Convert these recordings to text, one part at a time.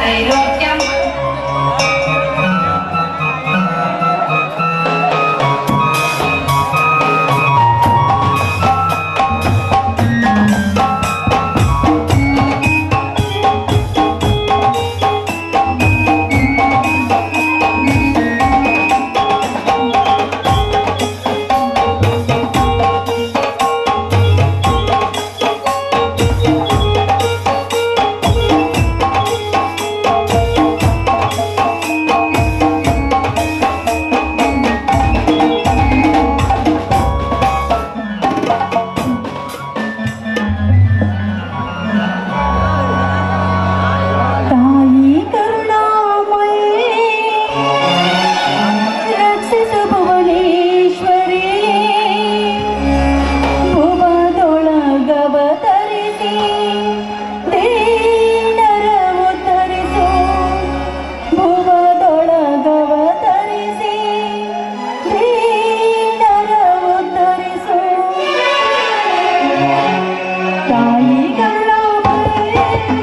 त्रैलोक्यम् ತಾಯಿ ಕರುಣಾಮಯೇ ರಕ್ಷಿಸು ಭುವನೇಶ್ವರಿ ಭುವದೊಳಗವತರಿಸಿ ದೀನರ ಉದ್ಧರಿಸು ಭುವದೊಳಗವತರಿಸಿ ದೀನರ ಉದ್ಧರಿಸು ತಾಯಿ ಕರುಣಾಮಯೇ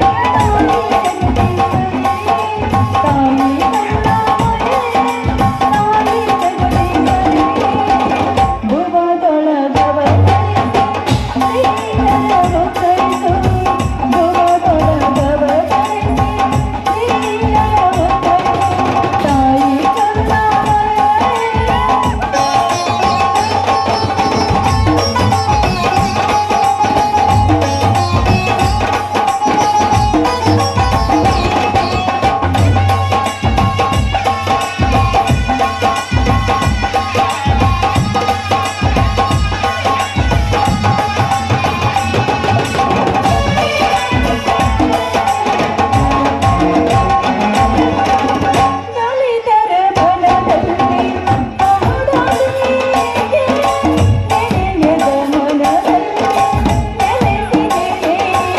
ದಲಿತರ ಬಲದಲ್ಲಿ ಮಹದಾಸನಿಗೆ ನೆನೆಯದ ಮನದಲ್ಲಿ ನೆಲೆಸಿದೆ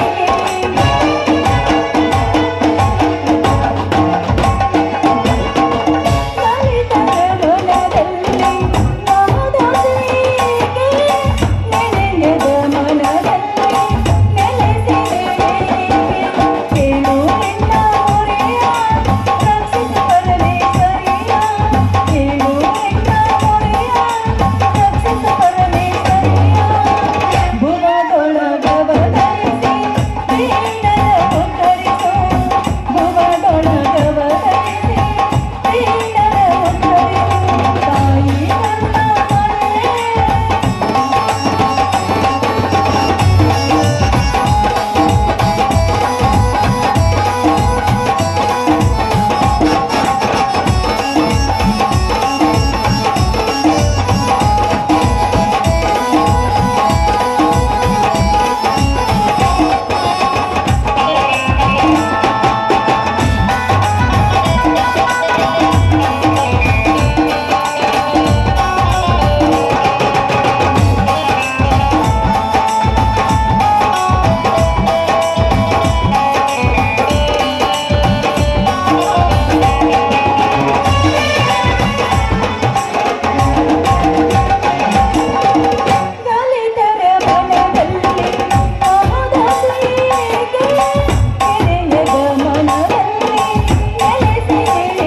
ದಲಿತರ ಬಲದಲ್ಲಿ ಮಹದಾಸನಿಗೆ ನೆನೆಯದ ಮನದಲ್ಲಿ ನೆಲೆಸಿದೆ ಕೇಳು ನಿನ್ನ ಮೊರೆಯ ರಕ್ಷಿಸು ಪರಮೇಶ್ವರಿಯ ಕೇಳು ನಿನ್ನ ಮೊರೆಯ ರಕ್ಷಿಸು ಪರಮೇಶ್ವರಿಯ ಭುವದೊಳಗವತರಿಸಿ ದೀನರ ಉದ್ಧರಿಸು ಭುವದೊಳಗವತರಿಸಿ ದೀನರ ಉದ್ಧರಿಸು ತಾಯಿ ಕರುಣಾಮಯೇ ದಲಿತರ ಮನದಲ್ಲಿ ಮಹದಾಸನಿಗೆ ನೆನೆಯದ ಮನದಲ್ಲಿ ನೆಲೆಸಿದೆ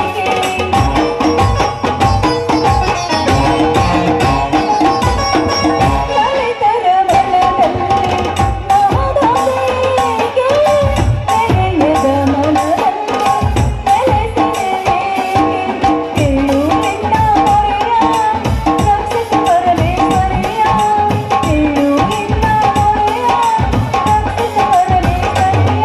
ದಲಿತರ ಮನದಲ್ಲಿ ಮಹದಾಸನಿಗೆ ನೆನೆಯದ ಮನದಲ್ಲಿ ನೆಲೆಸಿದೆ ಕೇಳು ನಿನ್ನ ಮೊರೆಯ ರಕ್ಷಿಸು ಪರಮೇಶ್ವರಿಯ ಕೇಳು ನಿನ್ನ ಮೊರೆಯ ರಕ್ಷಿಸು ಪರಮೇಶ್ವರಿಯ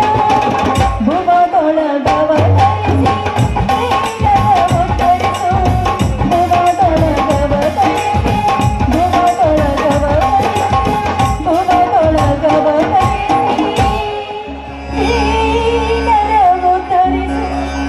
ಭುವದೊಳಗವತರಿಸಿ ದೀನರ ಉದ್ಧರಿಸು ಭುವದೊಳಗವತರಿಸಿ ಭುವದೊಳಗವತರಿಸಿ ಭುವದೊಳಗವತರಿಸಿ ದೀನರ ಉದ್ಧರಿಸು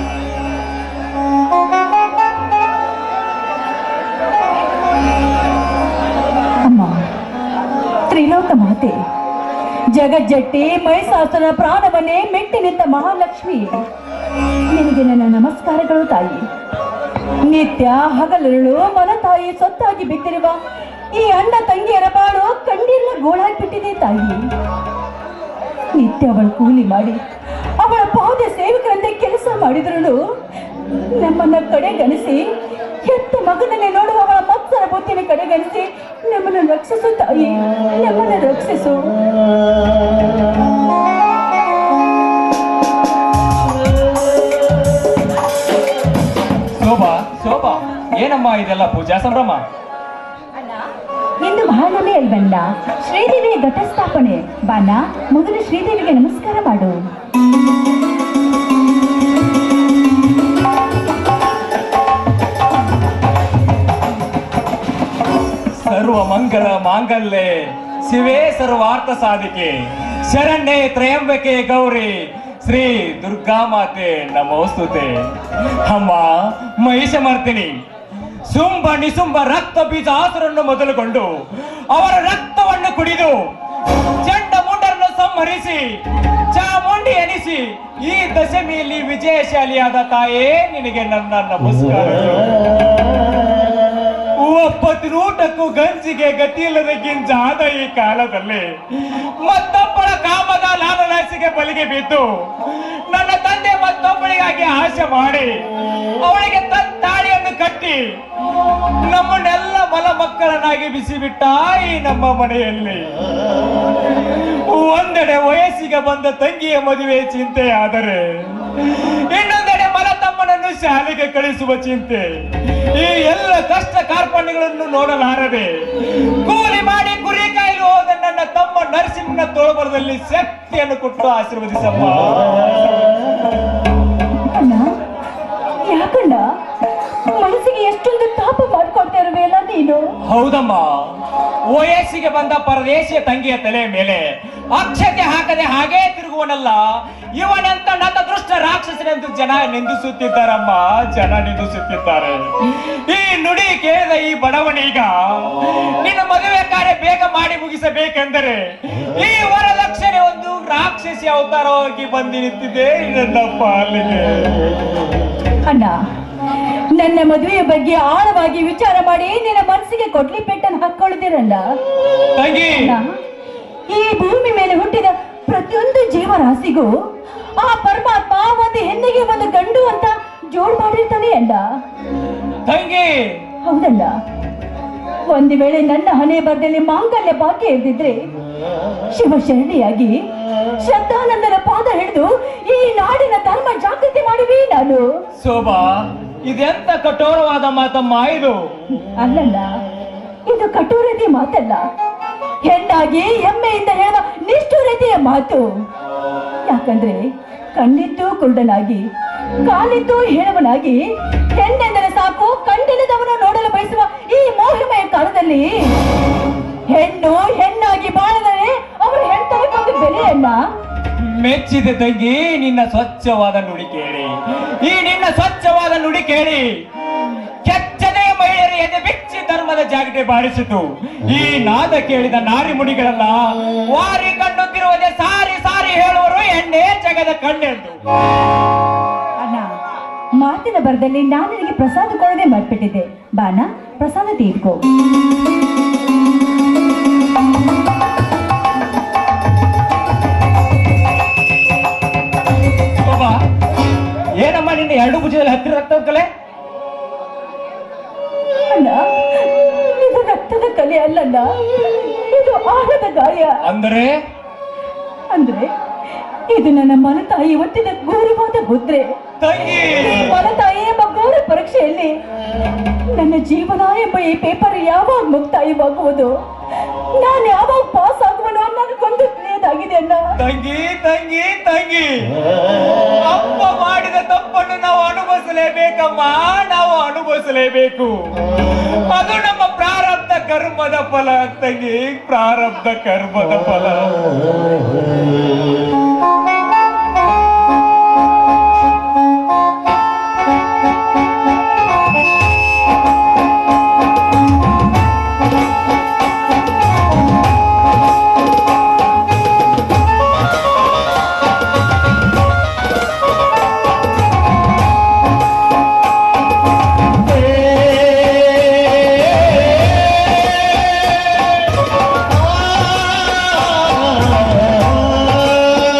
ಅಮ್ಮ ತ್ರಿಲೋಕ ಮಾತೆ ಜಗಜ್ಜಟ್ಟಿ ಮೈಸಾಸುರ ಪ್ರಾಣವನ್ನೇ ಮೆಟ್ಟಿ ನಿಂತ ಮಹಾಲಕ್ಷ್ಮಿ ನಿನಗೆ ನನ್ನ ನಮಸ್ಕಾರಗಳು ತಾಯಿ ನಿತ್ಯ ಹಗಲುರುಳು ಮನ ತಾಯಿ ಸೊತ್ತಾಗಿ ಬಿದ್ದಿರುವ ಈ ಅಣ್ಣ ತಂಗಿಯರ ಬಾಳು ಕಣ್ಣೀರಿನ ಗೋಳಾಗ್ಬಿಟ್ಟಿದೆ ತಾಯಿ ನಿತ್ಯ ಅವಳು ಕೂಲಿ ಮಾಡಿ ಅವಳ ಪಾದ ಸೇವಕರಂತೆ ಕಡೆಗಣಿಸಿ ಹೆತ್ತ ಮಗನನ್ನೇ ನೋಡುವವಳ ಮಕ್ಕಳ ಬುದ್ಧಿನ ಕಡೆಗಣಿಸಿ ನಮ್ಮನ್ನು ರಕ್ಷಿಸು ತಾಯಿ ನಮ್ಮನ್ನು ರಕ್ಷಿಸು ಶೋಭಾ ಶೋಭಾ ಏನಮ್ಮ ಇದೆಲ್ಲ ಪೂಜಾ ಸಂಭ್ರಮ ಇಂದು ಮಹಾನವಮಿ ಅಲ್ವಲ್ಲ ಶ್ರೀದೇವಿಯ ಘಟಸ್ಥಾಪನೆ ಬಾನ ಮೊದಲು ಶ್ರೀದೇವಿಗೆ ನಮಸ್ಕಾರ ಮಾಡು ಸರ್ವ ಮಂಗಳ ಮಾಂಗಲ್ಯೆ ಶಿವೇ ಸರ್ವಾರ್ಥ ಸಾಧಿಕೆ ಶರಣ್ಯೆ ತ್ರಯಂಬಕೆ ಗೌರಿ ಶ್ರೀ ದುರ್ಗಾ ಮಾತೆ ನಮೋಸ್ತುತೆ ಅಮ್ಮ ಮಹಿಷಮರ್ದಿನಿ ಸುಂಬ ನಿಸುಂಬ ರಕ್ತ ಬೀಜಾಸುರನ್ನು ಮೊದಲುಗೊಂಡು ಅವರ ರಕ್ತವನ್ನು ಕುಡಿದು ಚಂಡ ಮುಂಡರನ್ನು ಸಂಹರಿಸಿ ಚಾಮುಂಡಿ ಎನಿಸಿ ಈ ದಶಮಿಯಲ್ಲಿ ವಿಜಯಶಾಲಿಯಾದ ತಾಯೇ ನಿನಗೆ ನನ್ನ ನಮಸ್ಕಾರಗಳು ಒಪ್ಪತ್ತಿನೂಟಕ್ಕೂ ಗಂಜಿಗೆ ಗತಿಯಿಲ್ಲದ ಗಿಂಜಾದ ಈ ಕಾಲದಲ್ಲಿ ಮತ್ತೊಬ್ಬಳ ಕಾಮದ ಲಾಲಲಾಸಿಗೆ ಬಲಿಗೆ ಬಿದ್ದು ನನ್ನ ತಂದೆ ಮತ್ತೊಬ್ಬಳಿಗಾಗಿ ಆಸೆ ಮಾಡಿ ಅವಳಿಗೆ ತನ್ನ ತಾಳಿಯನ್ನು ಕಟ್ಟಿ ನಮ್ಮನ್ನೆಲ್ಲ ಮಲ ಮಕ್ಕಳನ್ನಾಗಿ ಬಿಸಿಬಿಟ್ಟ ಈ ನಮ್ಮ ಮನೆಯಲ್ಲಿ ಒಂದೆಡೆ ವಯಸ್ಸಿಗೆ ಬಂದ ತಂಗಿಯ ಮದುವೆ ಚಿಂತೆ ಆದರೆ ಇನ್ನೊಂದೆಡೆ ಮಲ ತಮ್ಮನನ್ನು ಶಾಲೆಗೆ ಕಳಿಸುವ ಚಿಂತೆ ಈ ಎಲ್ಲ ಕಷ್ಟ ಕಾರ್ಪಣ್ಯಗಳನ್ನು ನೋಡಲಾರದೆ ಕೂಲಿ ಮಾಡಿ ಕುರಿ ಕಾಯಲು ಹೋದ ನನ್ನ ತಮ್ಮ ನರಸಿಂಹನ ತೋಳಬರದಲ್ಲಿ ಶಕ್ತಿಯನ್ನು ಕೊಟ್ಟು ಆಶೀರ್ವದಿಸಮ್ಮ ಅಣ್ಣ ಯಾಕಣ್ಣ ಮನಸ್ಸಿಗೆ ಎಷ್ಟೊಂದು ತಾಪ ಮಾಡ್ಕೊಡ್ತಾ ಇರುವೆಯಲ್ಲ ನೀನು ಹೌದಮ್ಮ ವಯಸ್ಸಿಗೆ ಬಂದ ಪರದೇಶಿಯ ತಂಗಿಯ ತಲೆ ಮೇಲೆ ಅಕ್ಷತೆ ಹಾಕದೆ ಹಾಗೇ ತಿರುಗುವನಲ್ಲ ಇವನೆಂತ ನನ್ನ ದೃಷ್ಟ ರಾಕ್ಷಸನೆಂದು ಜನ ನಿಂದಿಸುತ್ತಿದ್ದಾರಮ್ಮ ಜನ ನಿಂದಿಸುತ್ತಿದ್ದಾರೆ ಈ ನುಡಿ ಕೇಳಿದ ಈ ಬಡವನೀಗ ನಿನ್ನ ಮದುವೆ ಕಾರ್ಯ ಬೇಗ ಮಾಡಿ ಮುಗಿಸಬೇಕೆಂದರೆ ಈ ವರದಕ್ಷಿಣೆ ಒಂದು ರಾಕ್ಷಸಿ ಅವತಾರವಾಗಿ ಬಂದು ನಿಂತಿದೆ ನನ್ನ ಪಾಲಿಗೆ ಅಣ್ಣ ನನ್ನ ಮದುವೆಯ ಬಗ್ಗೆ ಆಳವಾಗಿ ವಿಚಾರ ಮಾಡಿ ನಿನ್ನ ಮನಸ್ಸಿಗೆ ಕೊಡ್ಲಿ ಪೆಟ್ಟನ್ನು ಹಾಕೊಳ್ಳುದಿರಲ್ಲ ತಂಗಿ ಅಣ್ಣ, ಈ ಭೂಮಿ ಮೇಲೆ ಹುಟ್ಟಿದ ಪ್ರತಿಯೊಂದು ಜೀವರಾಶಿಗೂ ಆ ಪರಮಾತ್ಮ ಒಂದು ಹೆಣ್ಣಿಗೆ ಒಂದು ಗಂಡು ಅಂತ ಜೋಡ್ ಮಾಡಿರ್ತಾನೆ ಅಣ್ಣ ತಂಗಿ ಹೌದಲ್ಲ ಒಂದು ವೇಳೆ ನನ್ನ ಹಣೆ ಬರದಲ್ಲಿ ಮಾಂಗಲ್ಯ ಬಾಕಿ ಇದ್ದಿದ್ರೆ ಶಿವಶರಣಿಯಾಗಿ ಶ್ರದ್ಧಾನಂದನ ಪಾದ ಹಿಡಿದು ಈ ನಾಡಿನ ಧರ್ಮ ಜಾಗೃತಿ ಮಾಡುವೆ ನಾನು ಶೋಭಾ ಇದೆಂತ ಕಠೋರವಾದ ಮಾತಮ್ಮ ಇದು ಅಲ್ಲಲ್ಲ ಇದು ಕಠೋರತೆ ಮಾತಲ್ಲ ಹೆಣ್ಣಾಗಿ ಹೆಮ್ಮೆಯಿಂದ ಹೇಳುವ ನಿಷ್ಠುರತೆಯ ಮಾತು ಯಾಕಂದ್ರೆ ಕಣ್ಣಿದ್ದು ಕುರುಡನಾಗಿ ಕಾಲಿದ್ದು ಹೇಳುವನಾಗಿ ಹೆಣ್ಣೆಂದರೆ ಸಾಕು ಕಣ್ಣಿಲ್ಲದವನು ನೋಡಲು ಬಯಸುವ ಈ ಮೋಹಿಮೆಯ ಕಾಲದಲ್ಲಿ ಹೆಣ್ಣು ಹೆಣ್ಣಾಗಿ ಬಾಳದರೆ ಅವರು ಹೆಣ್ತನಕ್ಕೊಂದು ಬೆಲೆಯನ್ನ ಮೆಚ್ಚಿದೆ ತಂಗಿ ನಿನ್ನ ಸ್ವಚ್ಛವಾದ ನುಡಿ ಕೇಳಿ ಈ ನಿನ್ನ ಸ್ವಚ್ಛವಾದ ನುಡಿ ಕೇಳಿ ಕೆಚ್ಚನೆ ಮಹಿಳೆಯರ ಎದೆ ಬಿಚ್ಚಿ ಧರ್ಮದ ಜಾಗಟೆ ಬಾರಿಸಿತು ಈ ನಾದ ಕೇಳಿದ ನಾರಿ ಮುಡಿಗಳೆಲ್ಲ ವಾರಿ ಕಣ್ಣುತ್ತಿರುವುದೇ ಸಾರಿ ಸಾರಿ ಹೇಳುವರು ಎಣ್ಣೆ ಜಗದ ಕಣ್ಣೆಂದು ಅಣ್ಣ ಮಾತಿನ ಬರದಲ್ಲಿ ನಾನು ನಿನಗೆ ಪ್ರಸಾದ ಕೊಡದೆ ಮರ್ಬಿಟ್ಟಿದ್ದೆ ಬಾನ ಪ್ರಸಾದ ತೀರ್ಕೋ ಶೋಭಾ ಏನಮ್ಮ ನಿನ್ನ ಎರಡು ಭುಜದಲ್ಲಿ ಹತ್ತಿರ ರಕ್ತದ ಕಲೆ ಅಣ್ಣ ಇದು ರಕ್ತದ ಕಲೆ ಅಲ್ಲಣ್ಣ ಇದು ಆಳದ ಗಾಯ ಅಂದರೆ ಅಂದ್ರೆ ಇದು ನನ್ನ ಮನತಾಯಿ ಒತ್ತಿದ ಘೋರವಾದ ಮುದ್ರೆ ತಂಗಿ ಈ ಮನತಾಯಿ ಎಂಬ ಘೋರ ಪರೀಕ್ಷೆಯಲ್ಲಿ ನನ್ನ ಜೀವನ ಎಂಬ ಈ ಪೇಪರ್ ಯಾವಾಗ ಮುಕ್ತಾಯವಾಗುವುದು ನಾನು ಯಾವಾಗ ಪಾಸ್ ಆಗುವನೋ ನನಗೊಂದು ತಿಳಿಯದಾಗಿದೆ ಅಣ್ಣ ತಂಗಿ ತಂಗಿ ತಂಗಿ ಅಪ್ಪ ಮಾಡಿದ ತಪ್ಪನ್ನು ನಾವು ಅನುಭವಿಸಲೇಬೇಕಮ್ಮ ನಾವು ಅನುಭವಿಸಲೇಬೇಕು ಅದು ನಮ್ಮ ಪ್ರಾರಬ್ಧ ಕರ್ಮದ ಫಲ ತಂಗಿ ಪ್ರಾರಬ್ಧ ಕರ್ಮದ ಫಲ ಆ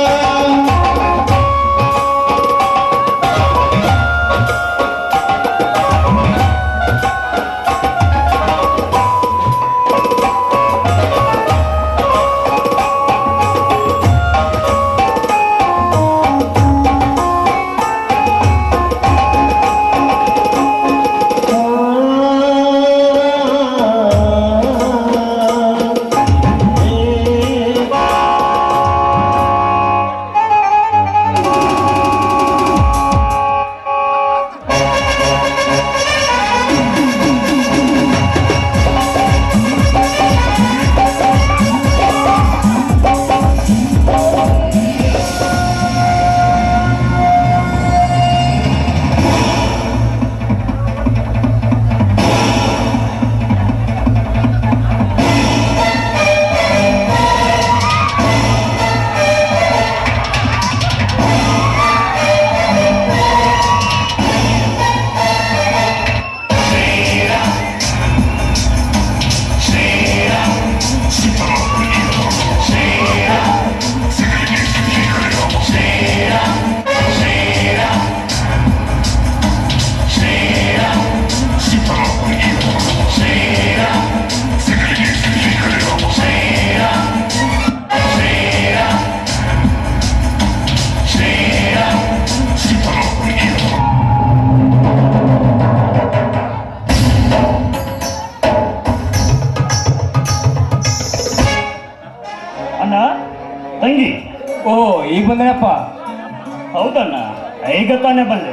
ಈಗ ತಾನೇ ಬಂದೆ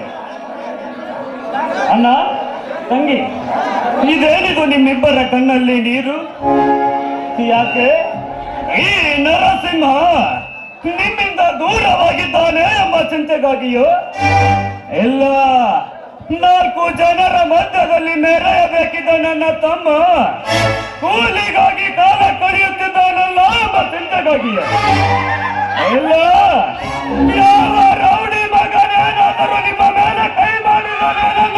ಅಣ್ಣ ತಂಗಿ ಇದೇನಿದು ನಿಮ್ಮಿಬ್ಬರ ಕಣ್ಣಲ್ಲಿ ನೀರು ಯಾಕೆ ಈ ನರಸಿಂಹ ನಿಮ್ಮಿಂದ ದೂರವಾಗಿದ್ದಾನೆ ಎಂಬ ಚಿಂತೆಗಾಗಿಯೋ ಇಲ್ಲ ನಾಲ್ಕು ಜನರ ಮಧ್ಯದಲ್ಲಿ ಮೆರೆಯಬೇಕಿದ್ದ ನನ್ನ ತಮ್ಮ ಕೂಲಿಗಾಗಿ ಕಾಲ ಕಳೆಯುತ್ತಿದ್ದಾನಲ್ಲ ಎಂಬ ಚಿಂತೆಗಾಗಿಯೋ ಇಲ್ಲ ಯಾವ ರೌಡಿ ಮಗನೇನಾದರೂ ನಿಮ್ಮ ಮೇಲೆ ಕೈ ಮಾಡಿದನೇನಲ್ಲ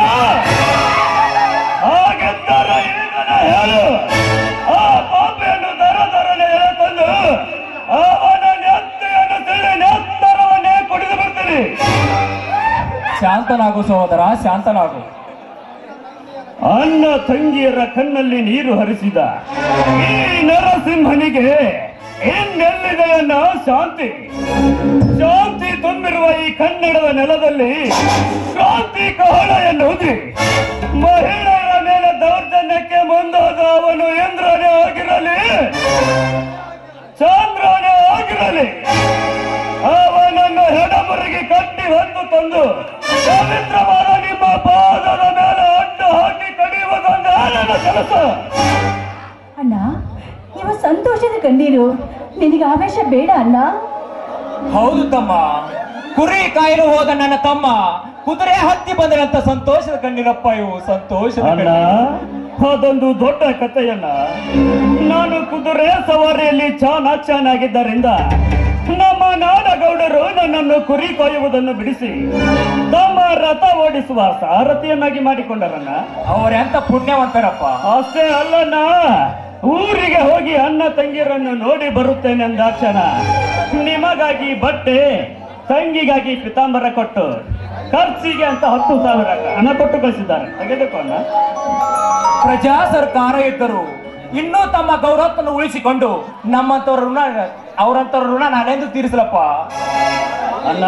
ಹಾಗೆಂದರೆ ಈಗಲೇ ಹೇಳು ಆ ಪಾಪಿಯನ್ನು ದರ ದರನೆ ಎಳೆತಂದು ಅವನ ನೆತ್ತೆಯನ್ನು ತಿಳಿ ನೆತ್ತರವನ್ನೇ ಕುಡಿದು ಬರ್ತೀನಿ ಶಾಂತನಾಗು ಸಹೋದರ ಶಾಂತನಾಗು ಅನ್ನ ತಂಗಿಯರ ಕಣ್ಣಲ್ಲಿ ನೀರು ಹರಿಸಿದ ಈ ನರಸಿಂಹನಿಗೆ ಇನ್ನೆಲ್ಲಿದೆಯನ್ನ ಶಾಂತಿ ಶಾಂತಿ ತುಂಬಿರುವ ಈ ಕನ್ನಡದ ನೆಲದಲ್ಲಿ ಕ್ರಾಂತಿ ಕಹಳ ಎನ್ನುವುದು ಮಹಿಳೆಯರ ಮೇಲೆ ದೌರ್ಜನ್ಯಕ್ಕೆ ಮುಂದಾದ ಅವನು ಇಂದ್ರನೇ ಆಗಿರಲಿ ಚಂದ್ರನೇ ಆಗಿರಲಿ ಅವನನ್ನು ಹೆಡಮುರಿಗೆ ಕಟ್ಟಿ ಹೊತ್ತು ತಂದು ಪವಿತ್ರವಾದ ನಿಮ್ಮ ಪಾದದ ಮೇಲೆ ಅಡ್ಡು ಹಾಕಿ ಕಡಿಯುವುದೊಂದೇ ನನ್ನ ಕೆಲಸ ಅಣ್ಣ ಇವ ಸಂತೋಷದ ಕಣ್ಣೀರು ನಿನಗೆ ಆವೇಶ ಬೇಡ ಅಣ್ಣ ಹೌದು ತಮ್ಮ ಕುರಿ ಕಾಯಲು ಹೋದ ನನ್ನ ತಮ್ಮ ಕುದುರೆ ಹತ್ತಿ ಬಂದರಂತ ಸಂತೋಷದ ಕಣ್ಣಿರಪ್ಪ ಇವು ಸಂತೋಷದ ಅಣ್ಣ ಕಣ್ಣೀರು. ಅದೊಂದು ದೊಡ್ಡ ಕಥೆಯನ್ನ ನಾನು ಕುದುರೆ ಸವಾರಿಯಲ್ಲಿ ಚಾನಾಚಾನಾಗಿದ್ದರಿಂದ ನಮ್ಮ ನಾಡಗೌಡರು ನನ್ನನ್ನು ಕುರಿ ಕಾಯುವುದನ್ನು ಬಿಡಿಸಿ ತಮ್ಮ ರಥ ಓಡಿಸುವ ಸಾರಥಿಯನ್ನಾಗಿ ಮಾಡಿಕೊಂಡರನ್ನ ಅವರೆಂತ ಪುಣ್ಯವಂತರಪ್ಪ ಅಷ್ಟೇ ಅಲ್ಲಣ್ಣ ಊರಿಗೆ ಹೋಗಿ ಅಣ್ಣ ತಂಗಿಯರನ್ನು ನೋಡಿ ಬರುತ್ತೇನೆ ಅಂದಾಕ್ಷಣ ನಿಮಗಾಗಿ ಬಟ್ಟೆ ತಂಗಿಗಾಗಿ ಪಿತಾಂಬರ ಕೊಟ್ಟು ಖರ್ಚಿಗೆ ಅಂತ ಹತ್ತು ಸಾವಿರ ಹಣ ಕೊಟ್ಟು ಕಳಿಸಿದ್ದಾರೆ ತೆಗೆದುಕೊಂಡ ಪ್ರಜಾ ಸರ್ಕಾರ ಇದ್ದರು ಇನ್ನೂ ತಮ್ಮ ಗೌರವವನ್ನು ಉಳಿಸಿಕೊಂಡು ನಮ್ಮಂತವ್ರ ಋಣ ಅವರಂತವ್ರ ಋಣ ನಾನೆಂದು ತೀರಿಸಲಪ್ಪ ಅಣ್ಣ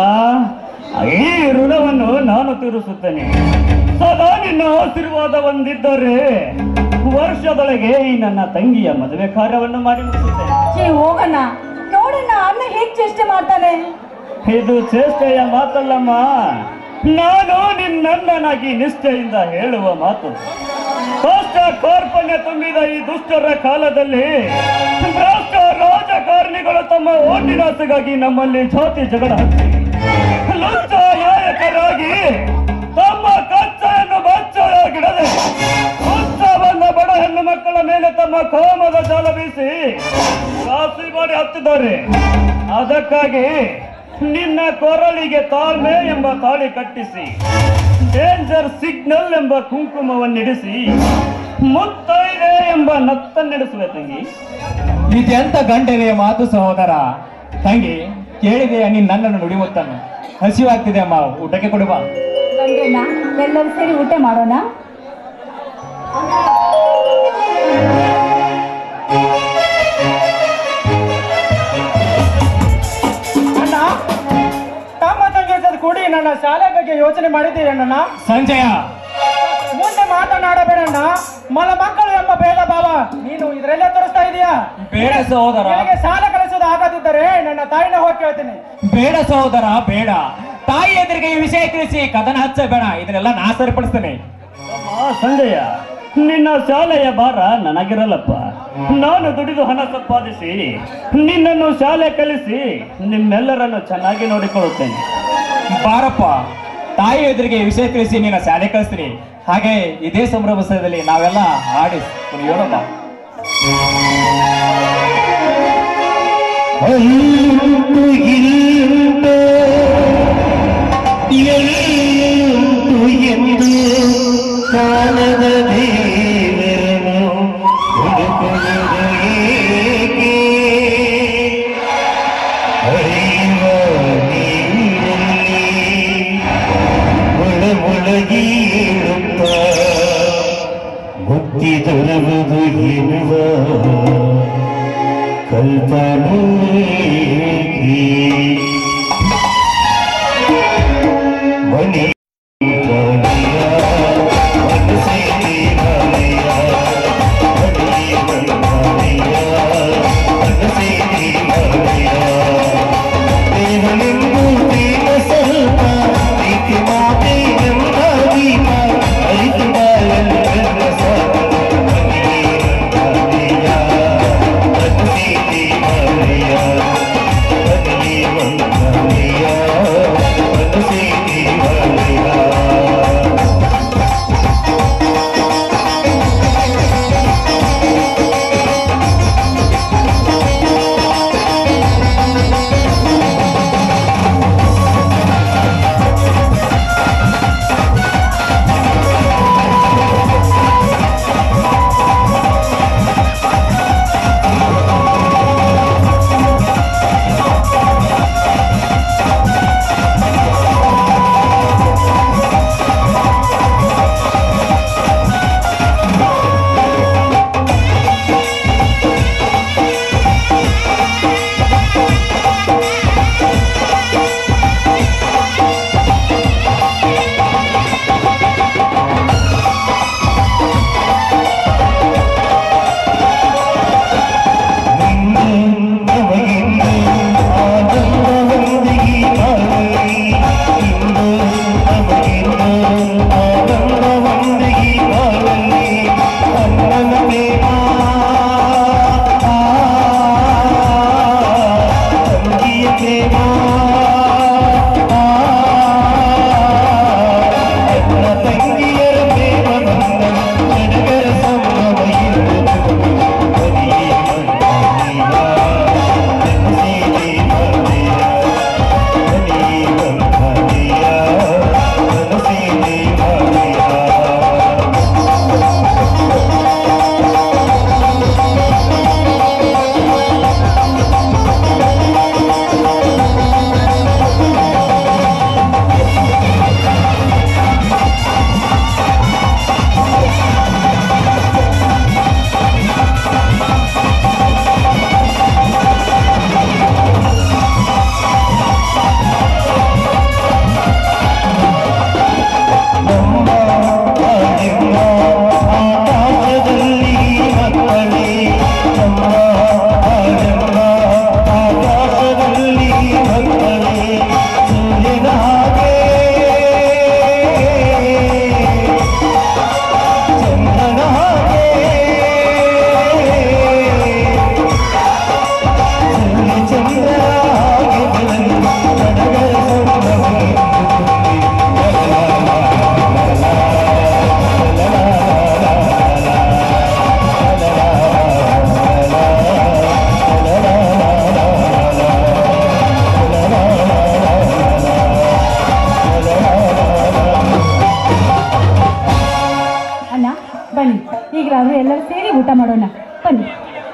ಈ ಋಣವನ್ನು ನಾನು ತೀರಿಸುತ್ತೇನೆ ಸದಾ ನಿನ್ನ ಆಶೀರ್ವಾದ ಹೊಂದಿದ್ದರೆ ವರ್ಷದೊಳಗೆ ಈ ನನ್ನ ತಂಗಿಯ ಮದುವೆ ಕಾರ್ಯವನ್ನು ಮಾಡಿ ಮುಗಿಸುತ್ತೇನೆ ಛೀ ಹೋಗಣ್ಣ ನೋಡಣ್ಣ ಅಣ್ಣ ಹೇಗ್ ಚೇಷ್ಟೆ ಮಾಡ್ತಾನೆ ಇದು ಚೇಷ್ಟೆಯ ಮಾತಲ್ಲಮ್ಮ ನಾನು ನಿನ್ನಣ್ಣನಾಗಿ ನಿಷ್ಠೆಯಿಂದ ಹೇಳುವ ಮಾತು ಕಷ್ಟ ಕಾರ್ಪಣ್ಯ ತುಂಬಿದ ಈ ದುಷ್ಟರ ಕಾಲದಲ್ಲಿ ಭ್ರಷ್ಟ ರಾಜಕಾರಣಿಗಳು ತಮ್ಮ ಓಟಿನಾಸೆಗಾಗಿ ನಮ್ಮಲ್ಲಿ ಜಾತಿ ಜಗಳ ಹಚ್ಚಿ ಲಂಚ ನಾಯಕರಾಗಿ ತಮ್ಮ ಕಚ್ಚೆಯನ್ನು ಬಚ್ಚಲಾಗಿಡದೆ ಹುಚ್ಚ ಬಂದ ಬಡ ಹೆಣ್ಣು ಮಕ್ಕಳ ಮೇಲೆ ತಮ್ಮ ಕಾಮದ ಜಾಲ ಬೀಸಿ ರಾಶಿ ಮಾಡಿ ಹತ್ತಿದ್ದಾರೆ ಅದಕ್ಕಾಗಿ ನಿನ್ನ ಕೊರಳಿಗೆ ತಾಳ್ಮೆ ಎಂಬ ತಾಳಿ ಕಟ್ಟಿಸಿ ಡೇಂಜರ್ ಸಿಗ್ನಲ್ ಎಂಬ ಕುಂಕುಮವನ್ನಿಡಿಸಿ ಮುತ್ತೈದೆ ಎಂಬ ನತ್ತನ್ನಿಡಿಸುವೆ ತಂಗಿ ಇದೆಂತ ಗಂಡನೆಯ ಮಾತು ಸಹೋದರ ತಂಗಿ ಕೇಳಿದೆಯ ನೀನ್ ನನ್ನನ್ನು ನುಡಿಯುತ್ತನ್ನು ಹಸಿವಾಗ್ತಿದೆ ಅಮ್ಮ ಊಟಕ್ಕೆ ಕೊಡುವ ಗಂಗೆಣ್ಣ ಎಲ್ಲರೂ ಸೇರಿ ಊಟ ಮಾಡೋಣ ಅಣ್ಣ ತಮ್ಮ ತಂಗಿ ಜೊತೆ ಕೂಡಿ ನನ್ನ ಶಾಲೆ ಬಗ್ಗೆ ಯೋಚನೆ ಮಾಡಿದ್ದೀರಿ ಅಣ್ಣ ಸಂಜಯ ಮುಂದೆ ಮಾತನಾಡಬೇಡಣ್ಣ ಮಲ ಮಕ್ಕಳು ಎಂಬ ಭೇದ ಭಾವ ನೀನು ಇದರಲ್ಲೇ ತೋರಿಸ್ತಾ ಇದೀಯಾ ಬೇಡ ಸಹೋದರ ನಿನಗೆ ಶಾಲೆ ಕಲಿಸೋದು ಆಗದಿದ್ದರೆ ನನ್ನ ತಾಯಿನ ಹೋಗಿ ಕೇಳ್ತೀನಿ ಬೇಡ ಸಹೋದರ ಬೇಡ ತಾಯಿ ಎದುರಿಗೆ ಈ ವಿಷಯ ತಿಳಿಸಿ ಕದನ ಹಚ್ಚಬೇಡ ಇದನ್ನೆಲ್ಲ ನಾ ಸರಿಪಡಿಸ್ತೇನೆ ಅಮ್ಮ ಸಂಜಯ ನಿನ್ನ ಶಾಲೆಯ ಭಾರ ನನಗಿರಲ್ಲಪ್ಪ ನಾನು ದುಡಿದು ಹಣ ಸಂಪಾದಿಸಿ ನಿನ್ನನ್ನು ಶಾಲೆ ಕಲಿಸಿ ನಿಮ್ಮೆಲ್ಲರನ್ನು ಚೆನ್ನಾಗಿ ನೋಡಿಕೊಳ್ಳುತ್ತೇನೆ ಬಾರಪ್ಪ ತಾಯಿ ಎದುರಿಗೆ ಈ ವಿಷಯ ತಿಳಿಸಿ ನಿನ್ನ ಶಾಲೆ ಕಳಿಸ್ತೀನಿ ಹಾಗೆ ಇದೇ ಸಂಭ್ರಮದಲ್ಲಿ ನಾವೆಲ್ಲ ಹಾಡಿ ಕುಣಿಯೋಣ ಕಾಲದ ದೇವರನು ಹುಡುಕುವುದು ಏಕೆ ಹರಿಯುವ ನೀರಲ್ಲಿ ಮುಳ ಮುಳಗೀಳುತ್ತ ಮುಕ್ತಿ ದೊರವುದು ಎನ್ನುವ ಕಲ್ಪನೆ ಮನಿ ದೇವನೆಂದು ಪ್ರೇಮ ಸ್ವಲ್ಪ ಪ್ರೀತಿ ಈಗ ನಾವು ಎಲ್ಲರೂ ಸೇರಿ ಊಟ ಮಾಡೋಣ ಬನ್ನಿ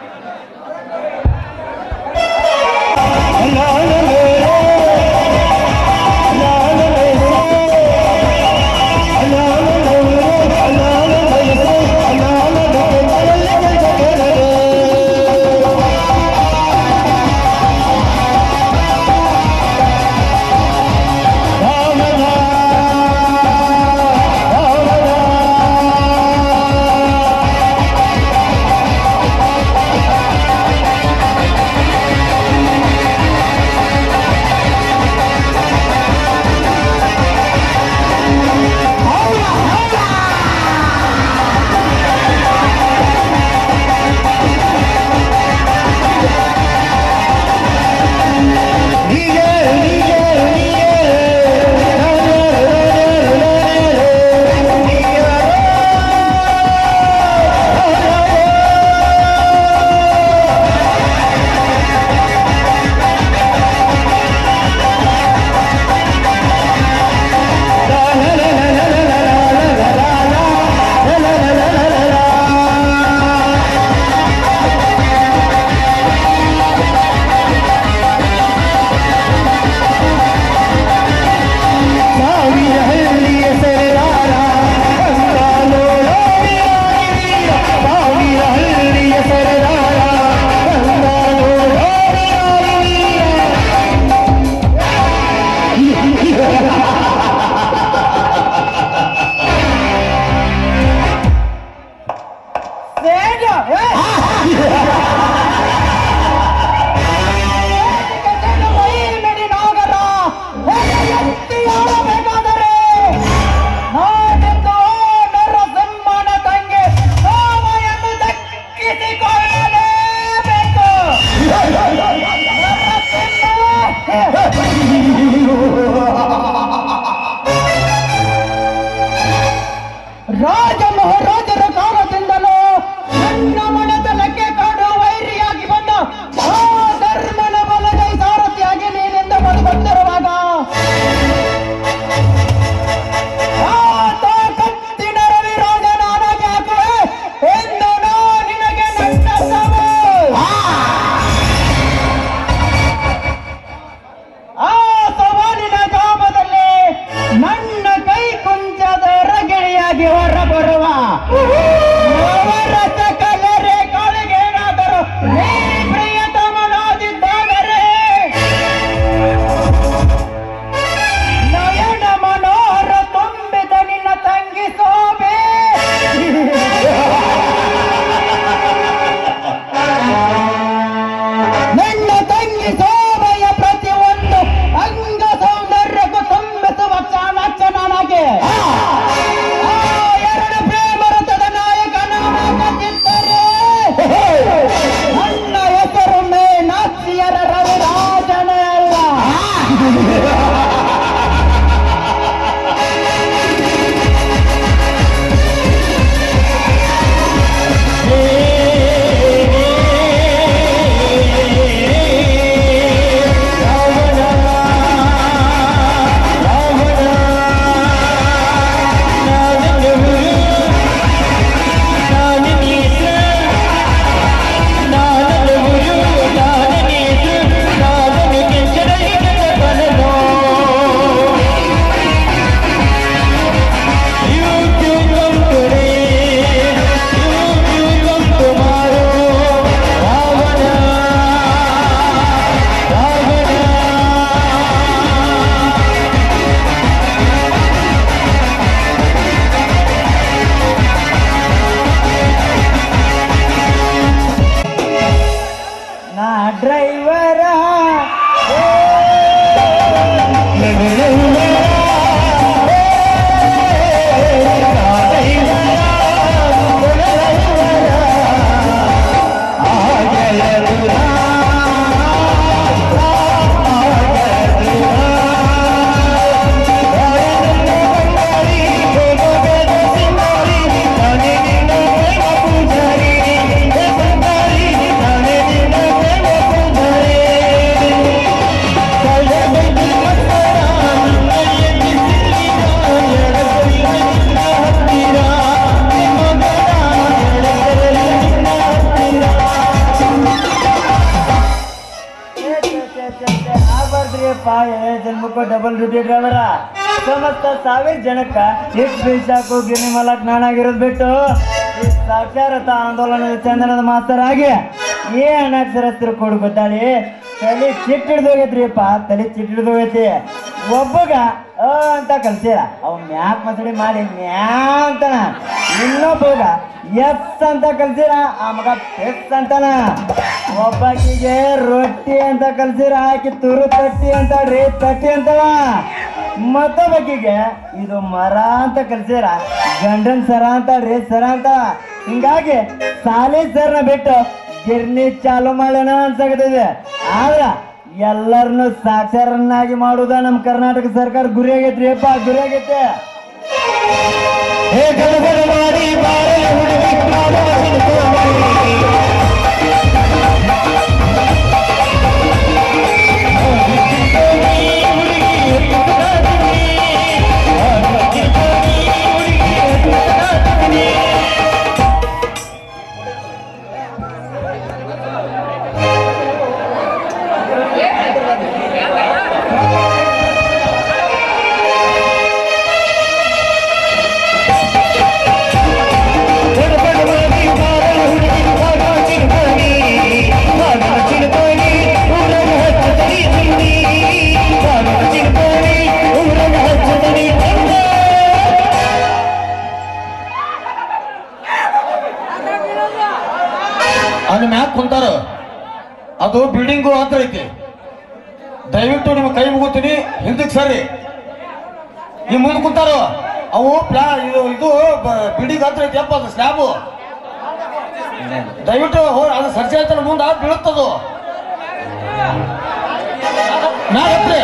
ಸೇಜ ನಾಗರ ಎತ್ತಿಯಾಡಬೇಕಾದರೆ ನಾನೆಂದು ನರಸಿಂಹನ ತಂಗಿ ಸೋಮೆಯನ್ನು ದಕ್ಕಿಸಿಕೊಳ್ಳಲೇಬೇಕು ರಾಜ ಮಹಾರಾಜರ ಕಾಲದಿಂದಲೂ ನನ್ನ ಮನತನಕ್ಕೆ ಕಾಡು ವೈರಿಯಾಗಿ ಬಂದ ಆ ಧರ್ಮನ ಬಲಗೈ ಸಾರಥಿಯಾಗಿ ನೀನಿಂದ ಬಂದು ಬಂದಿರುವಾಗ ಆತ ಕತ್ತಿನ ರವಿರಾಜ ನಾನಾಗಿ ಹಾಕುವೆ ಎಂದು ನಾ ನಿನಗೆ ನನ್ನ ಸವಾಲ್. ಆ ಸವಾಲಿನ ಜಾಮದಲ್ಲಿ ನನ್ನ ಕೈ ಕುಂಚದ ರಗಿಣಿಯಾಗಿ ಹೊರಬರುವ ನವರಸ ಕಲರೆ ಕಾಳಿಗೇನಾದರೂ ನೀ ಪ್ರಿಯತಮನಾದಿದ್ದಾದರೆ ನಯನ ಮನೋಹರ ತುಂಬಿದ ನಿನ್ನ ತಂಗಿ ಸೋಬೆ ನನ್ನ ತಂಗಿ ಸೋಬೆಯ ಪ್ರತಿಯೊಂದು ಅಂಗ ಸೌಂದರ್ಯಕ್ಕೂ ತುಂಬಿಸುವ ಚಾಣಾಕ್ಷ ನನಗೆ ಆ ಎರಡು ಪ್ರೇಮ ರಥದ ನಾಯಕ ನಾನಾಗಿದ್ದರೆ ನನ್ನ ಹೆಸರು ಮೇ ನಾಚಿಯರ ರವಿರಾಜನೇ ಅಲ್ಲ ತಾಲೂಕು ಡಬಲ್ ಡ್ಯೂಟಿ ಡ್ರೈವರ ಸಮಸ್ತ ಸಾವಿರ ಜನಕ್ಕ ಎಷ್ಟು ಬೀಸಾಕು ಗಿರಣಿ ಮಲಕ್ ನಾನಾಗಿರೋದು ಬಿಟ್ಟು ಈ ಸಾಕ್ಷರತಾ ಆಂದೋಲನದ ಚಂದನದ ಮಾಸ್ತರಾಗಿ ಏ ಅನಕ್ಷರಸ್ಥರು ಕೊಡು ಗೊತ್ತಾಳಿ ತಲೆ ಚಿಟ್ ಹಿಡ್ದು ಹೋಗೈತ್ರಿಪ್ಪ ತಲೆ ಚಿಟ್ ಹಿಡ್ದು ಹೋಗೈತಿ ಒಬ್ಬಗ ಅ ಅಂತ ಕಲ್ಸಿರ ಅವ್ ಮ್ಯಾಕ್ ಮಸಡಿ ಮಾಡಿ ಮ್ಯಾ ಅಂತಾನ ಇನ್ನೊಬ್ಬಗ ಎಸ್ ಅಂತ ಕಲ್ಸಿರ ಆ ಮಗ ಪೆಸ್ ಅಂತಾನ ಒಬ್ಬಾಕಿಗೆ ರೊಟ್ಟಿ ಅಂತ ಕಲ್ಸಿರ ಆಕಿ ತುರು ತಟ್ಟಿ ಅಂತ ರೀ ತಟ್ಟಿ ಅಂತವ ಮತ್ತೊಬ್ಬಕಿಗೆ ಇದು ಮರ ಅಂತ ಕಲ್ಸಿರ ಗಂಡನ್ ಸರ ಅಂತ ರೀ ಸರ ಅಂತ ಹಿಂಗಾಗಿ ಸಾಲಿ ಸರ್ನ ಬಿಟ್ಟು ಗಿರ್ನಿ ಚಾಲು ಮಾಡೋಣ ಅನ್ಸಾಕತ್ತಿದೆ ಆದ್ರ ಎಲ್ಲರನ್ನು ಸಾಕ್ಷರನ್ನಾಗಿ ಮಾಡುದ ನಮ್ಮ ಕರ್ನಾಟಕ ಸರ್ಕಾರ ಗುರಿ ಆಗೈತ್ರಿ ಅಪ್ಪ ಗುರಿ ಆಗೈತೆ ಹೇ ಗಡಗಡ ಮಾಡಿ ಬಾರಲು ಹುಡುಗಿ ಕಾಲವ ಸಿಲುಕೋಮರಿ. ಗಡಗಡ ಮಾಡಿ ಬಾರಲು ಹುಡುಗಿ ಕಾಲವ ಸಿಲುಕೋಮರಿ. ಕಾಲವ ಸಿಲುಕೋಮರಿ, ಊರಗ ಹಚ್ಚತಡಿ ತಿಂಡಿ. ಕಾಲವ ಸಿಲುಕೋಮರಿ, ಊರಗ ಹಚ್ಚತಡಿ ತಿಂಡಿ. ಅಲ್ಲಿ ಮ್ಯಾಕ್ ಕುಂತಾರ ಅದು ಬಿಲ್ಡಿಂಗು ಅಂತ ಐತಿ ದಯವಿಟ್ಟು ನಿಮ್ಮ ಕೈ ಮುಗುತ್ತೀನಿ ಹಿಂದಕ್ಕೆ ಸರಿ ಈ ಮುಂದೆ ಕುಂತಾರ ಅವು ಪ್ಲಾ ಇದು ಇದು ಬಿಲ್ಡಿಂಗ್ ಹತ್ರ ಐತಿ ಅಪ್ಪ ಅದು ಸ್ಲ್ಯಾಬು ದಯವಿಟ್ಟು ಹೋ ಅದು ಸರ್ಜೆ ಆಯ್ತಲ್ಲ ಮುಂದೆ ಬೀಳುತ್ತದು ನಾ ಹತ್ರಿ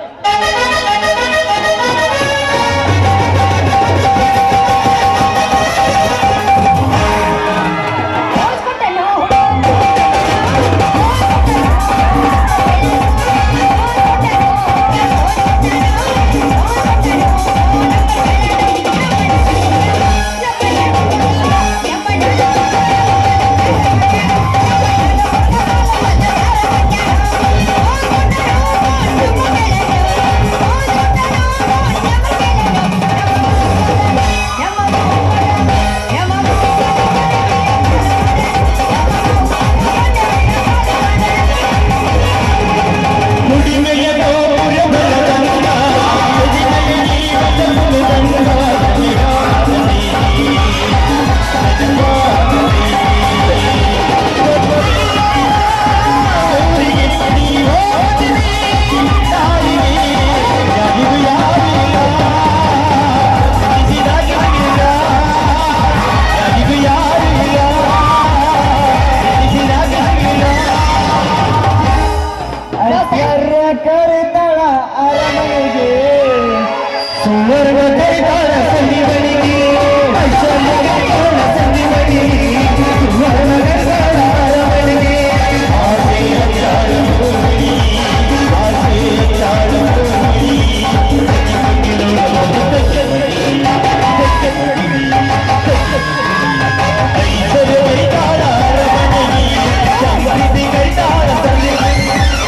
ಮುಡಿಮೆಯ ಗೋಪುರ ಬಲಗಂಗ, ಮುಡಿಮೆಯ ಜೀವದ ಮುಲಗಂಗ, ಊರಿಗೆ ನೀವು ಹೋದಿರಿ, ತಾಯಿಗೆ ಯಾರಿಗೂ ಯಾರಿಲ್ಲ, ಬಿಸಿದಾಗಿಲ್ಲ, ಯಾರಿಗೂ ಯಾರಿಲ್ಲ, ಬಿಸಿದಾಗಿಲ್ಲ. ಐಶ್ವರ್ಯ ಕರಿತಾಳ ಅರಮನೆಗೆ ಸುವರ್ಣ ಕೈತಾಳ ಸಂಧಿವನಿಗೆ ಐಶ್ವರ್ಯ ಕೈತಾಳ ಸಂಧಿವನಿಗೆ ಸುವರ್ಣ ಕೈತಾಳ ಅರಮನೆಗೆ ಆಸೆಯ ಚಾಳು ಆಸೆಯ ಚಾಳು ಐಶ್ವರ್ಯ ಕೈತಾಳ ಅರಮನೆಗೆ ಸಂಧಿಸಿ ಕೈತಾಳ ಸಂಧಿವನಿಗೆ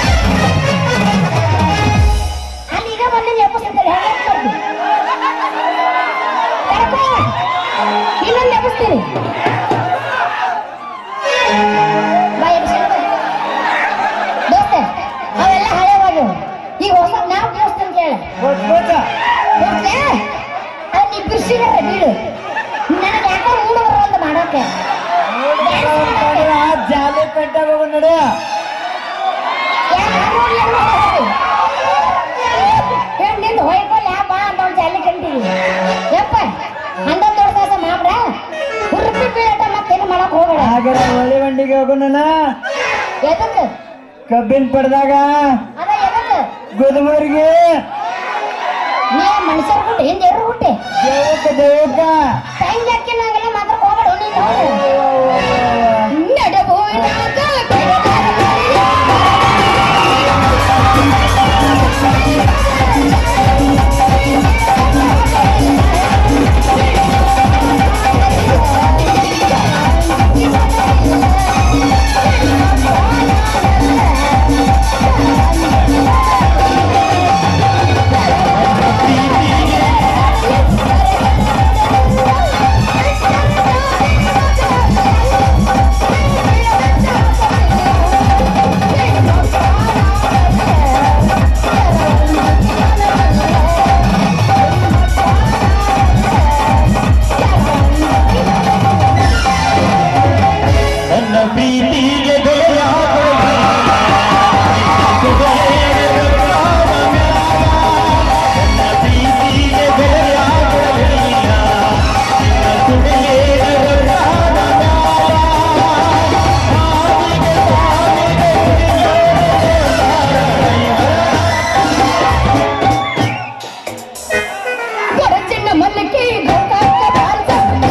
ಅಲ್ಲಿಗ ಮೊನ್ನೆ ನೆನಪಿಸ್ತಾರೆ ಇನ್ನೊಂದು ನೆನಪಿಸ್ತೀನಿ ದೋಸ್ತ ಅವೆಲ್ಲ ಹಳೆವಾಗ್ಯವು ಈಗ ಹೊಸ ನಾವು ಕೇಳಿಸ್ತೀನಿ ಕೇಳ ಗೊತ್ತ ದೋಸ್ತ ಅಲ್ಲಿ ಬಿರ್ಸಿದಾರೆ ಬೀಳು ನನಗೆ ಯಾಕೋ ಮೂಡು ಬರೋದು ಮಾಡೋಕೆ ಜಾಲಿ ಪೆಟ್ಟಾಗ ಹೋಗು ನಡ ನಿಂದು ಹೊಯ್ಕೊಲ್ಲ ಬಾ ಅಂತ ಒಂದು ಜಾಲಿ ಕಂಟಿವಿ ಯಪ್ಪ ಅಂದ ದೊಡ್ಡ ಕೆಲಸ ಮಾಡ್ರ ಹುರುಪಿ ಬೀಳಟ ಮತ್ತೇನು ಮಾಡಕ್ ಹೋಗ್ಬೇಡ ಹಾಗಾದ್ರೆ ಒಳ್ಳೆ ಬಂಡಿಗೆ ಹೋಗೋಣ ಎದಕ್ಕೆ ಕಬ್ಬಿನ ಪಡೆದಾಗ ಅದ ಎದಕ್ಕೆ ಗುದುಮರಿಗೆ ನೀ ಮನುಷ್ಯರ ಹುಟ್ಟಿ ಹಿಂದೆ ಎರು ಹುಟ್ಟಿ ದೇವಕ್ಕ ದೇವಕ್ಕ ಟೈಮ್ ಜಾಕಿನಾಗೆಲ್ಲ ಮಾತ್ರ ಹೋಗ್ಬೇಡ ನೀನು ನಡಬೋಯ್ನಾಗ ¡Vamos! ಮಲ್ಲಿಗೆ ಗೋಕಾಕ ಬಾಲ್ಸ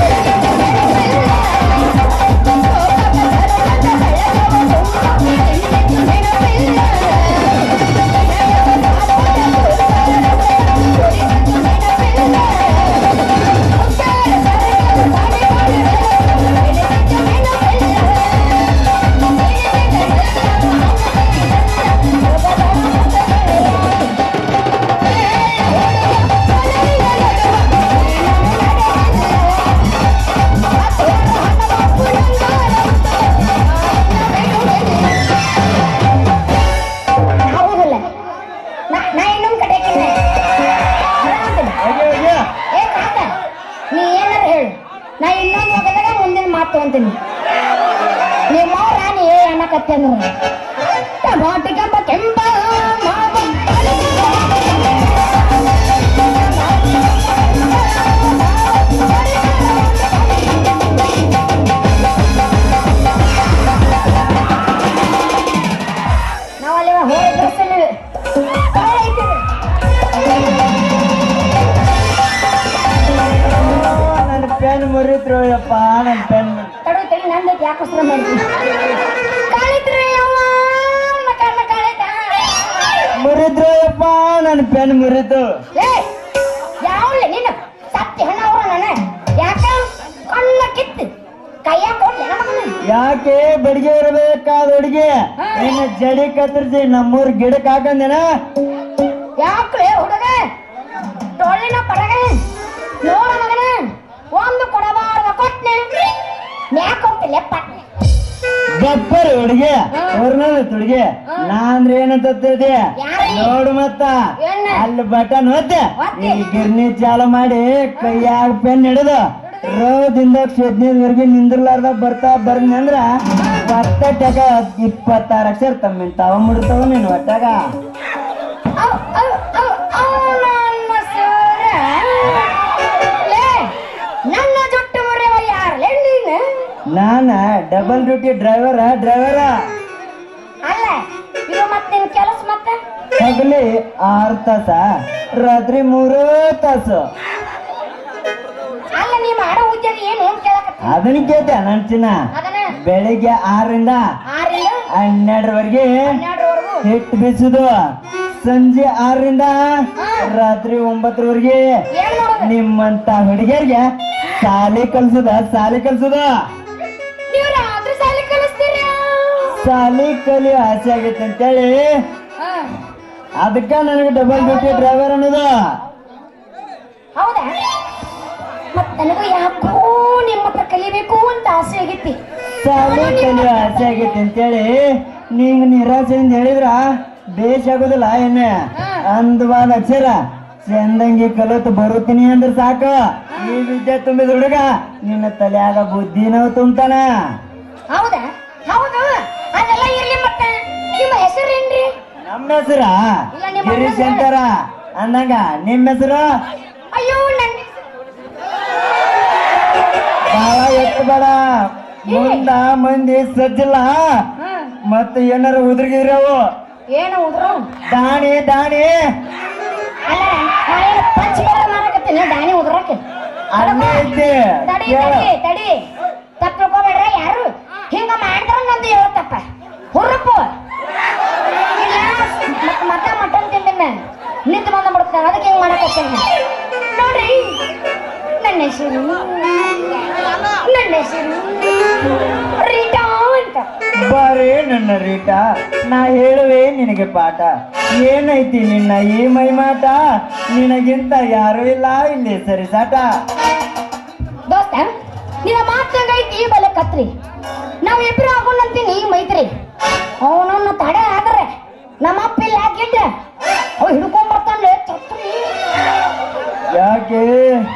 ಆಗುದಿಲ್ಲ ನಾ- ನಾ ಇನ್ನೊಂದ್ ಕಡೆ ಹಾಕಿನಿ. ಬರಾಕತ್ತೀನಿ. ಹೋಗಿ ಹೋಗಿ ಏ ಕಾಕ ನೀ ಏನಾರ ಹೇಳು ನಾ ಇನ್ನೊಂದು ಹೋಗದಾಗ ಮುಂದಿನ ಮಾತು ಅಂತೀನಿ ನಿಮ್ಮ ರಾಣಿ ಏ ಅನ್ನಕತ್ತೆ ಅಂದ್ರೆ ಟಮಾಟಿ ಕೆಂಪ ಕೆಂಪ ಮಾವ. ನಾವು ಅಲ್ಲಿ ಹೋಗಿ ಡ್ರೆಸ್ಸಲ್ಲಿ ನನ್ನ ಪೆನ್ ಮುರಿದ್ರು ಯಪ್ಪ ನನ್ನ ಪೆನ್ ತಡು ತಡಿ ನಂದೈತಿ ಯಾಕೆ ಹೆಸರು ಮಾಡ್ತೀನಿ ಕಾಳಿತ್ರಿ ಅವ್ವ ಮಕನ್ನ ಕಾಳಿತ ಮುರಿದ್ರು ಯಪ್ಪ ನನ್ನ ಪೆನ್ ಮುರಿತು ಏ ಯಾವಳೆ ನೀನು ಸತ್ತಿ ಹಣ ಅವ್ರ ನನ್ನ ಯಾಕ ಕಣ್ಣ ಕಿತ್ತು ಕೈಯಾಗ ಕೊಡ್ಲಿ ನಮಗನ ಯಾಕೆ ಬಡಿಗೆ ಇರಬೇಕಾದ ಹುಡುಗಿ ನಿನ್ನ ಜಡಿ ಕತ್ತರಿಸಿ ನಮ್ಮೂರ್ ಗಿಡಕ್ಕೆ ಹಾಕಂದೇನ ಯಾಕ್ರೆ ಹುಡುಗ ಟೊಳ್ಳಿನ ಪಡಗ ನೋಡ ಮಗನ ಒಂದು ಕೊಡಬಾರ್ದ ಕೊಟ್ನೆ ಮ್ಯಾಕ್ ಹೋಗ್ತಿಲ್ಲ ಪಟ್ನೆ ಗಪ್ಪರ್ ಹುಡುಗಿ ಅವ್ರನ್ನ ಹುಡುಗಿ ನಾ ಅಂದ್ರೆ ಏನಂತ ತಿಳ್ದಿ? ಯಾರು? ನೋಡು ಮತ್ತ ಏನ? ಅಲ್ಲಿ ಬಟನ್ ಒತ್ತೆ ಒತ್ತಿ. ಈ ಗಿರ್ನಿ ಚಾಲು ಮಾಡಿ ಕೈಯಾಗ ಪೆನ್ ಹಿಡಿದು ರೋದಿಂದ ಹದಿನೈದವರೆಗೆ ನಿಂದ್ರಲಾರ್ದ ಬರ್ತಾ ಬರ್ನಿ ಅಂದ್ರ ಒತ್ತಟ್ಟಾಗ ಇಪ್ಪತ್ತಾರು ಅಕ್ಷರ ತಮ್ಮಿನ ತಾವ ಮುಡ್ತಾವ ನೀನು ಒಟ್ಟಾಗ ಅವ್ ಅವ್ ಅವ್ ಅವ್ ನನ್ನ ಸೂರ ಲೇ ನನ್ನ ಜುಟ್ಟು ಮುರಿಯವ ಯಾರಲೇ ನೀನು ನಾನ ಡಬಲ್ ಡ್ಯೂಟಿ ಡ್ರೈವರ ಡ್ರೈವರ ಅಲ್ಲ ಇದು ಮತ್ತೆ ನಿನ್ ಕೆಲಸ ಮತ್ತೆ ಹಗಲಿ ಆರು ತಾಸ ರಾತ್ರಿ ಮೂರು ತಾಸು ಅಲ್ಲ ನೀ ಮಾಡೋ ಉದ್ಯೋಗ ಏನು ಅಂತ ಕೇಳಕತ್ತಿ ಅದನ್ನ ಕೇಳ್ತೆ ನನ್ ಚಿನ್ನ ಅದನ್ನ ಬೆಳಿಗ್ಗೆ ಆರರಿಂದ ಆರಿಂದ ಹನ್ನೆರಡರವರೆಗೆ ಹನ್ನೆರಡರವರೆಗೂ ಹಿಟ್ಟು ಬೀಸುದು ಸಂಜೆ ಆರರಿಂದ ರಾತ್ರಿ ಒಂಬತ್ತರವರೆಗೆ ಏನ್ ಮಾಡೋದು ನಿಮ್ಮಂತ ಹುಡುಗಿಯರಿಗೆ ಸಾಲಿ ಕಲ್ಸುದ ಸಾಲಿ ಕಲ್ಸುದ ನೀವು ರಾತ್ರಿ ಸಾಲಿ ಕಲಿಸ್ತೀರ ಸಾಲಿ ಕಲಿಯೋ ಆಸೆ ಆಗೈತೆ ಅಂತೇಳಿ ಅದಕ್ಕ ನನಗೆ ಡಬಲ್ ಡ್ಯೂಟಿ ಡ್ರೈವರ್ ಅನ್ನೋದು ಹೌದಾ ಮತ್ ನನಗೂ ಯಾಕೋ ನಿಮ್ಮ ಹತ್ರ ಕಲಿಬೇಕು ಅಂತ ಆಸೆ ಆಗೈತಿ ಸಾಲಿ ಕಲಿಯೋ ಆಸೆ ಆಗೈತೆ ಅಂತೇಳಿ ನಿಂಗ್ ನಿರಾಸೆಯಿಂದ ಹೇಳಿದ್ರ ಬೇಷ್ ಆಗೋದಿಲ್ಲ ಏನೇ ಅಂದವಾದ ಅಕ್ಷರ ಚಂದಂಗಿ ಕಲಿತು ಬರುತ್ತೀನಿ ಅಂದ್ರೆ ಸಾಕು ಈ ವಿದ್ಯೆ ತುಂಬಿದ ಹುಡುಗ ನಿನ್ನ ತಲೆಯಾಗ ಬುದ್ಧಿನೂ ತುಂಬ್ತಾನ ಹೌದಾ ಹೌದು ಅದೆಲ್ಲ ಇರ್ಲಿ ಮತ್ತೆ ನಿಮ್ಮ ಹೆಸರೇನ್ರಿ ನಮ್ಮ ಹೆಸರ ಇಲ್ಲ, ನಿಮ್ಮ ಗಿರಿಶಂಕರ ಅಂದಂಗ ನಿಮ್ಮ ಹೆಸರು ಅಯ್ಯೋ ನನ್ನ ಬಹಳ ಎತ್ತು ಬೇಡ ಮುಂದ ಮಂದಿ ಸಜ್ಜಿಲ್ಲ ಮತ್ತೆ ಏನಾರ ಉದ್ರಿಗಿರವು ಏನು ಉದ್ರು ದಾಣಿ ದಾಣಿ ಅಲ್ಲ ನಾನೇನು ಪಂಚಬೇರ ಮಾಡಕತ್ತೀನಿ ದಾನಿ ಉದ್ರಕ್ಕೆ ಅಲ್ಲೇ ಐತಿ ತಡಿ ಕೇಳು. ತಡಿ ತಡಿ ತಪ್ಪು ತಿಳ್ಕೊಬೇಡ್ರ ಯಾರು ಹಿಂಗ ಮಾಡಿದ್ರ ನಂದು ಹೇಳ್ತಪ್ಪ ಹುರುಪು ಇಲ್ಲ ಮತ್- ಮತ್ತ ಮಟನ್ ತಿಂದಿನ ನಿಂತು ಬಂದ ಬಿಡ್ತಾನೆ ಅದಕ್ಕೆ ಹಿಂಗ್ ಮಾಡಕತ್ತೀನಿ ನೋಡ್ರಿ ನನ್ನ ಹೆಸರು ನನ್ನ ಹೆಸರು ರೀಟಾ ಅಂತ ಬಾರೇ ನನ್ನ ರೀಟ ನಾ ಹೇಳುವೆ ನಿನಗೆ ಪಾಠ ಏನೈತಿ ನಿನ್ನ ಈ ಮೈಮಾಟ ನಿನಗಿಂತ ಯಾರು ಇಲ್ಲ ಇಲ್ಲಿ ಸರಿಸಾಟ ದೋಸ್ತ ನಿನ್ನ ಮಾತಂಗೈತಿ ಬಲೆ ಕತ್ರಿ ನಾವ್ ಇಬ್ರು ಆಗೋಣಂತೀನಿ ಮೈತ್ರಿ ಅವನನ್ನ ತಡೆ ಆದ್ರೆ ನಮ್ಮ ಅಪ್ಪ ಇಲ್ಲಿ ಹಾಕಿದ್ದ ಅವ್ ಹಿಡ್ಕೊಂಡ್ ಬರ್ತಾನೆ ಛತ್ರಿ ಯಾಕೆ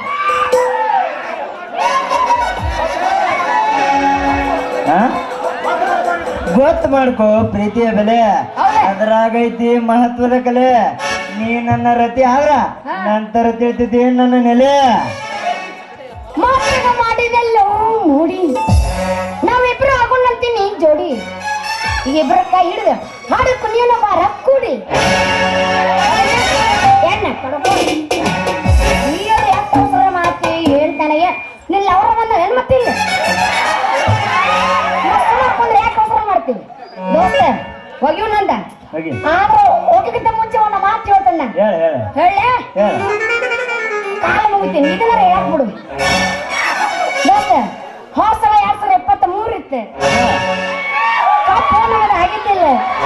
ಆ? ಗೊತ್ತು ಮಾಡ್ಕೋ ಪ್ರೀತಿಯ ಬೆಲೆ ಹೌದಾ? ಅದ್ರಾಗೈತಿ ಮಹತ್ವದ ಕಲೆ ನೀ ನನ್ನ ರತಿ ಆದ್ರ ನಂತರ ತಿಳ್ತಿದ್ದಿ ನನ್ನ ನೆಲೆ ಮಾತಂಗ ಮಾಡಿದೆಲ್ಲೋ ನೋಡಿ ನಾವಿಬ್ರು ಆಗೋಣಂತೀನಿ ಜೋಡಿ ಈಗ ಇಬ್ರ ಕೈ ಹಿಡಿದು ಹಾಡು ಕುಣಿಯೋಣ ಬಾರ ಕೂಡಿ ಎಣ್ಣ ಕಡ್ಕೊ. ನೀಯದು ಯಾಕ್ ಅವಸರ ಏನಾರ ಹೇಳಕ್ ಬಿಡು ದೋಸ್ತ ಹೋದ್ ಸಲ ಎರಡ್ ಸಾವಿರ ಇಪ್ಪತ್ತ ಮೂರ್ ಇತ್ತು ಕಪ್ ನಮ್ಮದು ಆಗಿದ್ದಿಲ್ಲ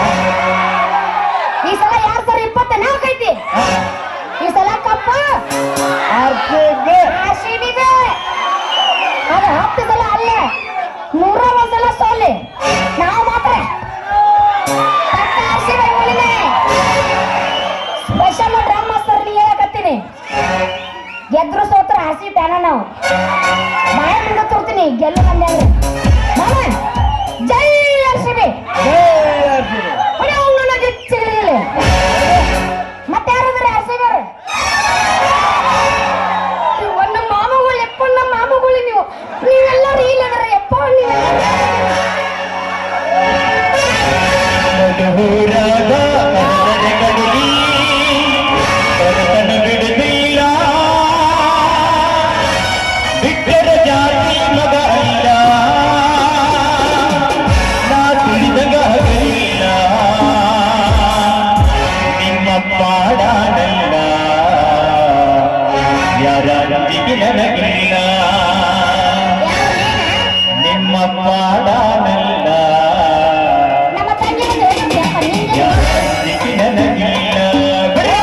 ಈ ಸಲ ಎರಡ್ ಸಾವಿರ ಇಪ್ಪತ್ತ ನಾಲ್ಕು ಐತಿ ಈ ಸಲ ಕಪ್ಪ ಆರ್ಸಿಬಿ ಆರ್ಸಿಬಿದೆ. ಅದು ಹತ್ತು ಸಲ ಅಲ್ಲ ನೂರ ಒಂದ್ ಸಲ ಸೋಲಿ ನಾವು ಮಾತ್ರ ಪಕ್ಕ ಆರ್ಸಿಬಿ ಉಳಿಮೆ. ಸ್ಪೆಷಲ್ ಡ್ರಮ್ ಮಾಸ್ತರ್ ನೀ ಹೇಳಕತ್ತೀನಿ ಗೆದ್ರು ಸೋತ್ರ ಹಸಿ ಪ್ಯಾನ ನಾವು ಬಾಯ ಮುಂದೆ ತೋರ್ತೀನಿ ಗೆಲ್ಲು ಬಂದೆ ಅಂದ್ರೆ ಮಾಮ ಜೈ ಆರ್ಸಿಬಿ ಜೈ ಆರ್ಸಿಬಿ ಹೊಡೆ ಅವ್ನು ನನಗೆ ಸಿಗಲಿಲ್ಲ ಮತ್ತೆ ಯಾರಾದ್ರೆ ಆರ್ಸಿಬಿ ಅವ್ರು ಇವ್ವ ನಮ್ಮ ಮಾಮಗಳು ಎಪ್ಪ ನಮ್ಮ ಮಾಮಗಳು ನೀವು ನೀವೆಲ್ಲರೂ ಇಲ್ಲದ್ರ ಎಪ್ಪ ನೀವು ಮಧುರಾದ ಕನ್ನಡಗಳಲ್ಲಿ ಕರ್ತನ ಬಿಡುತ್ತಿಲ್ಲ ಬಿಟ್ಟರ ಜಾತಿ ಮಗ ಅಲ್ಲ ನಾ ತಿಳಿದಾಗ ಹಗಲಿಲ್ಲ ನಿಮ್ಮ ಪಾಡಾನಲ್ಲ ಯಾರೊಂದಿಗೆ ನನಗಿಲ್ಲ ನಿಮ್ಮ ಪಾಡಾನಲ್ಲ ನಮ್ಮ ತಂಗಿ ನಿಂಗೆ ಯಾರೊಂದಿಗೆ ನನಗಿಲ್ಲ ಬಿಡು.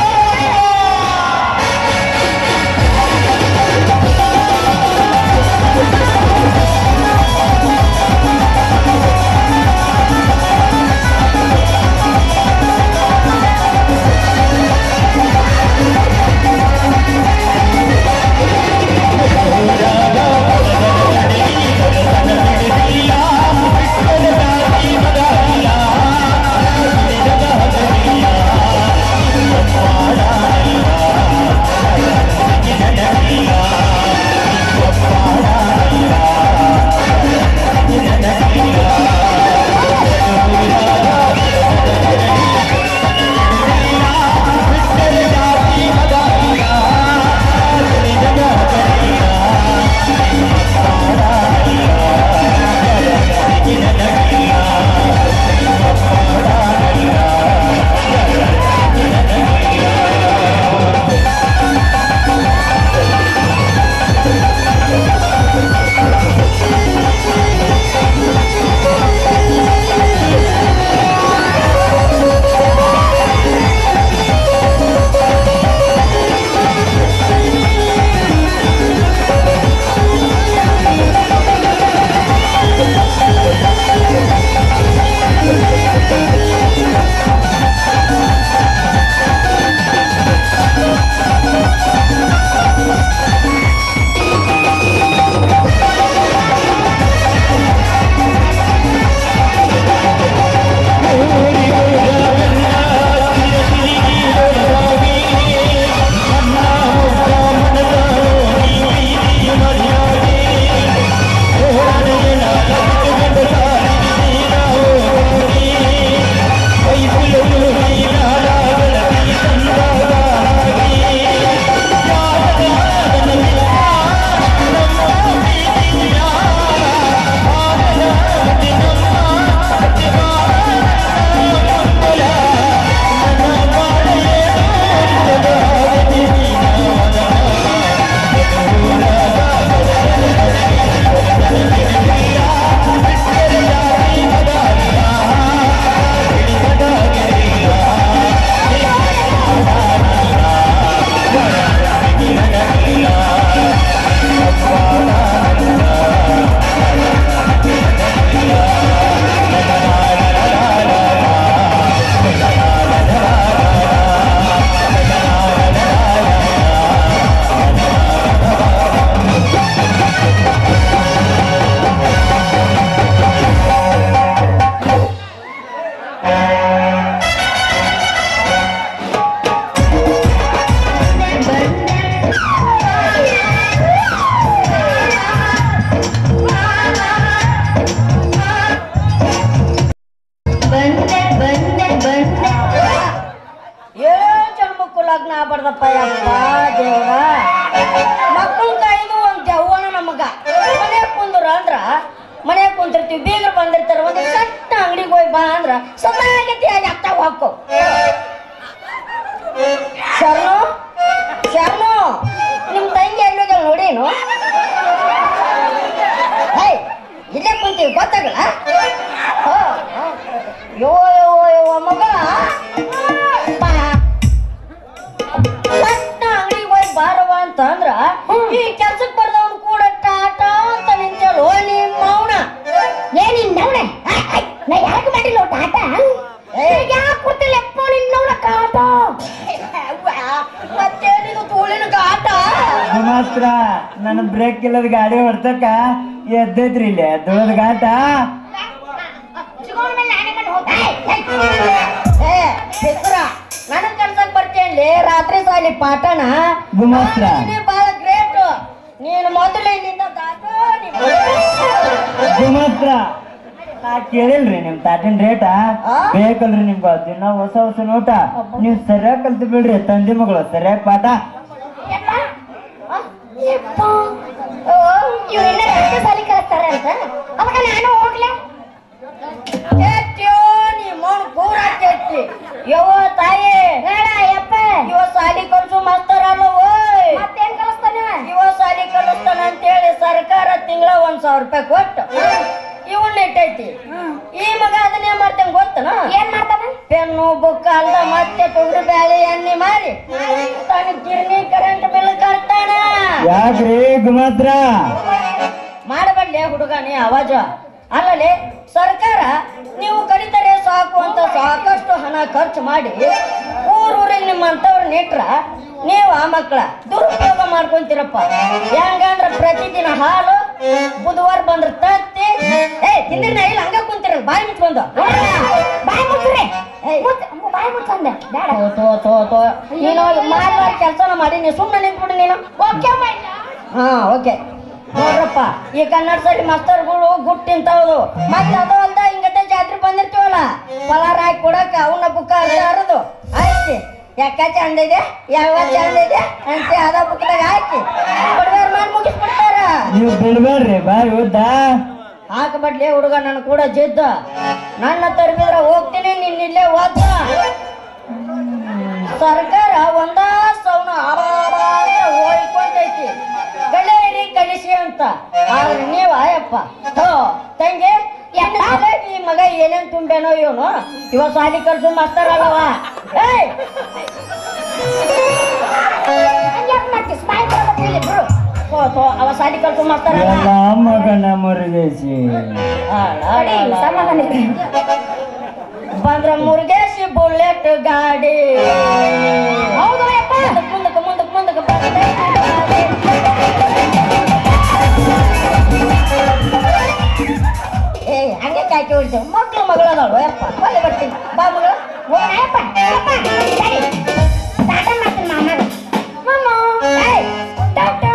ಏನ್ ಜನ್ಮಕ್ಕೂ ಲಗ್ನ ಆಗ್ಬಾರ್ದಪ್ಪ ಯಪ್ಪ ದೇವ್ರ ಮಕ್ಕಳ ಕೈದು ಒಂದ್ ಜವ್ವನ ನಮಗ ಮನೆ ಕುಂದ್ರ ಅಂದ್ರ ಮನೆ ಕುಂತಿರ್ತೀವಿ ಬೀಗರು ಬಂದಿರ್ತಾರ ಒಂದ್ ಸಣ್ಣ ಅಂಗಡಿಗೆ ಹೋಗಿ ಬಾ ಅಂದ್ರ ಸದಾಗತಿ ಆಗಿ ಅತ್ತಾಗ ಹಾಕೋ ಶರಣು ಶರಣು ನಿಮ್ ತಂಗಿ ಎಲ್ಲೋಗ್ಯಾಳ ನೋಡಿ ಈ ಕೆಲ್ಸಕ್ ಬರ್ದವನು ಕೂಡ ಟಾಟ ಅಂತ ನಿಂತಳು ನಿಮ್ಮ ಮೌನ ಏನಿನ್ ನವ್ನೆ ನಾ ಯಾಕೆ ಮಾಡಿಲ್ಲ ಟಾಟ ಯಾಕೆ ಕೊಡ್ತಿಲ್ಲಪ್ಪ ನಿನ್ನವನ ಕಾಟ ಮತ್ತೇನಿದು ತೋಳಿನ ಕಾಟ ಮಾತ್ರ ನನ್ನ ಬ್ರೇಕ್ ಇಲ್ಲದ ಗಾಡಿ ಹೊಡ್ತಕ್ಕ ಎದ್ದೈತ್ರಿ ಇಲ್ಲಿ ದುಳದ ಗಾಟ ನನಗ್ ಕೆಲ್ಸಕ್ ಬರ್ತೇನ್ಲಿ ರಾತ್ರಿ ಸಾಲಿ ಪಾಠನ ಗುಮಾಸ್ತ್ರ. ನೀನೇ ಬಹಳ ಗ್ರೇಟ್ ನೀನು ಮೊದಲಿನಿಂದ ಮಾತ್ರ ನಾ ಕೇಳಿಲ್ರಿ ನಿಮ್ ತಾಟಿನ ರೇಟ ಬೇಕಲ್ರಿ ನಿಮ್ಗ ದಿನ ಹೊಸ ಹೊಸ ನೋಟ ನೀವ್ ಸರಿಯಾಗಿ ಕಲ್ತು ಬಿಡ್ರಿ ತಂದೆ ಮಗಳು ಸರಿಯಾಗಿ ಪಾಠ ಇವ್ರೆಲ್ಲ ರಾತ್ರಿ ಸಾಲಿ ಕಲಿಸ್ತಾರೆ ಅಂತ ಅವಾಗ ನಾನು ಹೋಗ್ಲಾ ಎತ್ತ್ಯೋ ನೀ ಮೌನ ಪೂರ ಕೆತ್ತಿ ಯವ್ವ ತಾಯಿ ಹೇಳ ಯಪ್ಪ ಇವ ಸಾಲಿ ಕಲ್ಸು ಮಾಸ್ತರ್ ಅಲ್ಲವೋ ಮತ್ತೇನ್ ಕಲಿಸ್ತಾನೆ ಇವ ಸಾಲಿ ಕಲಿಸ್ತಾನ ಅಂತೇಳಿ ಸರ್ಕಾರ ತಿಂಗಳ ಒಂದ್ ಸಾವಿರ ರೂಪಾಯಿ ಕೊಟ್ಟು ಇವನ್ ಇಟ್ಟೈತಿ ಈ ಮಗ ಅದನ್ನೇ ಮಾಡ್ತೇನೆ ಗೊತ್ತನ ಏನ್ ಮಾಡ್ತಾನ ಪೆನ್ನು ಬುಕ್ ಅಲ್ದ ಮತ್ತೆ ತೊಗರಿ ಬ್ಯಾಳೆ ಎಣ್ಣೆ ಮಾರಿ ತನ್ನ ಗಿರಣಿ ಕರೆಂಟ್ ಬಿಲ್ ಕಟ್ತಾನ ಯಾಕ್ರಿ ಗುಮಾತ್ರ ಮಾಡಬಡ್ಲೆ ಹುಡುಗನೇ ಅವಾಜ ಅಲ್ಲಲ್ಲಿ ಸರ್ಕಾರ ನೀವು ಕಲಿತರೆ ಸಾಕು ಅಂತ ಸಾಕಷ್ಟು ಹಣ ಖರ್ಚು ಮಾಡಿ ಊರೂರಿಗೆ ನಿಮ್ಮಂತವ್ರನ್ನ ಇಟ್ರ ನೀವು ಆ ಮಕ್ಕಳ ದುರುಪಯೋಗ ಮಾಡ್ಕೊಂತೀರಪ್ಪ ಹೆಂಗಂದ್ರ ಪ್ರತಿದಿನ ಹಾಲು ಬುಧವಾರ ಬಂದ್ರ ತತ್ತಿ ಏ ತಿಂದಿರ ನಾ ಇಲ್ಲ ಹಂಗ ಕುಂತಿರಲ್ಲ ಬಾಯಿ ಮುಚ್ಕೊಂಡು ಬಾಯಿ ಮುಚ್ಚ್ರಿ ಬಾಯಿ ಮುಚ್ಚಂದೆ ಬೇಡ ತೋ ತೋ ತೋ ನೀನು ಮಾಡ್ಲಾರ ಕೆಲಸನ ಮಾಡಿ ನೀನು ಸುಮ್ಮನೆ ನಿಂತ್ಬಿಡು ನೀನು ಓಕೆ ಹಾ ಓಕೆ ನೋಡ್ರಪ್ಪ ಈ ಕನ್ನಡ ಸರಿ ಮಾಸ್ತರ್ಗಳು ಗುಟ್ ತಿಂತಾವ್ದು ಮತ್ತೆ ಅದು ಅಲ್ದ ಹಿಂಗತೆ ಜಾತ್ರೆ ಬಂದಿರ್ತೀವಲ್ಲ ಪಲಾರ ಹಾಕಿ ಕೊಡಕ ಅವನ್ನ ಬುಕ್ಕ ಹರಿದು ಆಯ್ತು ಯಾಕ ಚಂದ ಇದೆ ಯಾವ ಚಂದ ಇದೆ ಅಂತ ಅದ ಬುಕ್ದಾಗ ಹಾಕಿ ಕೊಡ್ಬೇರ್ ಮಾಡಿ ಮುಗಿಸ್ಬಿಡ್ತಾರ ನೀವು ಬಿಡ್ಬೇಡ್ರಿ ಬಾಯ್ ಉದ್ದ ಹಾಕಬಡ್ಲಿ ಹುಡುಗ ನನ್ನ ಕೂಡ ಜಿದ್ದ ನನ್ನ ತರಬಿದ್ರ ಹೋಗ್ತೀನಿ ನಿನ್ನ ಇಲ್ಲೇ ಓದ್ತ ಸರ್ಕಾರ ಒಂದ ಸೌನ ಹೋಯ್ಕೊಂಡೈತಿ ಗಲೇರಿ ಕಲಿಸಿ ಅಂತ ಆದ್ರೆ ನೀವ ಅಯ್ಯಪ್ಪ ಥೋ ತಂಗಿ ಎಲ್ಲ ಈ ಮಗ ಏನೇನ್ ತುಂಬೇನೋ ಇವನು ಇವ ಸಾಲಿ ಕಲ್ಸು ಮಾಸ್ತರ್ ಅಲ್ಲವ ಏಯ್ ಥೋ ಥೋ ಅವ ಸಾಲಿ ಕಲ್ಸು ಮಾಸ್ತರ್ ಅಲ್ಲ ಎಲ್ಲ ಮಗನ ಮುರುಗೇಸಿ ಸಮಾಧಾನ ಬಂದ್ರ ಮುರುಗೇಶಿ ಬುಲೆಟ್ ಗಾಡಿ ಹೌದು ಮುಂದಕ್ಕೆ ಮುಂದಕ್ಕೆ ಮುಂದಕ್ಕೆ ಬಂದೆ ಏ ಹಂಗೆ ಕಾಯ್ಕೆ ಹೊಡಿತೇವೆ ಮಕ್ಳು ಮಗಳದಳು ಯಪ್ಪ ಒಳ್ಳೆ ಬರ್ತೀನಿ ಬಾ ಮಗಳು ಹೋಗಪ್ಪ ಟಾಟಾ ಮಾಡ್ತೀನಿ ಮಾಮನ ಮಾಮ ಏಯ್ ಟಾಟಾ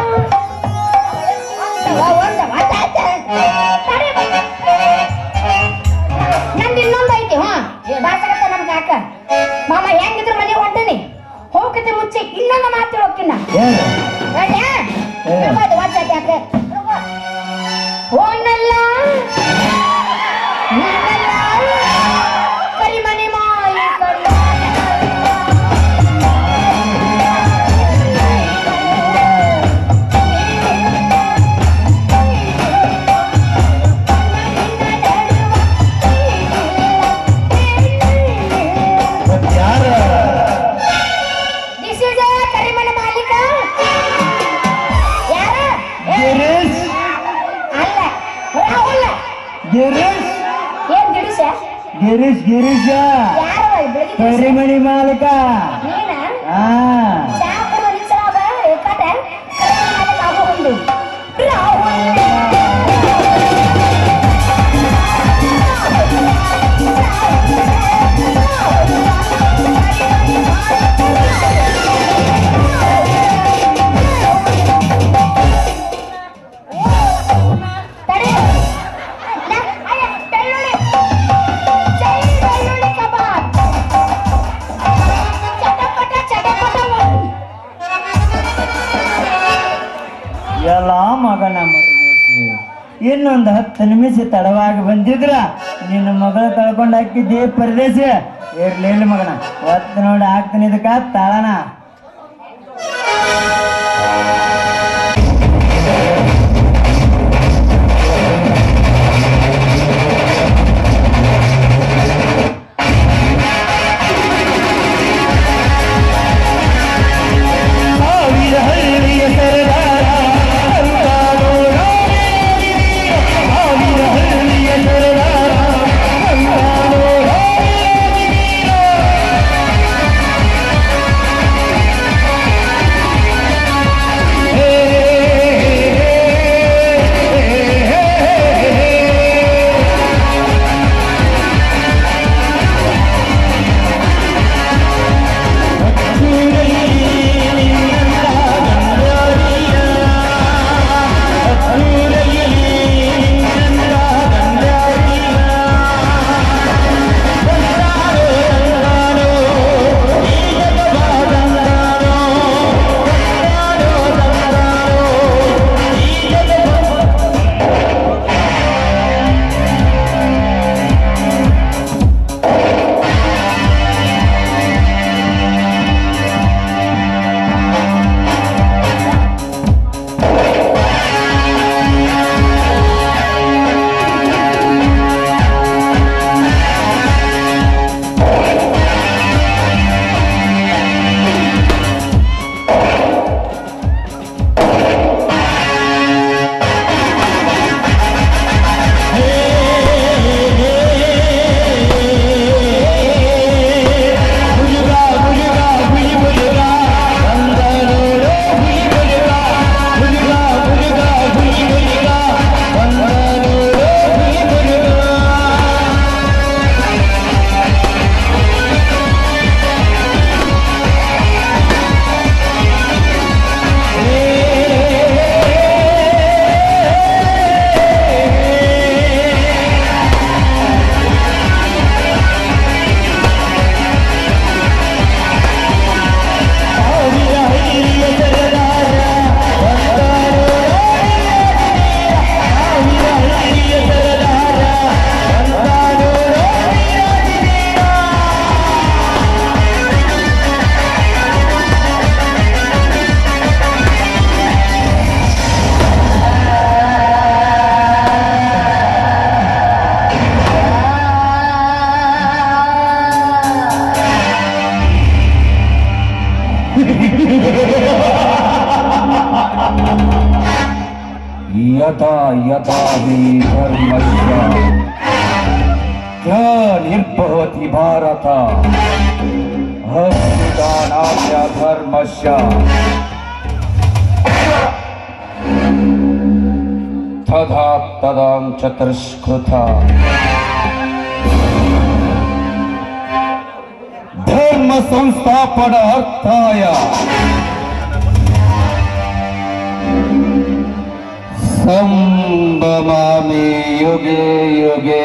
ನಂದು ಇನ್ನೊಂದು ಐತಿ ಹಾ ಬಾಸಗತ್ತ ನಮ್ ಕಾಕ ಮಾಮ ಹೆಂಗಿದ್ರು ಮನೆ ಹೊಂಟನಿ ಹೋಗತ್ತೆ ಮುಂಚೆ ಇನ್ನೊಂದು ಮಾತು ಹೋಗ್ತೀನ ಏನು ಓನಲ್ಲ ನೀನಲ್ಲ ಕರಿಮನೆ ಮಾಯಿ ಕಲ್ಲ ಮತ್ತ್ ಯಾರ ದಿಸ್ ಇಸ್ ಕರಿಮನೆ ಮಾಲೀಕ ಯಾರ ಗಿರೀಶ್ ಅಲ್ಲ ರಾಹುಲ್ ಗಿರೀಶ್ ಏನ್ ಗಿಡಿಸ ಗಿರೀಶ್ ಗಿರೀಶ ಯಾರು ಬೆಳಗ್ಗೆ ಕರಿಮಣಿ ಮಾಲಕ ನೀನ ಹಾ ಚಾ ಕುಡಿದು ನಿಲ್ಸರಾದ ಏಕಾಟ ಕರಿಮನೆ ಮಾಲೀಕ ಆಗೋ ಒಂದು ರಾಹುಲ್ ತಡಿ. ನ- ಅಯ್ಯ, ಬೆಳ್ಳುಳ್ಳಿ. ಜೈ ಬೆಳ್ಳುಳ್ಳಿ ಕಬಾಬ್. ಚಟಪಟ ಚಟಪಟ ಎಲ್ಲ ಮಗನ ಮುರುಗೇಸಿ ಇನ್ನೊಂದು ಹತ್ತು ನಿಮಿಷ ತಡವಾಗಿ ಬಂದಿದ್ರ ನಿನ್ನ ಮಗಳ ಕಳ್ಕೊಂಡು ಹಾಕಿದ್ದೆ ಪರದೇಶ ಇರ್ಲಿಲ್ಲ ಮಗನ ಒತ್ತು ನೋಡಿ ಹಾಕ್ತೀನಿ ಇದಕ್ಕ ತಾಳನ ಸಾವಿರ ಹಳ್ಳಿಯ ಸರದಾರ ಯಥಾ ಯಥಾ ಹಿ ಧರ್ಮಸ್ಯ ಗ್ಲಾನಿರ್ಭವತಿ ಭಾರತ ಹಸ್ತಿದಾನಾಯ ಧರ್ಮಸ್ಯ ತದಾ ತದಾಂ ಚತುಷ್ಕೃತ ಧರ್ಮ ಸಂಸ್ಥಾಪನ ಅರ್ಥಾಯ ಸಂಭಮಾಮಿ ಯುಗೆ ಯುಗೆ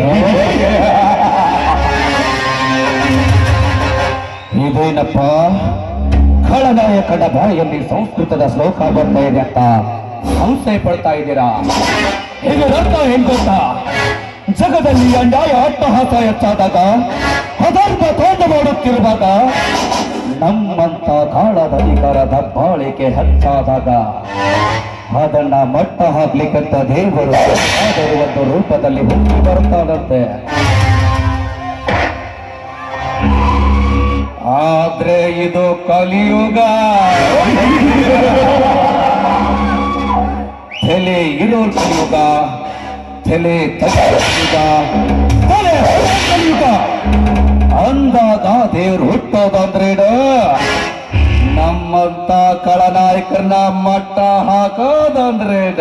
ಇದೇನಪ್ಪ ಖಳನಾಯಕನ ಬಾಯಲ್ಲಿ ಸಂಸ್ಕೃತದ ಶ್ಲೋಕ ಬರ್ತಾ ಇದೆ ಅಂತ ಸಂಶಯ ಪಡ್ತಾ ಇದ್ದೀರಾ ಇದರ ಅರ್ಥ ಏನ್ ಗೊತ್ತಾ ಜಗದಲ್ಲಿ ಅನ್ಯಾಯ ಅಟ್ಟಹಾಸ ಹೆಚ್ಚಾದಾಗ ಅಧರ್ಮ ತೋಟ ಮಾಡುತ್ತಿರುವಾಗ ನಮ್ಮಂತ ಕಾಳದ ಅಧಿಕಾರ ದಬ್ಬಾಳಿಕೆ ಹೆಚ್ಚಾದಾಗ ಅದನ್ನ ಮಟ್ಟ ಹಾಕ್ಲಿಕ್ಕಂತ ದೇವರು ಯಾವ್ದಾದ್ರು ಒಂದು ರೂಪದಲ್ಲಿ ಹುಟ್ಟಿ ಬರ್ತಾನಂತೆ ಆದ್ರೆ ಇದು ಕಲಿಯುಗ ತಲೆ ಇರೋರ್ ಕಲಿಯುಗ ತಲೆ ತಗ್ಗಿದ ತಲೆ ಕಲಿಯುಗ ಅಂದಾಗ ದೇವ್ರು ಹುಟ್ಟೋದಂದ್ರೇನು ನಮ್ಮಂತ ಕಳನಾಯಕರನ್ನ ಮಟ್ಟ ಹಾಕೋದಂದ್ರೇನ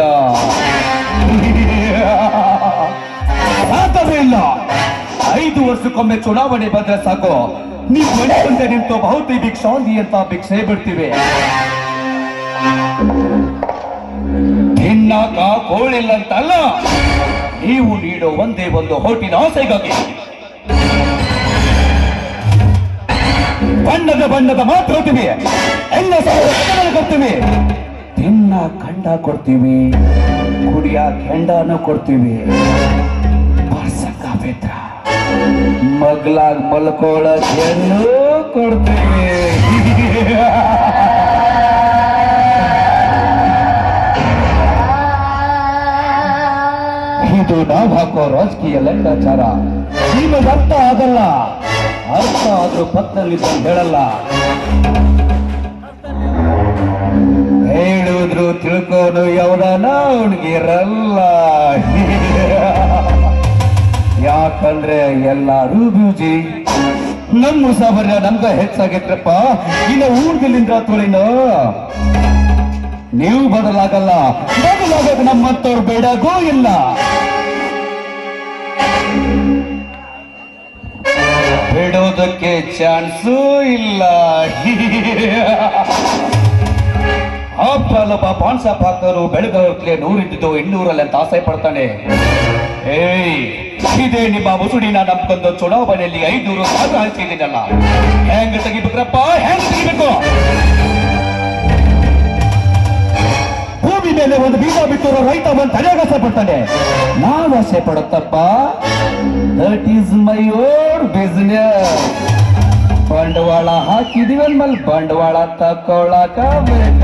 ಸಾಧ್ಯವೇ ಇಲ್ಲ ಐದು ವರ್ಷಕ್ಕೊಮ್ಮೆ ಚುನಾವಣೆ ಬಂದ್ರೆ ಸಾಕು ನೀವು ಮನೆ ಮುಂದೆ ನಿಂತು ಬಹುತಿ ಭಿಕ್ಷಾಂದಿ ಅಂತ ಭಿಕ್ಷೆ ಬಿಡ್ತೀವಿ ತಿನ್ನಾಕ ಕೋಳಿಲ್ಲ ಅಂತಲ್ಲ ನೀವು ನೀಡೋ ಒಂದೇ ಒಂದು ಹೋಟಿನ ಆಸೆಗಾಗಿ ಬಣ್ಣದ ಬಣ್ಣದ ಮಾತು ಹೇಳ್ತೀವಿ ಎಲ್ಲ ಸಾಲ ಕೊಡ್ತೀವಿ ತಿನ್ನ ಕಂಡ ಕೊಡ್ತೀವಿ ಕುಡಿಯ ಕೆಂಡನು ಕೊಡ್ತೀವಿ ಬರ್ಸಕ್ಕ ಬಿದ್ರ ಮಗ್ಲಾಗ್ ಮಲ್ಕೋಳ ಹೆಣ್ಣು ಕೊಡ್ತೀವಿ ಇದು ನಾವು ಹಾಕೋ ರಾಜಕೀಯ ಲೆಕ್ಕಾಚಾರ ನಿಮಗೆ ಅರ್ಥ ಆಗಲ್ಲ ಅರ್ಥ ಆದ್ರೂ ಪಕ್ಕದಲ್ಲಿ ಹೇಳಲ್ಲ ಹೇಳಿದ್ರು ತಿಳ್ಕೊಂಡು ಯಾವ್ದಾನ ಅವನಿಗಿರಲ್ಲ ಯಾಕಂದ್ರೆ ಎಲ್ಲಾರು ಬ್ಯೂಜಿ ನಮ್ಮ ಮುಸಾಬರ್ಯ ನಮ್ಗ ಹೆಚ್ಚಾಗಿದ್ರಪ್ಪ ಇನ್ನು ಊರ್ಗಲ್ಲಿಂದ ತುಳಿನೋ ನೀವು ಬದಲಾಗಲ್ಲ ಬದಲಾಗಕ್ಕೆ ನಮ್ಮಂತವ್ರು ಬೇಡಗೂ ಇಲ್ಲ ಬಿಡೋದಕ್ಕೆ ಚಾನ್ಸೂ ಇಲ್ಲ ಹಬ್ಬಲ್ಲೊಬ್ಬ ಪಾನ್ಸಾಪ್ ಹಾಕೋರು ಬೆಳಗ್ಗೆ ನೂರಿದ್ದು ಇನ್ನೂರಲ್ಲಿ ಅಂತ ಆಸೆ ಪಡ್ತಾನೆ ಏಯ್ ಇದೇ ನಿಮ್ಮ ಮುಸುಡಿನ ನಮ್ಗೊಂದು ಚುನಾವಣೆಯಲ್ಲಿ ಐನೂರು ಸಾವಿರ ಹಂಚಿದ್ದೀನಲ್ಲ ಹೆಂಗ್ ತೆಗಿಬೇಕ್ರಪ್ಪ ಹೆಂಗ್ ತೆಗಿಬೇಕು ಭೂಮಿ ಮೇಲೆ ಒಂದು ಬೀಜ ಬಿಟ್ಟಿರೋ ರೈತ ಬಂದು ತಲೆಗೆ ಆಸೆ ಪಡ್ತಾನೆ ನಾವು ಆಸೆ ಪಡುತ್ತಪ್ಪ that is my own business ಬಂಡವಾಳ ಹಾಕಿದೀವಿ ಅಂದ್ಮೇಲೆ ಬಂಡವಾಳ ತಕ್ಕೊಳಕ ಬೇಕ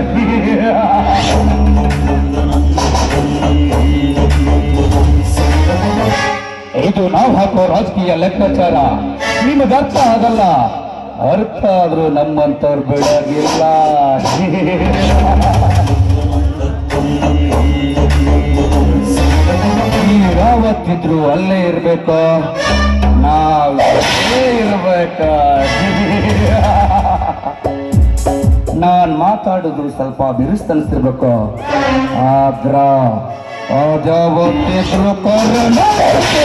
ಇದು ನಾವು ಹಾಕೋ ರಾಜಕೀಯ ಲೆಕ್ಕಾಚಾರ ನಿಮಗೆ ಅರ್ಥ ಆಗಲ್ಲ ಅರ್ಥ ಆದ್ರೂ ನಮ್ಮಂತವ್ರು ಬಿಡೋಗಿಲ್ಲ ನೀವು ಯಾವತ್ತಿದ್ರು ಅಲ್ಲೇ ಇರ್ಬೇಕು ನಾವು ಇಲ್ಲೇ ಇರ್ಬೇಕ ನಾನ್ ಮಾತಾಡುದು ಸ್ವಲ್ಪ ಬಿರುಸ್ತನಿಸ್ತಿರ್ಬೇಕು ಆದ್ರ ಅಜಾವತ್ತಿದ್ರು ಕೊರೋನಾ ಬರುತ್ತೆ.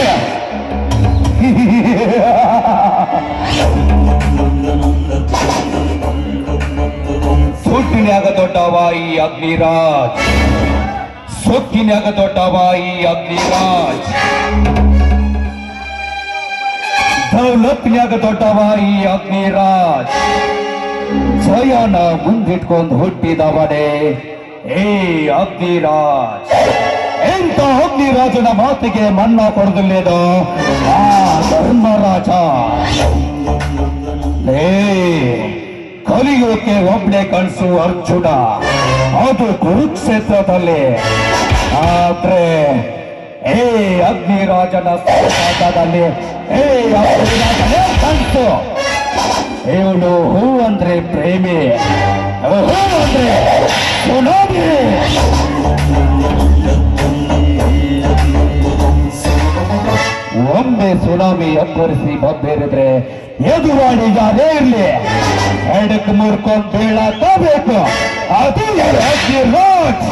ಸುಟ್ಟಿನ್ಯಾಗ ದೊಡ್ಡವ ಈ ಅಗ್ನಿರಾಜ್ ಸೊಕ್ಕಿನ್ಯಾಗ ದೊಡ್ಡವ ಈ ಅಗ್ನಿರಾಜ್ ದೌಲತ್ನ್ಯಾಗ ದೊಡ್ಡವ ಈ ಅಗ್ನಿರಾಜ್ ಜಯನ ಮುಂದಿಟ್ಕೊಂಡು ಹುಟ್ಟಿದವನೇ ಏ ಅಗ್ನಿರಾಜ್ ಎಂತ ಅಗ್ನಿರಾಜನ ಮಾತಿಗೆ ಮನ್ನ ಕೊಡದಿಲ್ಲೇದು ಆ ಧರ್ಮರಾಜ ಏ ಕಲಿಯೋಕೆ ಒಬ್ಬನೇ ಕನ್ಸು ಅರ್ಜುನ ಅದು ಕುರುಕ್ಷೇತ್ರದಲ್ಲಿ ಆದ್ರೆ ಏ ಅಗ್ನಿರಾಜನ ಜಾಗದಲ್ಲಿ ಏ ಅಗ್ನಿರಾಜನೇ ಕನ್ಸು ಇವನು ಹೂ ಅಂದ್ರೆ ಪ್ರೇಮಿ ಹೂ ಅಂದ್ರೆ ಸುನಾಮಿ ಮಳೆ ಸುನಾಮಿ ಅಬ್ಬರಿಸಿ ಬಂದೇರಿದ್ರೆ ಎದುರಾಳಿ ಯಾರೇ ಇರ್ಲಿ ಎಡಕ್ ಮುರ್ಕೊಂಡ್ ಬೀಳಬೇಕು ಅದು ರಾಜ್ಯ ರಾಜ್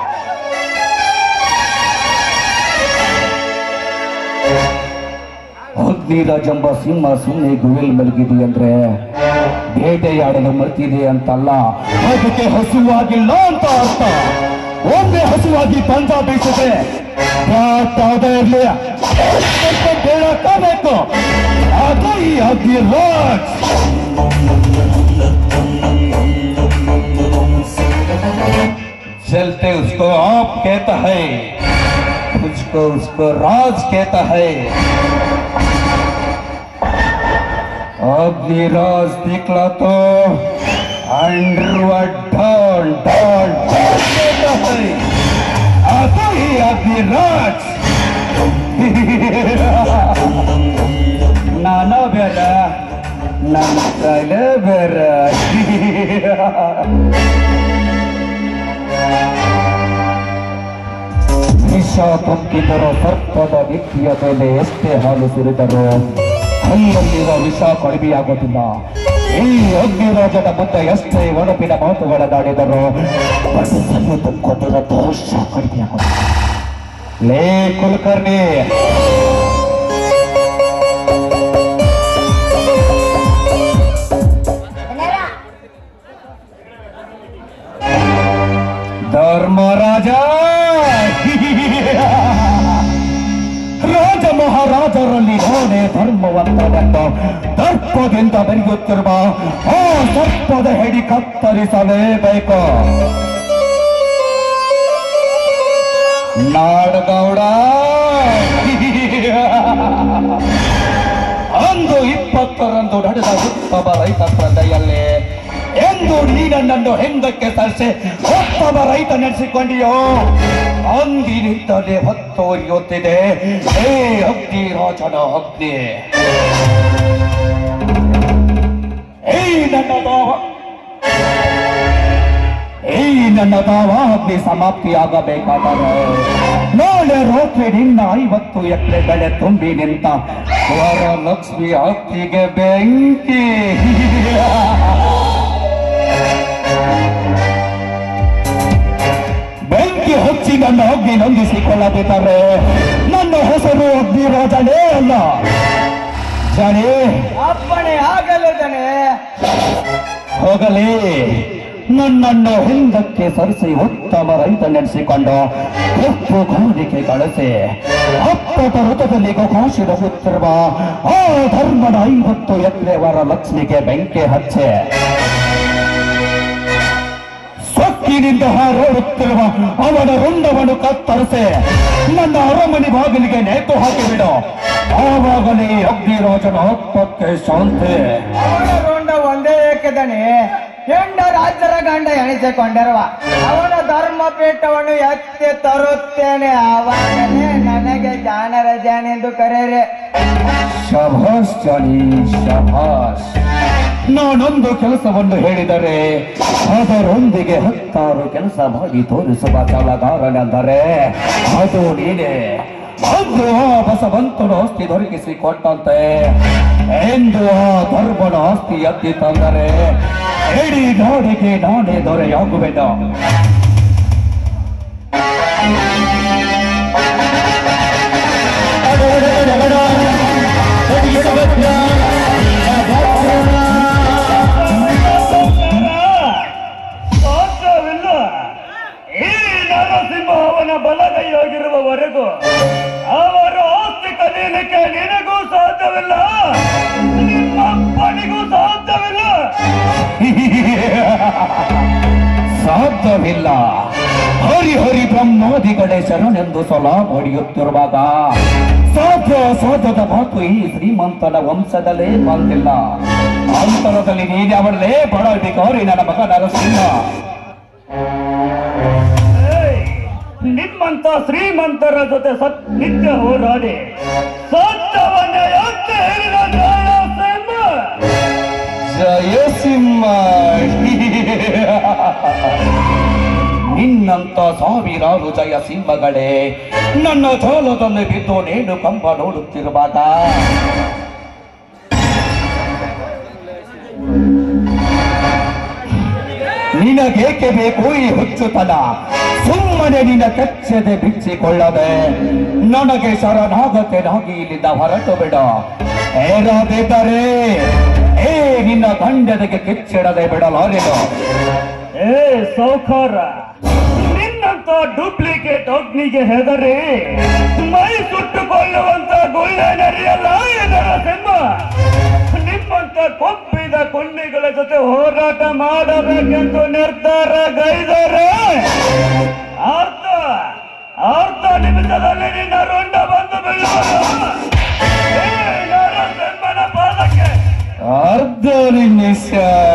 ಅಗ್ನಿರಾಜ್ ಎಂಬ ಸಿಂಹ ಸುಮ್ಮನೆ ಗುವೆಲ್ ಮಲಗಿದೆ ಅಂದ್ರೆ ಬೇಟೆಯಾಡಲು ಮರ್ತಿದೆ ಅಂತಲ್ಲ ಅದಕ್ಕೆ ಹಸುವಾಗಿಲ್ಲ ಅಂತ ಅರ್ಥ ಒಮ್ಮೆ ಹಸುವಾಗಿ ಪಂಜ ಬೀಸಿದ್ರೆ ಯಾವ್ದಾವ್ದೇ ಇರ್ಲಿ ಬೇಡಕ್ಕಾಗಬೇಕು ಅದು ಈ ಅಗ್ನಿರಾಜ್ चलते उसको आप कहता है उसको उसको राज कहता है अग्निराज निकला तो अंडरवर्ड डॉन डॉन डॉन कहता है आता ही अग्निराज ನಾನೋ ಬೇಡ ನನ್ನ ತಲೆ ಬೇರೆ ವಿಷ ತುಂಬಿದರೂ ಸರ್ಪದ ವ್ಯಕ್ತಿಯ ಮೇಲೆ ಎಷ್ಟೇ ಹಾಲು ಸುರಿದರೂ ಕೈಯಲ್ಲಿರುವ ವಿಷ ಕಡಿಮೆಯಾಗೋದಿಲ್ಲ ಈ ಅಗ್ನಿರಾಜನ ಮುಂದೆ ಎಷ್ಟೇ ಒಡಪಿನ ಮಾತುಗಳನ್ನಾಡಿದರೂ ಅದು ಸಮೇತ ಕೊಟ್ಟಿರೋ ದೋಷ ಕಡಿಮೆಯಾಗೋದಿಲ್ಲ ಲೇ ಕುಲಕರ್ಣಿ ಧರ್ಮರಾಜ ರಾಜ ಮಹಾರಾಜರಲ್ಲಿ ನಾನೇ ಧರ್ಮವಂತನನ್ನು ದರ್ಪದಿಂದ ಬೆರೆಯುತ್ತಿರುವ ಆ ಸರ್ಪದ ಹೆಡಿ ಕತ್ತರಿಸಲೇಬೇಕು ನಾಡಗೌಡ ಅಂದು ಇಪ್ಪತ್ತರಂದು ನಡೆದ ಉತ್ತಮ ರೈತ ಸ್ಪರ್ಧೆಯಲ್ಲಿ ಎಂದು ನೀ ನನ್ನನ್ನು ಹೆಂದಕ್ಕೆ ತರಿಸಿ ಉತ್ತಮ ರೈತ ನಡೆಸಿಕೊಂಡಿಯೋ ಅಂದಿನಿಂದಲೇ ಹೊತ್ತೋರಿಯುತ್ತಿದೆ ಹೇ ಅಗ್ನಿ ರಾಜನ ಅಗ್ನಿ ಹೇ ನನ್ನ ದಾವ ಈ ನನ್ನ ದಾವಾಗ್ನಿ ಸಮಾಪ್ತಿಯಾಗಬೇಕಾದರೆ ನಾಳೆ ರಾತ್ರಿ ನಿನ್ನ ಐವತ್ತು ಎಕರೆ ಬೆಳೆ ತುಂಬಿ ನಿಂತ ವರಲಕ್ಷ್ಮಿ ಅತ್ತಿಗೆ ಬೆಂಕಿ ಬೆಂಕಿ ಹಚ್ಚಿ ನನ್ನ ಅಗ್ನಿ ನಂದಿಸಿಕೊಳ್ಳಬೇಕಾದ್ರೆ ನನ್ನ ಹೆಸರು ಅಗ್ನಿರಾಜನೇ ಅಲ್ಲ ಜನೇ ಅಪ್ಪಣೆ ಆಗಲ್ಲದನೆ ಹೋಗಲಿ ನನ್ನನ್ನು ಹಿಂದಕ್ಕೆ ಸರಿಸಿ ಉತ್ತಮ ರೈತ ನಡೆಸಿಕೊಂಡು ಕಪ್ಪು ಕಾಣಿಕೆ ಕಳಿಸಿ ಅಪ್ಪಟ ಋತದಲ್ಲಿ ಕಾಶಿ ರಹುತ್ತಿರುವ ಆ ಧರ್ಮದ ಐವತ್ತು ಎಕರೆವರ ಲಕ್ಷ್ಮಿಗೆ ಬೆಂಕಿ ಹಚ್ಚೆ ಸೊಕ್ಕಿನಿಂದ ಹಾರೋಡುತ್ತಿರುವ ಅವನ ರುಂಡವನ್ನು ಕತ್ತರಿಸಿ ನನ್ನ ಅರಮನೆ ಬಾಗಿಲಿಗೆ ನೇತು ಹಾಕಿಬಿಡು ಆವಾಗಲೇ ಅಗ್ನಿರಾಜನ ಆತ್ಮಕ್ಕೆ ಶಾಂತಿ ಅವನ ಗೊಂಡ ಒಂದೇ ಏಕದನೆ ಹೆಂಡ ರಾಜರ ಗಂಡ ಎಣಿಸಿಕೊಂಡಿರುವ ಅವನ ಧರ್ಮ ಪೀಠವನ್ನು ಎತ್ತಿ ತರುತ್ತೇನೆ ಆವಾಗಲೇ ನನಗೆ ಜಾನರ ಜಾನೆಂದು ಕರೆಯರೆ ಶಭಾಷ್ ಜಾನಿ ಶಭಾಷ್ ನಾನೊಂದು ಕೆಲಸವನ್ನು ಹೇಳಿದರೆ ಅದರೊಂದಿಗೆ ಹತ್ತಾರು ಕೆಲಸ ಮಾಡಿ ತೋರಿಸುವ ಕಲಾಗಾರನೆಂದರೆ ಅದು ನೀನೇ ಅದು ಆ ಬಸವಂತನ ಆಸ್ತಿ ದೊರಕಿಸಿ ಕೊಟ್ಟಂತೆ ಎಂದು ಆ ಧರ್ಮನ ಆಸ್ತಿ ಎತ್ತಿ ತಂದರೆ ಇಡೀ ನಾಡಿಗೆ ನಾನೇ ದೊರೆಯಾಗುವೆನು ಸಾಧ್ಯವಿಲ್ಲ ಈ ನರಸಿಂಹ ಅವನ ಬಲಗೈಯಾಗಿರುವವರೆಗೂ ಅವರ ಆಸ್ತಿ ಕಲಿಯಲಿಕ್ಕೆ ನಿನಗೂ ಸಾಧ್ಯವಿಲ್ಲ ನಿಮ್ಮಪ್ಪನಿಗೂ ಸಾಧ್ಯವಿಲ್ಲ ಸಾಧ್ಯವಿಲ್ಲ ಹರಿ ಹರಿ ಬ್ರಹ್ಮಾದಿಗಳೇ ಶರಣೆಂದು ಸಲ ಹೊಡೆಯುತ್ತಿರುವಾಗ ಸಾಧ್ಯ ಸಾಧ್ಯದ ಮಾತು ಈ ಶ್ರೀಮಂತನ ವಂಶದಲ್ಲೇ ಬಂದಿಲ್ಲ ಅಂತರದಲ್ಲಿ ನೀನೆ ಅವಳೇ ಬಡ ವಿಕಾರಿ ನನ್ನ ಮಗ ನರಸಿಂಹ ಏಯ್, ನಿಮ್ಮಂತ ಶ್ರೀಮಂತರ ಜೊತೆ ಸತ್ ನಿತ್ಯ ಹೋರಾಡಿ ಸತ್ಯವನ್ನ ಎತ್ತಿ ಹಿಡಿದ ನರಸಿಂಹ ಜಯಸಿಂಹ ನಿನ್ನಂತ ಸಾವಿರಾರು ಜಯ ಸಿಂಹಗಳೇ ನನ್ನ ಜೋಲದಲ್ಲಿ ಬಿದ್ದು ನೇಣು ಕಂಬ ನೋಡುತ್ತಿರುವಾಗ ನಿನಗೇಕೆ ಬೇಕು ಈ ಹುಚ್ಚುತನ ಸುಮ್ಮನೆ ನಿನ್ನ ಕಚ್ಚದೆ ಬಿಚ್ಚಿಕೊಳ್ಳದೆ ನನಗೆ ಶರಣಾಗತೆನಾಗಿ ಇಲ್ಲಿಂದ ಹೊರಟು ಬಿಡ ಏರಾದಿದ್ದರೆ ಏ ನಿನ್ನ ಗಂಡನಿಗೆ ಕಿಚ್ಚಿಡದೆ ಬಿಡಲಾರೆನು ಏ ಸೌಖಾರ ನಿನ್ನಂತ ಡೂಪ್ಲಿಕೇಟ್ ಅಗ್ನಿಗೆ ಹೆದರಿ ಮೈ ಸುಟ್ಟುಕೊಳ್ಳುವಂತ ಗುಳ್ಳೆ ನರಿಯಲ್ಲ ಇದರ ಸಿಂಹ ನಿಮ್ಮಂತ ಕೊಪ್ಪಿದ ಕೊಂಡಿಗಳ ಜೊತೆ ಹೋರಾಟ ಮಾಡಬೇಕೆಂದು ನಿರ್ಧಾರ ಗೈದರೆ ಅರ್ಧ ಅರ್ಧ ನಿಮಿಷದಲ್ಲಿ ನಿನ್ನ ರುಂಡ ಬಂದು ಬೀಳುವುದು ಏ ನರಸಿಂಹನ ಪಾದಕ್ಕೆ ಅರ್ಧ ನಿಮಿಷ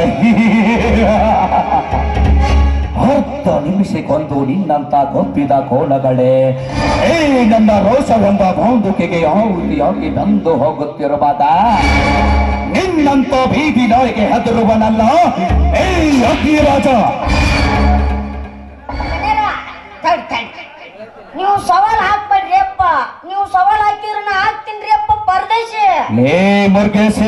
ಅರ್ಧ ನಿಮಿಷಕ್ಕೊಂದು ನಿನ್ನಂತ ಕೊಪ್ಪಿದ ಕೋಣಗಳೇ ಏ ನನ್ನ ರೋಷವೆಂಬ ಬಾಂಧುಕೆಗೆ ಆಹುತಿಯಾಗಿ ಬಂದು ಹೋಗುತ್ತಿರುವಾಗ ನಿನ್ನಂತ ಬೀದಿ ನಾಯಿಗೆ ಹೆದರುವನಲ್ಲ ಏ ಅಗ್ನಿರಾಜ ಮನೆಯವ್ರ, ತಡ್, ತಡ್. ನೀವು ಸವಾಲ್ ಹಾಕ್ಬೇಡ್ರಿ ಅಪ್ಪ ನೀವು ಸವಾಲ್ ಹಾಕಿದ್ರ ನಾ ಹಾಕ್ತೀನಿ ಅಪ್ಪ ಪರದೇಶಿ ಲೇ ಮುರ್ಗೇಶೆ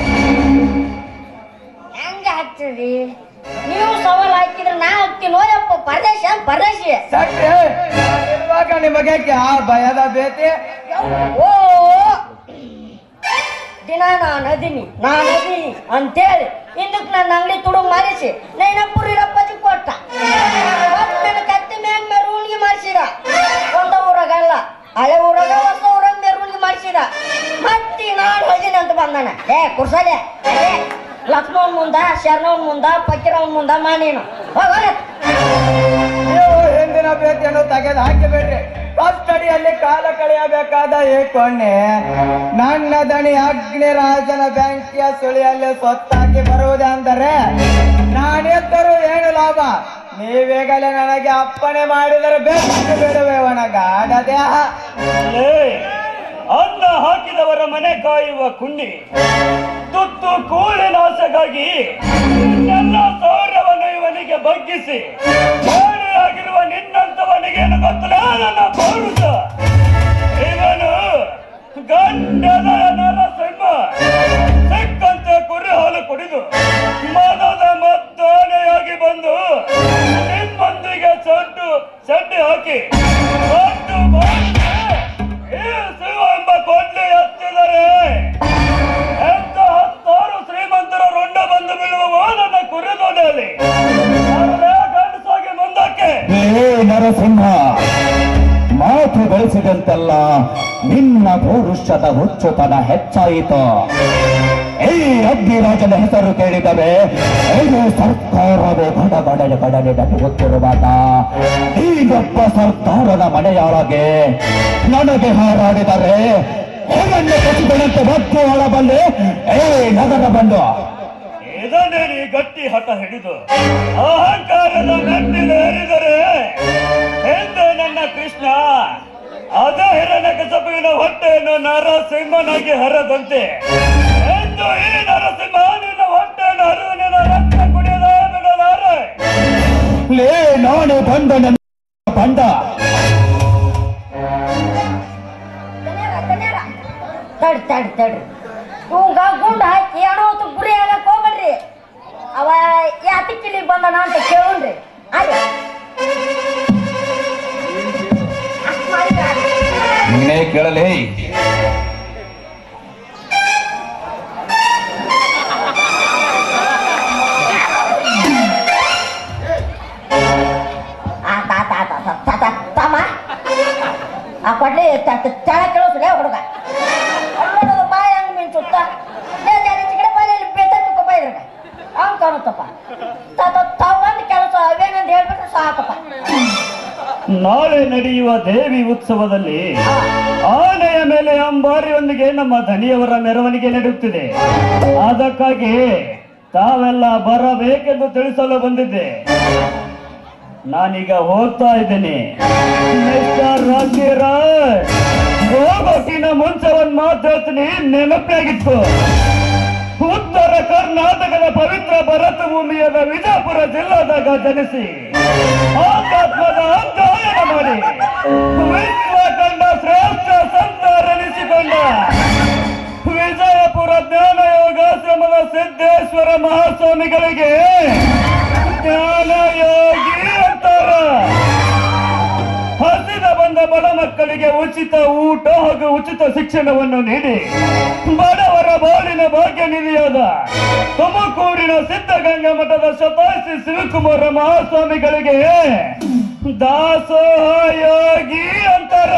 ಹೆಂಗ ಹಾಕ್ತೀರಿ ನೀವು ಸವಾಲ್ ಹಾಕಿದ್ರೆ ನಾ ಹಾಕ್ತೀನೋ ಯಪ್ಪ ಪರದೇಶ ಪರದೇಶಿ ಸಟ್ರೆ ಇರುವಾಗ ನಿಮಗೆ ಆ ಭಯದ ಬೇತಿ ಓ ದಿನ ನಾನು ಅದೀನಿ ನಾನು ಅದೀನಿ ಅಂತೇಳಿ ಹಿಂದಕ್ಕೆ ನನ್ನ ಅಂಗಡಿ ತುಡುಗ್ ಮಾರಿಸಿ ನೈನಪ್ಪುರಿ ರಪ್ಪಜಿ ಕೊಟ್ಟ ಮತ್ತ್ ನನ್ನ ಕತ್ತಿ ಮ್ಯಾಗ ಮೆರವಣಿಗೆ ಮಾಡಿಸಿದ ಒಂದ ಊರಾಗಲ್ಲ ಹಳೆ ಊರಾಗ ಹೊಸ ಊರಾಗ ಮೆರವಣಿಗೆ ಮಾಡಿಸಿದ ಮತ್ತೆ ನಾನು ಹೋಗಿನಿ ಅಂತ ಬಂದಾನ ಏ ಕುರ್ಸಲೆ ಏ ಲಕ್ಷ್ಮಣ್ ಮುಂದ ಶರಣವನ್ ಮುಂದ ಪಕ್ಕಿರವನ್ ಮುಂದ ಮಾನೀನು ಹೋಗೋಣ ನೀವು ಹಿಂದಿನ ಬೇತಿಯನ್ನು ತೆಗೆದು ಹಾಕಿಬೇಡ್ರಿ ಫಸ್ಟ್ ಅಡಿಯಲ್ಲಿ ಕಾಲ ಕಳೆಯಬೇಕಾದ ಈ ಕೊಣ್ಣೆ ನನ್ನ ದಣಿ ಅಗ್ನಿರಾಜನ ಬೆಂಕಿಯ ಸುಳಿಯಲ್ಲಿ ಸೊತ್ತಾಗಿ ಬರುವುದೇ ಅಂದರೆ ನಾನೆದ್ದರೂ ಏನು ಲಾಭ ನೀವೀಗಲೇ ನನಗೆ ಅಪ್ಪಣೆ ಮಾಡಿದರೆ ಬೇಕು ಬಿಡುವೆ ಒಣಗಾಡ ದೇಹ ಲೇ, ಅನ್ನ ಹಾಕಿದವರ ಮನೆ ಕಾಯುವ ಕುಂಡಿ ತುತ್ತು ಕೂಳಿನಾಸೆಗಾಗಿ ಎಲ್ಲ ಸೌರ್ಯವನ್ನು ಇವನಿಗೆ ಬಗ್ಗಿಸಿ ಆಗಿರುವ ನಿನ್ನಂತವನಿಗೇನು ಗೊತ್ತಲೇ ನನ್ನ ಪೌರುಷ ಇವನು ಗಂಡದ ನರಸಿಂಹ ಸಿಕ್ಕಂತೆ ಕುರಿ ಹಾಲು ಕುಡಿದು ಮದದ ಮದ್ದಾನೆಯಾಗಿ ಬಂದು ನಿಮ್ಮೊಂದಿಗೆ ಸಡ್ಡು ಸಡ್ಡಿ ಹಾಕಿ ಸಡ್ಡು ಮಾಡಿ ಈ ಶಿವ ಎಂಬ ಕೊಂಡೆ ಎತ್ತಿದರೆ ಎಂತ ಹತ್ತಾರು ಶ್ರೀಮಂತರ ರುಂಡ ಬಂದು ಬೀಳುವ ನನ್ನ ಕುರಿದೊಡೆಯಲ್ಲಿ ಗಂಡಸಾಗಿ ಮುಂದಕ್ಕೆ ಏ ನರಸಿಂಹ ಮಾತು ಬೆಳೆಸಿದಂತೆಲ್ಲ ನಿನ್ನ ಪೌರುಷದ ಹುಚ್ಚುತನ ಹೆಚ್ಚಾಯಿತು ಈ ಅಗ್ನಿರಾಜನ ಹೆಸರು ಕೇಳಿದರೆ ಇದು ಸರ್ಕಾರವೇ ಗಡಗಡೆ ಗಡನೆ ನಟುಗುತ್ತಿರುವಾಗ ಈಗೊಬ್ಬ ಸರ್ಕಾರದ ಮನೆಯೊಳಗೆ ನನಗೆ ಹಾರಾಡಿದರೆ ಹೇಗನ್ನು ಕಸಿದನಂತೆ ಬದ್ದು ಆಳಬಲ್ಲೆ ಏ ನಗರ ಬಂದು ಇದನ್ನೇ ನೀ ಗಟ್ಟಿ ಹಠ ಹಿಡಿದು ಅಹಂಕಾರದ ಮೆಟ್ಟಿಲೇರಿದರೆ ಎಂದು ನನ್ನ ಕೃಷ್ಣ ಅದೇ ಹಿರಣ್ಯ ಕಸಪಿನ ಹೊಟ್ಟೆಯನ್ನು ನರಸಿಂಹನಾಗಿ ಹರದಂತೆ ಎಂದು ಈ ನರಸಿಂಹ ನಿನ್ನ ಹೊಟ್ಟೆಯನ್ನು ಹರಿದು ನಿನ್ನ ರಕ್ತ ಕುಡಿಯದ ಬಿಡಲಾರೆ ಲೇ ನಾನು ಬಂದ ನನ್ನ ಬಂದ ತಡಿ ತಡಿ ತಡಿ ಇವಂಗ ಗುಂಡ ಹಾಕಿ ಅಣವತ್ತು ಗುರಿ ಆಗಕ್ ಹೋಗ್ಬೇಡ್ರಿ ಅವ ಯಾತಕ್ಕಿಲಿ ಬಂದನ ಅಂತ ಕೇಳ್ರಿ ಆಯ್ತು ಅಷ್ಟ್ ಮಾಡಿದ್ರ ಆಯ್ತು. ನೀನೇ ಕೇಳಲೇ ಆತ ಆತ ಆತ ಆತ, ಆತ, ಆತ, ತಮ್ಮ ಆ ಕೊಡ್ಲಿ ತ- ತ- ತೆಳ ಕೇಳಿಸ್ಲೇ ಹುಡುಗ ಅಲ್ಲೋಡು ಬಾಯಿ ಹಂಗ್ ಮಿಂಚುತ್ತ ಏ ಜಾರಿ ಚಿಕಡೆ ಬಾಯಲ್ಲಿ ಬೇತ ತುಕ್ಕಪ್ಪ ಇದ್ರಾಗ ಹಂಗ್ ಕಾಣುತ್ತಪ್ಪ ತಾವ್ ಬಂದ್ ಕೆಲಸ ಅವೇನಂತ ಹೇಳ್ಬಿಟ್ರೆ ಸಾಕಪ್ಪ ನಾಳೆ ನಡೆಯುವ ದೇವಿ ಉತ್ಸವದಲ್ಲಿ ಆನೆಯ ಮೇಲೆ ಅಂಬಾರಿಯೊಂದಿಗೆ ನಮ್ಮ ಧನಿಯವರ ಮೆರವಣಿಗೆ ನಡೆಯುತ್ತಿದೆ ಅದಕ್ಕಾಗಿ ತಾವೆಲ್ಲ ಬರಬೇಕೆಂದು ತಿಳಿಸಲು ಬಂದಿದ್ದೆ ನಾನೀಗ ಹೋಗ್ತಾ ಇದ್ದೇನೆ ಮಿಸ್ಟರ್ ರಾಜೀರಾಜ್ ಹೋಗೋಕಿನ ಮುಂಚೆ ಒಂದ್ ಮಾತು ಹೇಳ್ತೀನಿ ನೆನಪಾಗಿತ್ತು ಉತ್ತರ ಕರ್ನಾಟಕದ ಪವಿತ್ರ ಭರತ ಭೂಮಿಯಾದ ವಿಜಯಪುರ ಜಿಲ್ಲಾದಾಗ ಜನಿಸಿ ಆಧ್ಯಾತ್ಮದ ಅಧ್ಯಯನ ಮಾಡಿ ವಿಶ್ವ ಕಂಡ ಶ್ರೇಷ್ಠ ಸಂತರೆನಿಸಿಕೊಂಡ ವಿಜಯಪುರ ಜ್ಞಾನ ಯೋಗಾಶ್ರಮದ ಸಿದ್ದೇಶ್ವರ ಮಹಾಸ್ವಾಮಿಗಳಿಗೆ ಜ್ಞಾನ ಯೋಗಿ ಅಂತಾರ ಹಸಿದ ಬಂದ ಬಡ ಮಕ್ಕಳಿಗೆ ಉಚಿತ ಊಟ ಹಾಗೂ ಉಚಿತ ಶಿಕ್ಷಣವನ್ನು ನೀಡಿ ಬಡವರ ಬಾಳಿನ ಭಾಗ್ಯ ನಿಧಿಯಾದ ತುಮಕೂರಿನ ಸಿದ್ಧಗಂಗಾ ಮಠದ ಶತಾಸಿ ಶಿವಕುಮಾರ ಮಹಾಸ್ವಾಮಿಗಳಿಗೆ ದಾಸೋಹ ಯೋಗಿ ಅಂತಾರ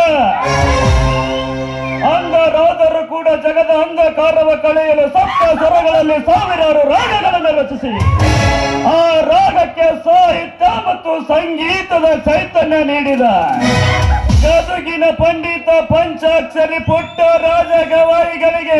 ಅಂಧರಾದರೂ ಕೂಡ ಜಗದ ಅಂಧಕಾರವ ಕಳೆಯಲು ಸಪ್ತ ಸ್ವರಗಳಲ್ಲಿ ಸಾವಿರಾರು ರಾಗಗಳನ್ನು ರಚಿಸಿ ಆ ರಾಗಕ್ಕೆ ಸಾಹಿತ್ಯ ಮತ್ತು ಸಂಗೀತದ ಚೈತನ್ಯ ನೀಡಿದ ಗದುಗಿನ ಪಂಡಿತ ಪಂಚಾಕ್ಷರಿ ಪುಟ್ಟ ರಾಜ ಗವಾಯಿಗಳಿಗೆ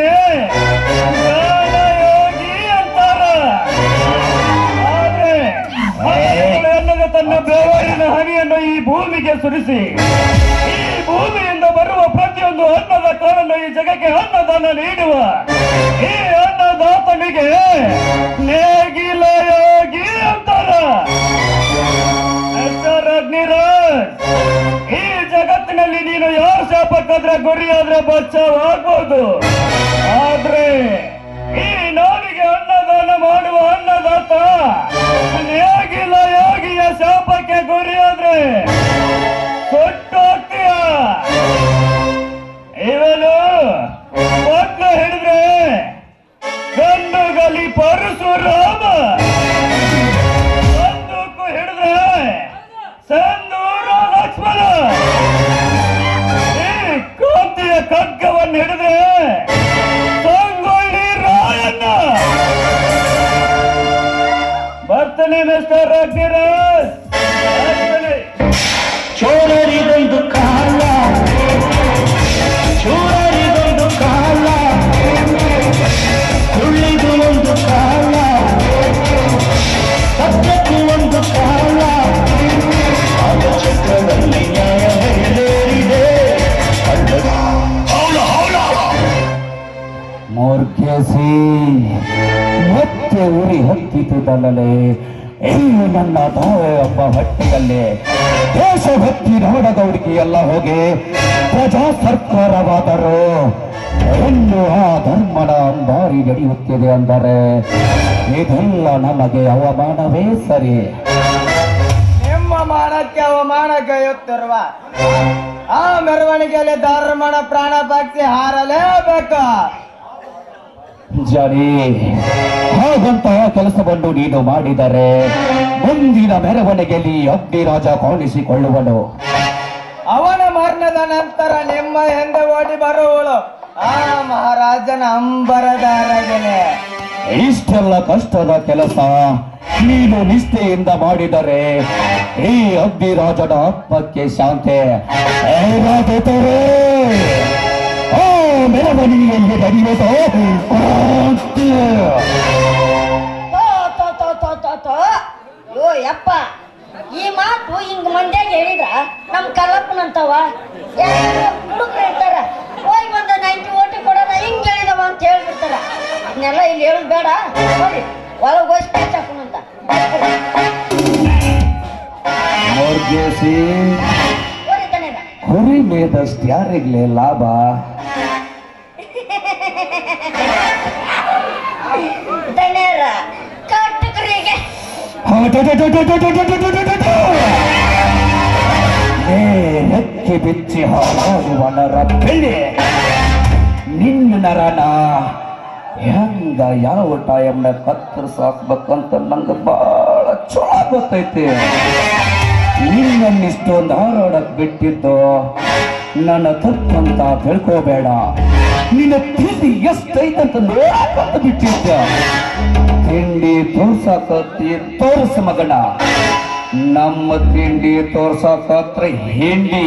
ಜ್ಞಾನಯೋಗಿ ಅಂತಾರ ಆದ್ರೆ ಮನೆಗಳು ಎನ್ನದ ತನ್ನ ಬೆವರಿನ ಹನಿಯನ್ನು ಈ ಭೂಮಿಗೆ ಸುರಿಸಿ ಈ ಭೂಮಿಯಿಂದ ಬರುವ ಪ್ರತಿಯೊಂದು ಅನ್ನದ ಕಾರಣ ಈ ಜಗಕ್ಕೆ ಅನ್ನದಾನ ನೀಡುವ ಈ ಅನ್ನದಾತನಿಗೆ ನೇಗಿಲ ಯೋಗಿ ಅಂತಾರ ಮಿಸ್ಟರ್ ಅಗ್ನಿರಾಜ್ ಈ ಜಗತ್ತಿನಲ್ಲಿ ನೀನು ಯಾರ ಶಾಪಕ್ಕಾದ್ರೆ ಗುರಿಯಾದ್ರೆ ಬಚಾವಾಗ್ಬೋದು ಆದ್ರೆ ಈ ನಾಡಿಗೆ ಅನ್ನದಾನ ಮಾಡುವ ಅನ್ನದಾತ ನೇಗಿಲ ಯೋಗಿಯ ಶಾಪಕ್ಕೆ ಗುರಿಯಾದ್ರೆ ಸುಟ್ಟೋಗ್ತೀಯ ಇವನು ಮಕ್ಕಳು ಹಿಡಿದ್ರೆ ಗಂಡುಗಲಿ ಪರಶುರಾಮ ಬಂದೂಕು ಹಿಡಿದ್ರೆ ಸಂದೂರ ಲಕ್ಷ್ಮಣ ಈ ಕೋತಿಯ ಖಡ್ಗವನ್ನು ಹಿಡಿದ್ರೆ ಸಂಗೊಳ್ಳಿ ರಾಯಣ್ಣ ಬರ್ತಾನೆ ಮಿಸ್ಟರ್ ಅಗ್ನಿರಾಜ್ ಬರ್ತಾನೆ ಚೋರರಿಗೊಂದು ಕಾಲ ಚೋರರಿಗೊಂದು ಕಾಲ ಸುಳ್ಳಿಗೂ ಒಂದು ಕಾಲ ಸತ್ಯಕ್ಕೂ ಒಂದು ಕಾಲ ಆಗ ಚಕ್ರದಲ್ಲಿ ನ್ಯಾಯ ನಡೆದೇರಿದೆ ಮೂರ್ಖೇಸಿ ಮತ್ತೆ ಉರಿ ಹತ್ತಿತಲ್ಲೇ ಇನ್ನು ನನ್ನ ತಾವೆ ಎಂಬ ಹಟ್ಟಿಯಲ್ಲಿ ದೇಶಭಕ್ತಿ ನಾಡಗೌಡಿಗೆ ಎಲ್ಲ ಹೋಗಿ ಪ್ರಜಾ ಸರ್ಕಾರವಾದರು ಇನ್ನು ಆ ಧರ್ಮದ ಅಂಬಾರಿ ನಡೆಯುತ್ತಿದೆ ಅಂದರೆ ಇದೆಲ್ಲ ನಮಗೆ ಅವಮಾನವೇ ಸರಿ ನಿಮ್ಮ ಮಾನಕ್ಕೆ ಅವಮಾನ ಗೈಯುತ್ತಿರುವ ಆ ಮೆರವಣಿಗೆಯಲ್ಲಿ ಧರ್ಮನ ಪ್ರಾಣ ಪಕ್ಷಿ ಹಾರಲೇಬೇಕು ಜರಿ ಹಾಗಂತಹ ಕೆಲಸವನ್ನು ನೀನು ಮಾಡಿದರೆ ಮುಂದಿನ ಮೆರವಣಿಗೆಯಲ್ಲಿ ಅಗ್ನಿರಾಜ ಕಾಣಿಸಿಕೊಳ್ಳುವನು ಅವನ ಮರಣದ ನಂತರ ನಿಮ್ಮ ಹಿಂದೆ ಓಡಿ ಬರುವಳು ಆ ಮಹಾರಾಜನ ಅಂಬರದಾರಗೆನೆ ಇಷ್ಟೆಲ್ಲ ಕಷ್ಟದ ಕೆಲಸ ನೀನು ನಿಷ್ಠೆಯಿಂದ ಮಾಡಿದರೆ ಈ ಅಗ್ನಿರಾಜನ ಆತ್ಮಕ್ಕೆ ಶಾಂತಿ ಏ ರಾಜೇತರೇ, ಆ ಮೆರವಣಿಗೆಯಲ್ಲಿ ನಡೆಯುವುದು ಕ್ರಾಂತಿ. ತೋ, ತೋ, ತೋ, ತೋ, ತೋ, ತೋ. ಯೋ ಯಪ್ಪ ಈ ಮಾತು ಹಿಂಗ್ ಮಂಡ್ಯಾಗ ಹೇಳಿದ್ರ ನಮ್ ಕಲ್ಲಪ್ಪನಂತವ ಹುಡುಗರು ಇರ್ತಾರ ಹೋಗಿ ಬಂದ ನೈಂಟಿ ಓಟಿ ಕೊಡೋಣ ಹಿಂಗ್ ಹೇಳಿದವ ಅಂತ ಹೇಳ್ಬಿಡ್ತಾರ ಅದನ್ನೆಲ್ಲ ಇಲ್ಲಿ ಹೇಳುದು ಬೇಡ ಹೋಗಿ ಒಳಗೆ ಹೋಗಿ ಸ್ಪೀಚ್ ಹಾಕೋಣಂತ ಮುರ್ಗೇಸಿ ಹೋಗಿ ತಾನೇದ ಕುರಿ ಮೇದಷ್ಟು ಯಾರಿಗ್ಲೇ ಲಾಭ ದಣ್ಯರ ಕಟ್ಟಕರಿಗೆ ಹೆಕ್ಕಿ ಬಿಚ್ಚಿ ಹಾಳಾಗುವ ನರ ಬೆಳ್ಳಿ ನಿನ್ನ ನರನ ಹೆಂಗ ಯಾವ ಟೈಮ್ನ ಕತ್ತರಿಸಾಕ್ಬೇಕಂತ ನಂಗೆ ಬಹಳ ಚಲೋ ಗೊತ್ತೈತಿ ನಿನ್ನನ್ನಿಷ್ಟೊಂದು ಹಾರಾಡಕ್ ಬಿಟ್ಟಿದ್ದು ನನ್ನ ತಪ್ಪಂತ ತಿಳ್ಕೋಬೇಡ ನಿನ್ನ ತಿಂಡಿ ಎಷ್ಟೈತಂತ ನೋಡಕ್ಕಂತ ಬಿಟ್ಟಿದ್ದ ತಿಂಡಿ ತೋರ್ಸಾಕತ್ತಿ ತೋರ್ಸ ಮಗನ ನಮ್ಮ ತಿಂಡಿ ತೋರ್ಸಾಕತ್ರ ಹಿಂಡಿ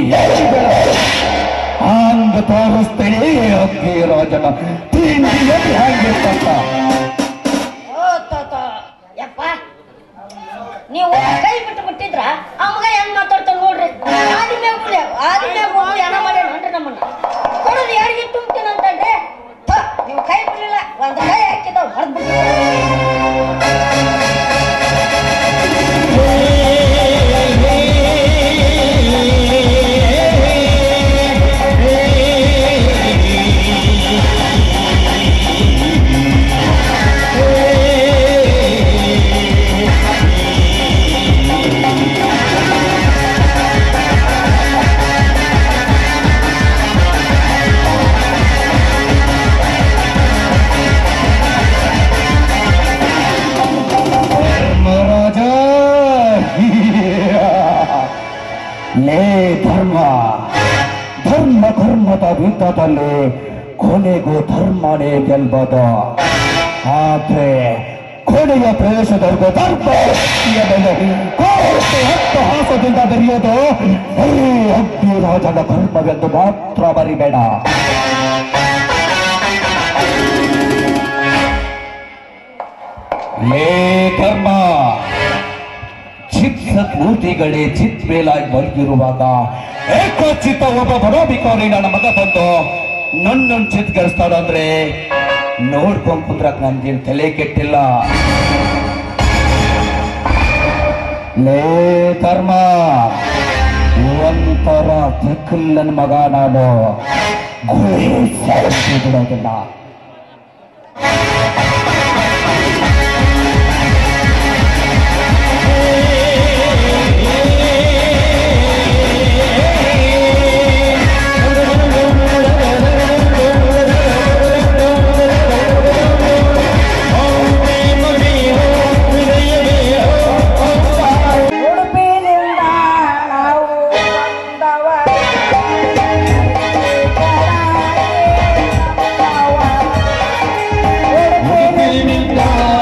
ಹಂಗ ತೋರಿಸ್ತೇನೆ ಅಕ್ಕಿ ರಾಜನ ತಿಂಡಿ ಹೇಗಿರ್ತಂತ ಓ ತೋ, ತೋ. ಯಪ್ಪ ನೀವು ಕೈ ಬಿಟ್ಟು ಬಿಟ್ಟಿದ್ರ ಅವಾಗ ಹೆಂಗ್ ಮಾತಾಡ್ತಾನ ನೋಡ್ರಿ ಆದಿ ಮ್ಯಾಗ ಗುಳಿ ಆದಿ ಮ್ಯಾಗ ಗುಳಿ ಹಣ ಮಾಡ್ಯಾನ ನೋಡ್ರಿ ನಮ್ಮನ್ನ ಕೊಡೋದು ಯಾರಿಗೆ ತುಂಬ್ತೀನಿ ಅಂತಂದ್ರೆ ಥು, ನೀವು ಕೈ ಬಿಡಲಿಲ್ಲ ಒಂದು ಕೈ ಹಾಕಿದ ಹೊಡೆದ್ ಲೇ ಧರ್ಮ ಧರ್ಮ ಕರ್ಮದ ಯುದ್ಧದಲ್ಲಿ ಕೊನೆಗೂ ಧರ್ಮನೇ ಗೆಲ್ಬೋದು ಆದ್ರೆ ಕೊನೆಯ ಪ್ರವೇಶದವರೆಗೂ ಧರ್ಮ ಕೋಟೆ ಹತ್ತು ಹಾಸದಿಂದ ಬೆರೆಯೋದು ಹೇ ಅಗ್ನಿರಾಜನ ಧರ್ಮವೆಂದು ಮಾತ್ರ ಬರಿಬೇಡ ಲೇ ಧರ್ಮ ಚಿತ್ ಮೂರ್ತಿಗಳೇ ಚಿತ್ ಮೇಲಾಗಿ ಮಲಗಿರುವಾಗ ಏಕಚಿತ್ತ ಒಬ್ಬ ಬಡೋಬಿಕೋರಿ ನನ್ನ ಮಗ ಬಂದು ನನ್ನನ್ನು ಚಿತ್ಕರಿಸ್ತಾಳಂದ್ರೆ ನೋಡ್ಕೊಂಡ್ ಕುಂದ್ರಕ್ ನನ್ಗೇನ್ ತಲೆ ಕೆಟ್ಟಿಲ್ಲ ಲೇ ಧರ್ಮ ಒಂಥರ ತಿಕ್ಕಲ್ಲನ ಮಗ ನಾನು ಗುಳಿ ಸಾಯಿಸಿ ಬಿಡೋದಿಲ್ಲ ಉಡುಪಿನಿಂದ ನಾವು ಬಂದವ ಉಡುಪಿನಿಂದ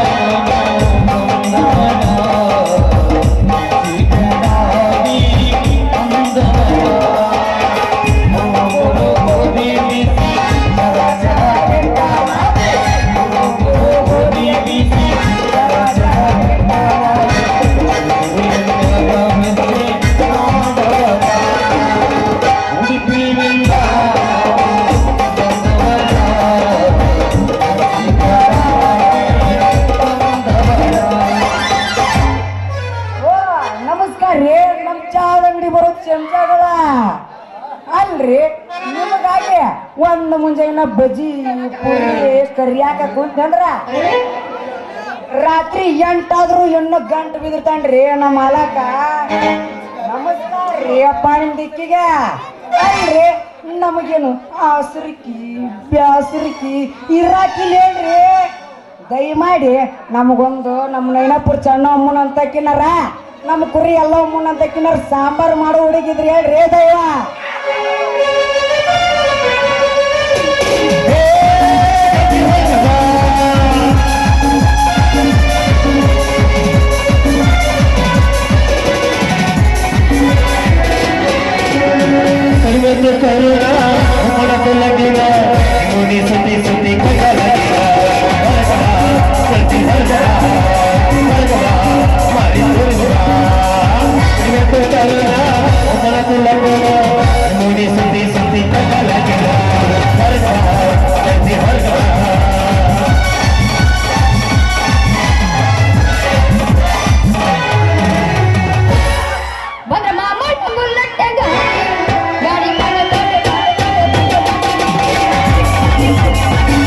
ಓ ನಮಸ್ಕಾರ ರೀ ನಮ್ ಚಾದ ಅಂಗಡಿ ಬರೋ ಚಮಚಗಳ ಅಲ್ರಿ ನಿಮಗಾಗಿ ಒಂದು ಮುಂಜಾನೆ ಬಜ್ಜಿ ಪುರಿ ಕರಿಯಾಕ ಕುಂತಂದ್ರ ರಾತ್ರಿ ಎಂಟಾದ್ರೂ ಹೆಣ್ಣು ಗಂಟು ಬಿದಿರ್ತಾನ್ರಿ ನಮ್ಮ ಮಾಲಕ ನಮಸ್ಕಾರ ರೀ ಅಪ್ಪ ನಿಮ್ ದಿಕ್ಕಿಗೆ ಅಲ್ರಿ ನಮಗೇನು ಆಸರಿಕಿ ಬ್ಯಾಸರಿಕಿ ಇರಾಕಿಲ್ಲ ಹೇಳ್ರಿ ದಯಮಾಡಿ ನಮಗೊಂದು ನಮ್ಮ ನೈನಾಪುರ ಚೆನ್ನ ಅಮ್ಮನ ಅಂತ ಕಿನ್ನರ ನಮ್ಮ ಕುರಿ ಎಲ್ಲ ಅಮ್ಮನ ಅಂತ ಕಿನ್ನರ ಸಾಂಬಾರ್ ಮಾಡೋ ಹುಡುಗಿದ್ರಿ ಹೇಳ್ರಿ ದೈವ ಬಂದ್ರ ಮಾಮ ಬುಲ್ಲಟ್ಟಂಗ ಗಾಡಿ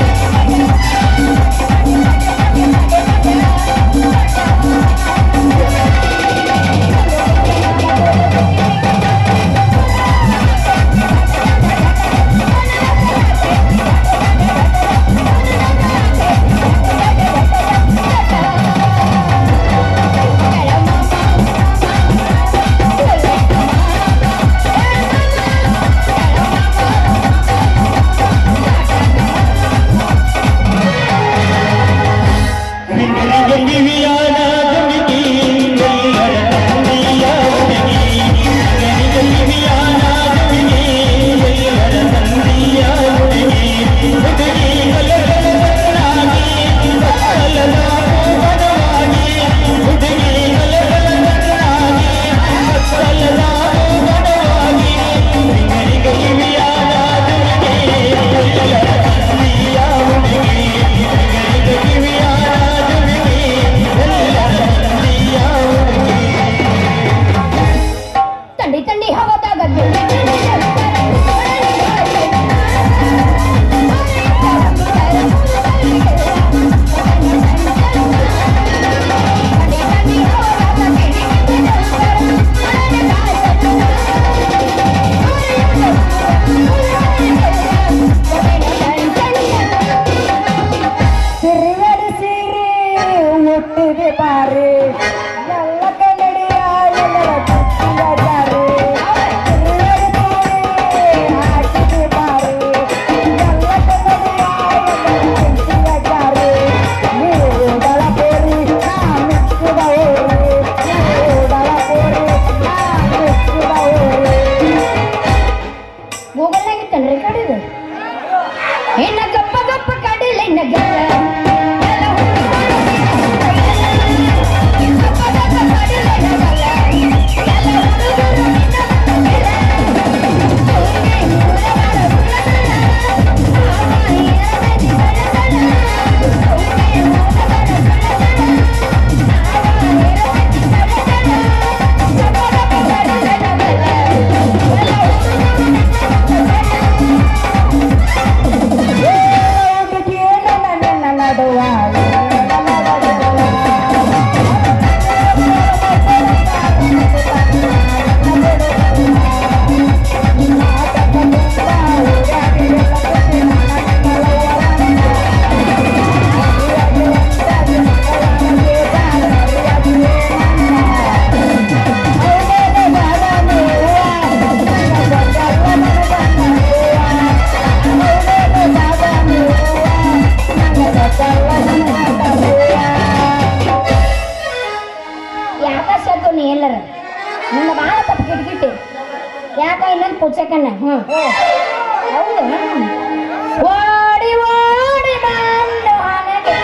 ಯಾಕ ಇನ್ನೊಂದು ಪುಚ್ಚಕನ್ನ ಹ್ಮ್ ಹೌದು ಓಡಿ ಓಡಿ ಬಂದು ಹಣಗೆ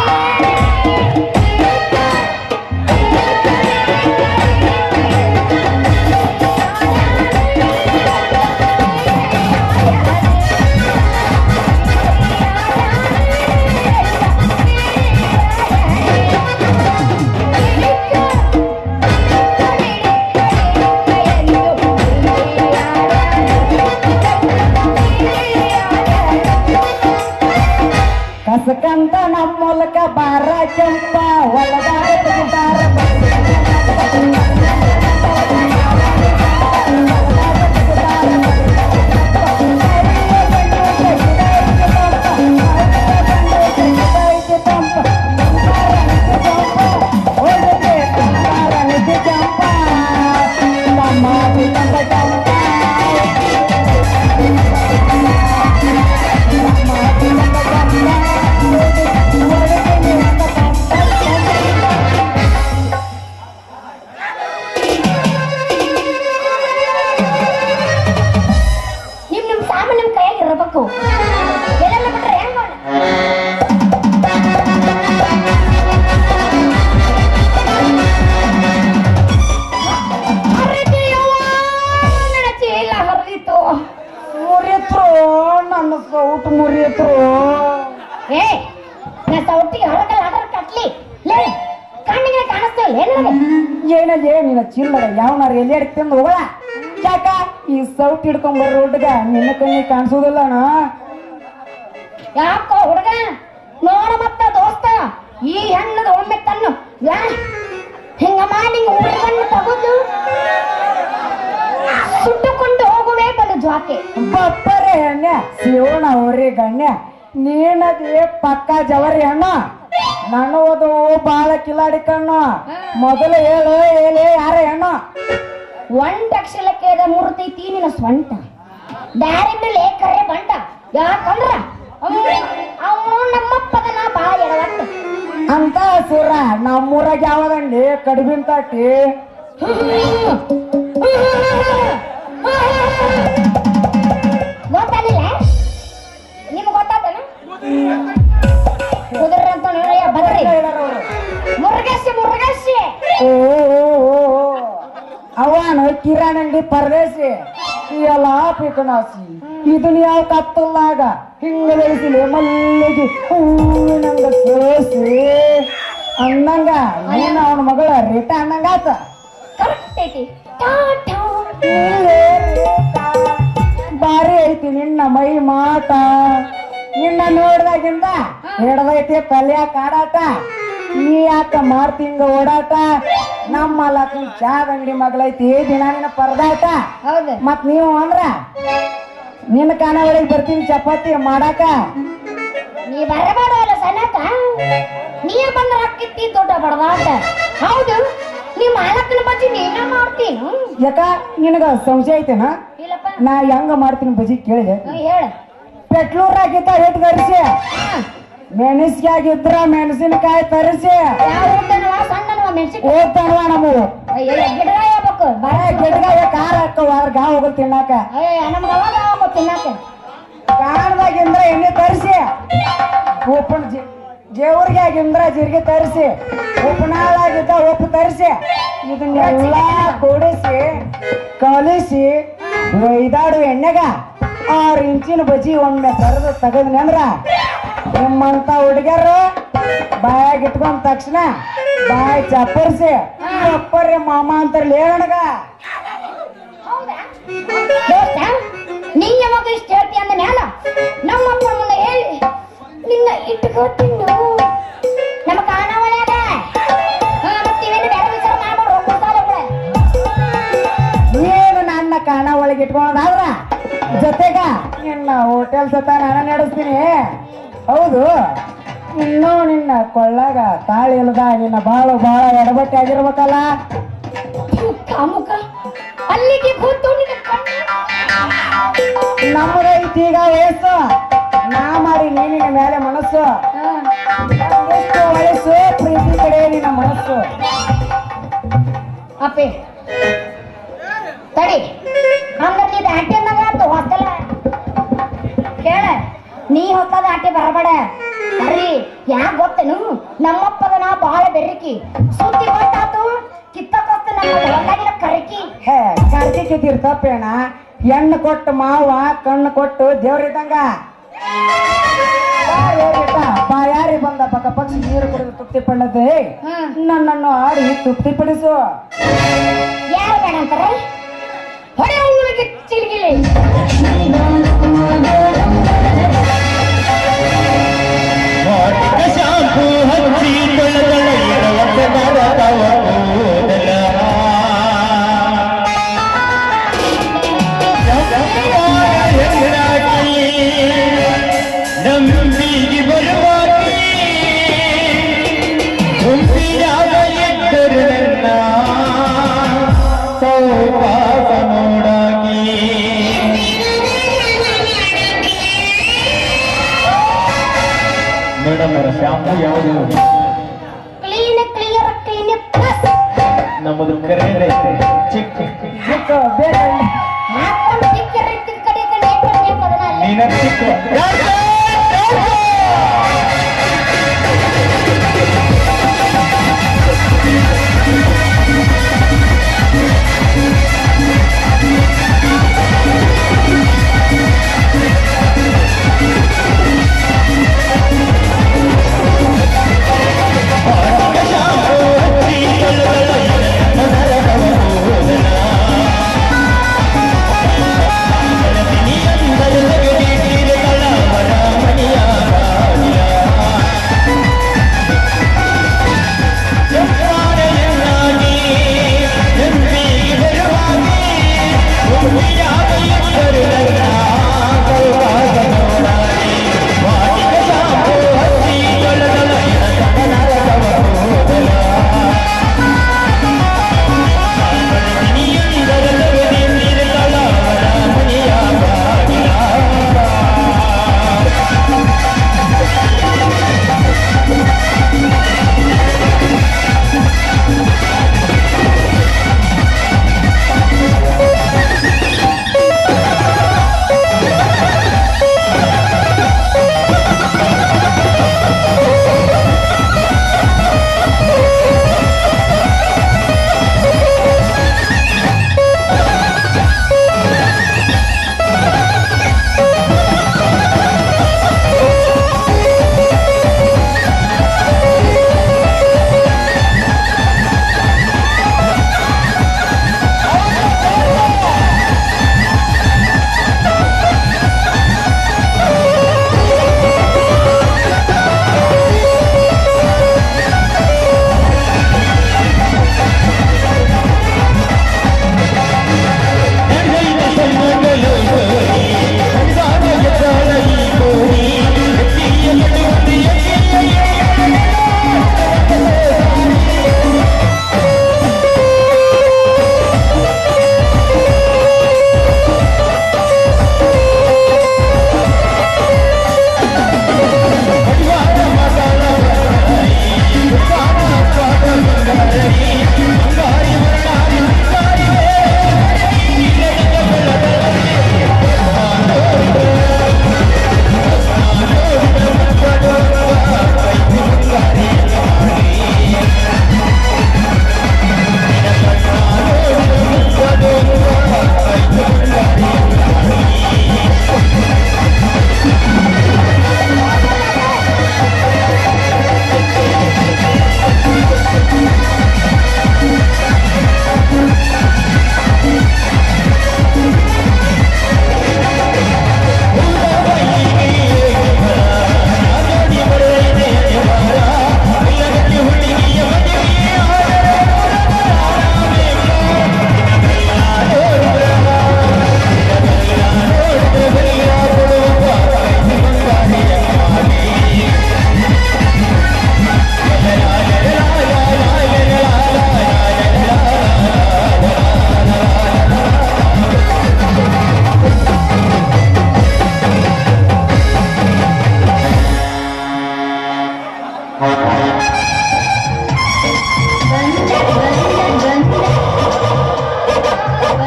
ಕಸಕಂತ ನಮ್ಮ ಮೂಲಕ ಬಾರ ಕೆಂಪ ಒಳಗಾರ ತೆಗಿತಾರ ನಿಮ್ ನಿಮ್ ಸಾಮಾನ್ ನಿಮ್ ಕೈಯಾಗ ಇರಬೇಕು ಎಲ್ಲೆಲ್ಲ ಬಿಟ್ರೆ ಹೆಂಗ್ ಮಾಡ ಹರಿದೆಯವ್ವ, ನನ್ನ ಚೀಲ ಹರಿದಿತ್ತು ಮುರಿತ್ರು ನನ್ನ ಸೌಟ್ ಮುರಿತ್ರು ಏ ನಾ ಸೌಟಿಗೆ ಹೊರಗಲ್ಲ ಅದರ ಕಟ್ಲಿ ಲೇ ಕಣ್ಣಿಗೆ ಕಾಣಿಸ್ತಿಲ್ಲ ಏನ್ ನನಗೆ ಏನಲ್ಲೇ ನಿನ್ನ ಚಿಲ್ಲರ ಯಾವನಾರ ಎಲ್ಲಿ ಅಡಿಗೆ ತಿಂದು ಹೋಗಳ ಯಾಕ ಈ ಸೌಟ್ ಹಿಡ್ಕೊಂಡ್ ಬರೋ ಹುಡ್ಗ ನಿನ್ನ ಕಣ್ಣಿಗೆ ಕಾಣಿಸೋದಿಲ್ಲ ಅಣ್ಣ ಯಾಕೋ ಹುಡುಗ ನೋಡ ಮತ್ತ ದೋಸ್ತ ಈ ಹೆಣ್ಣದ ಒಮ್ಮೆ ತನ್ನು ಯಾ ಹಿಂಗ ಮಾಡಿ ಹುಡುಗನ್ನು ತಗೋದು ಸುಟ್ಟುಕೊಂಡು ಹೋಗುವೆ ಬಲು ಜ್ವಾಕೆ ಬಪ್ಪರೆ ಅಣ್ಣ ಶಿವನ ಅವ್ರಿ ಗಣ್ಯ ನೀನದೇ ಪಕ್ಕ ಜವರಿ ಅಣ್ಣ ನನ್ನದು ಬಾಳ ಕಿಲಾಡಿ ಕಣ್ಣು ಮೊದಲು ಹೇಳು ಹೇಳಿ ಯಾರೇ ಹೆಣ್ಣು ಒಂಟಕ್ಷಲಕ್ಕೆ ಮೂರ್ತೈತಿ ನಿನ್ನ ಸ್ವಂಟ ಡ್ಯಾರಿ ಮೇಲೆ ಕರೆ ಬಂಟ ಯಾಕಂದ್ರ ಅವನು ನಮ್ಮಪ್ಪದನ ಬಾಳ ಎಡವಟ್ಟ ಅಂತ ಸುರ ನಮ್ಮೂರಾಗ ಯಾವದಂಡಿ ಕಡಿಬಿನ ತಟ್ಟಿ ಗೊತ್ತಾಗಿಲ್ಲ ನಿಮ್ಗೆ ಗೊತ್ತಾತನ ಕುದುರೆ ಅಂತ ನೋಡ್ರಿ ಬರ್ರಿ ಮುರುಗೇಶಿ ಮುರುಗೇಶಿ ಓ ಓ, ಓ, ಓ. ಅವನು ಕಿರಾಣಿ ಪರದೇಶಿ ಎಲ್ಲ ಪಿಕನಾಸಿ ಇದನ್ನ ಯಾವ ಕತ್ತಲ್ಲಾಗ ಹಿಂಗ ಬೆಳೆಸಿಲಿ ಮಲ್ಲಿಗೆ ಹೂವಿನಂಗ ಸೋಸಿ ಅಂದಂಗ ನೀನು ಅವನ ಮಗಳ ರೇಟ ಅನ್ನಂಗಾತ ಕರೆಕ್ಟ್ ಐತಿ ಟಾಟಾ ಇಲ್ಲೇ ರೇಟ. ಬಾರಿ ಐತಿ ನಿನ್ನ ಮೈ ಮಾಟ ನಿನ್ನ ನೋಡ್ದಾಗಿಂದ ಹಿಡ್ದೈತಿ ತಲ್ಯ ಕಾಡಾಟ ನೀ ಯಾಕ ಮಾಡ್ತಿಂಗ ಓಡಾಟ ನಮ್ಮ ಲಕ್ಕನ್ ಚಾದ ಅಂಗಡಿ ಮಗಳೈತಿ ದಿನ ನಿನ್ನ ಪರದಾಟ ಹೌದು ಮತ್ ನೀವು ಅಂದ್ರ ನಿನ್ನ ಕಾನಾವಳಿಗೆ ಬರ್ತೀನಿ ಚಪಾತಿ ಮಾಡಾಕ ನೀ ಬರಬೇಡಲ್ಲ ಸಣ್ಣಕ್ಕ ನೀ ಬಂದ್ರ ಹಾಕಿತ್ತಿ ದೊಡ್ಡ ಬಡದಾಟ ಹೌದು ನೀ ಮಾಲಕ್ಕನ ಬಜ್ಜಿ ನೀನ ಮಾಡ್ತೀನಿ ಯಾಕ ನಿನಗ ಸಂಶಯ ಐತೆನ ಇಲ್ಲಪ್ಪ ನಾ ಹೆಂಗ ಮಾಡ್ತೀನಿ ಬಜಿ ಕೇಳಿದೆ ಹ್ಮ್, ಹೇಳು ಪೆಟ್ಲೂರಾಗಿದ್ದ ಹಿಟ್ಟು ತರಿಸಿ ಮೆಣಸಿಗಾಗಿದ್ರ ಮೆಣಸಿನಕಾಯಿ ತರಿಸಿ ಯಾವ ಊಟನವ ಸಣ್ಣನವ ಮೆಣಸಿನ ಓದ್ತಾನವ ನಮ್ಮವು ಗಿಡ ಹೇಳ್ಬೇಕು ಬರ ಬರೇ ಗಿಡಗಾಯ ಖಾರ ಹಾಕವ ಗಾ ಹೋಗಲ್ ತಿನ್ನಾಕ ನಮ್ಗೆ ಅವಾಗ ಅವಾಗ ತಿನ್ನಾಕ ಕಾಣದಾಗಿಂದ್ರ ಎಣ್ಣೆ ತರಿಸಿ ಉಪ್ಪನ ಜೇವರ್ಗೆ ಆಗಿಂದ್ರ ಜೀರಿಗೆ ತರಿಸಿ ಉಪ್ಪನಾಳಾಗಿದ್ದ ಉಪ್ಪು ತರಿಸಿ ಇದನ್ನೆಲ್ಲ ಕೂಡಿಸಿ ಕಲಿಸಿ ಒಯ್ದಾಡು ಎಣ್ಣೆಗ ಆರು ಇಂಚಿನ ಬಜ್ಜಿ ಒಮ್ಮೆ ತರದು ತೆಗದ್ನಿ ಅಂದ್ರ ನಿಮ್ಮಂತ ಹುಡುಗರು ಬಾಯಾಗ ಇಟ್ಕೊಂಡ ತಕ್ಷಣ ಬಾಯಿ ಚಪ್ಪರ್ಸಿ ಚಪ್ಪರ್ರಿ ಮಾಮ ಅಂತಾರಲ್ಲ ಹೇಳಣಗ ಹೌದಾ ದೋಸ್ತ ನೀ ಯಾವಾಗ ಇಷ್ಟ ಹೇಳ್ತಿ ಅಂದ ಮ್ಯಾಲ ನಮ್ಮಪ್ಪ ಮುಂದೆ ಹೇಳಿ ನಿನ್ನ ಇಟ್ಕೋತೀನಿ ನಮ್ಮ ಕಾಣವಳ್ಯಾಗ ಮತ್ತಿವೇನು ಬೇರೆ ವಿಚಾರ ಮಾಡ್ಬಾರ್ದು ಹೋಗ್ಬಿಡ್ತಾಳೆ ಬಿಡ ನೀನು ನನ್ನ ಕಾಣ ಒಳಗೆ ಇಟ್ಕೊಳ್ಳೋದಾದ್ರ ಜೊತೆಗ ನಿನ್ನ ಹೋಟೆಲ್ ಸತ ನಾನು ನಡೆಸ್ತೀನಿ ಹೌದು ಇನ್ನೂ ನಿನ್ನ ಕೊಳ್ಳಾಗ ತಾಳಿ ಇಲ್ಲದ ನಿನ್ನ ಬಾಳು ಬಾಳ ಎಡಬಟ್ಟೆ ಆಗಿರ್ಬೇಕಲ್ಲ ಮುಖ ಮುಖ ಅಲ್ಲಿಗೆ ಕೂತು ನಿನ್ನ ಕಣ್ಣು ನಮ್ಮದೈತಿ ಈಗ ವಯಸ್ಸು ನಾ ಮಾಡಿ ನೀನಿನ ಮೇಲೆ ಮನಸ್ಸು ಎಷ್ಟು ವಯಸ್ಸು ಪ್ರೀತಿ ಕಡೆ ನಿನ್ನ ಮನಸ್ಸು ಅಪ್ಪೆ ತಡಿ ಹಂಗ ನೀ ಹೊತ್ತದ ಆಟಿ ಬರಬೇಡ ಅರಿ ಯಾಕೆ ಗೊತ್ತೇನು ನಮ್ಮಪ್ಪದ ನಾ ಬಹಳ ಬೆರ್ರಿಕಿ ಸುದ್ದಿ ಗೊತ್ತಾತು ಕಿತ್ತಕೊತ್ತ ನಮ್ಮ ಹೊಲದಾಗಿನ ಕರಕಿ ಹೇ ಕಾರ್ತಿ ಕಿತ್ತಿರ್ ತಪ್ಪೇಣ ಹೆಣ್ಣು ಕೊಟ್ಟು ಮಾವ ಕಣ್ಣು ಕೊಟ್ಟು ದೇವ್ರಿದ್ದಂಗ ಬಾಯಾರಿ ಬಂದ ಪಕ್ಕ ಪಕ್ಷಿ ನೀರು ಕುಡಿದು ತೃಪ್ತಿ ಪಡದೆ ಹ್ಮ್. ನನ್ನನ್ನು ಆಡಿ ತೃಪ್ತಿ ಪಡಿಸು ಯಾರು ಬೇಡ ಅಂತಾರ ಹೊಡೆ ಊರಿಗೆ ಚಿಲ್ಗಿಲಿ ಶಾಂಪು ಹಚ್ಚಿ ತೊಳೆದಳ ಇರವತ್ತ ನರಕವ ಕೂದಲ. ಜಂಪಾದ ಹೆಣ್ಣಾಗಿ ನಂಬಿಗೆ ಬರುವಾಗಿ ಗುಂಪಿನಾಗ ಎದ್ದರು ನನ್ನ ಸೌಪಾಸ ನೋಡಾಗಿ ಮೇಡಮ್ ಅವರ ಶಾಂಪು ಯಾವುದು ಕ್ಲೀನ್ ಕ್ಲಿಯರ್ ಕ್ಲೀನ್ ಪ್ಲಸ್ ನಮ್ಮದು ಕರೆ ಚಿಕ್ಕ ಚಿಕ್ಕ ಬೇಗ ಹಾಕೊಂಡು ಸಿಕ್ಕಿರ ಕಡೆ ಕಡೆ ಅದನ್ನ ಅಲ್ಲಿ ನೀನ ಚಿಕ್ಕ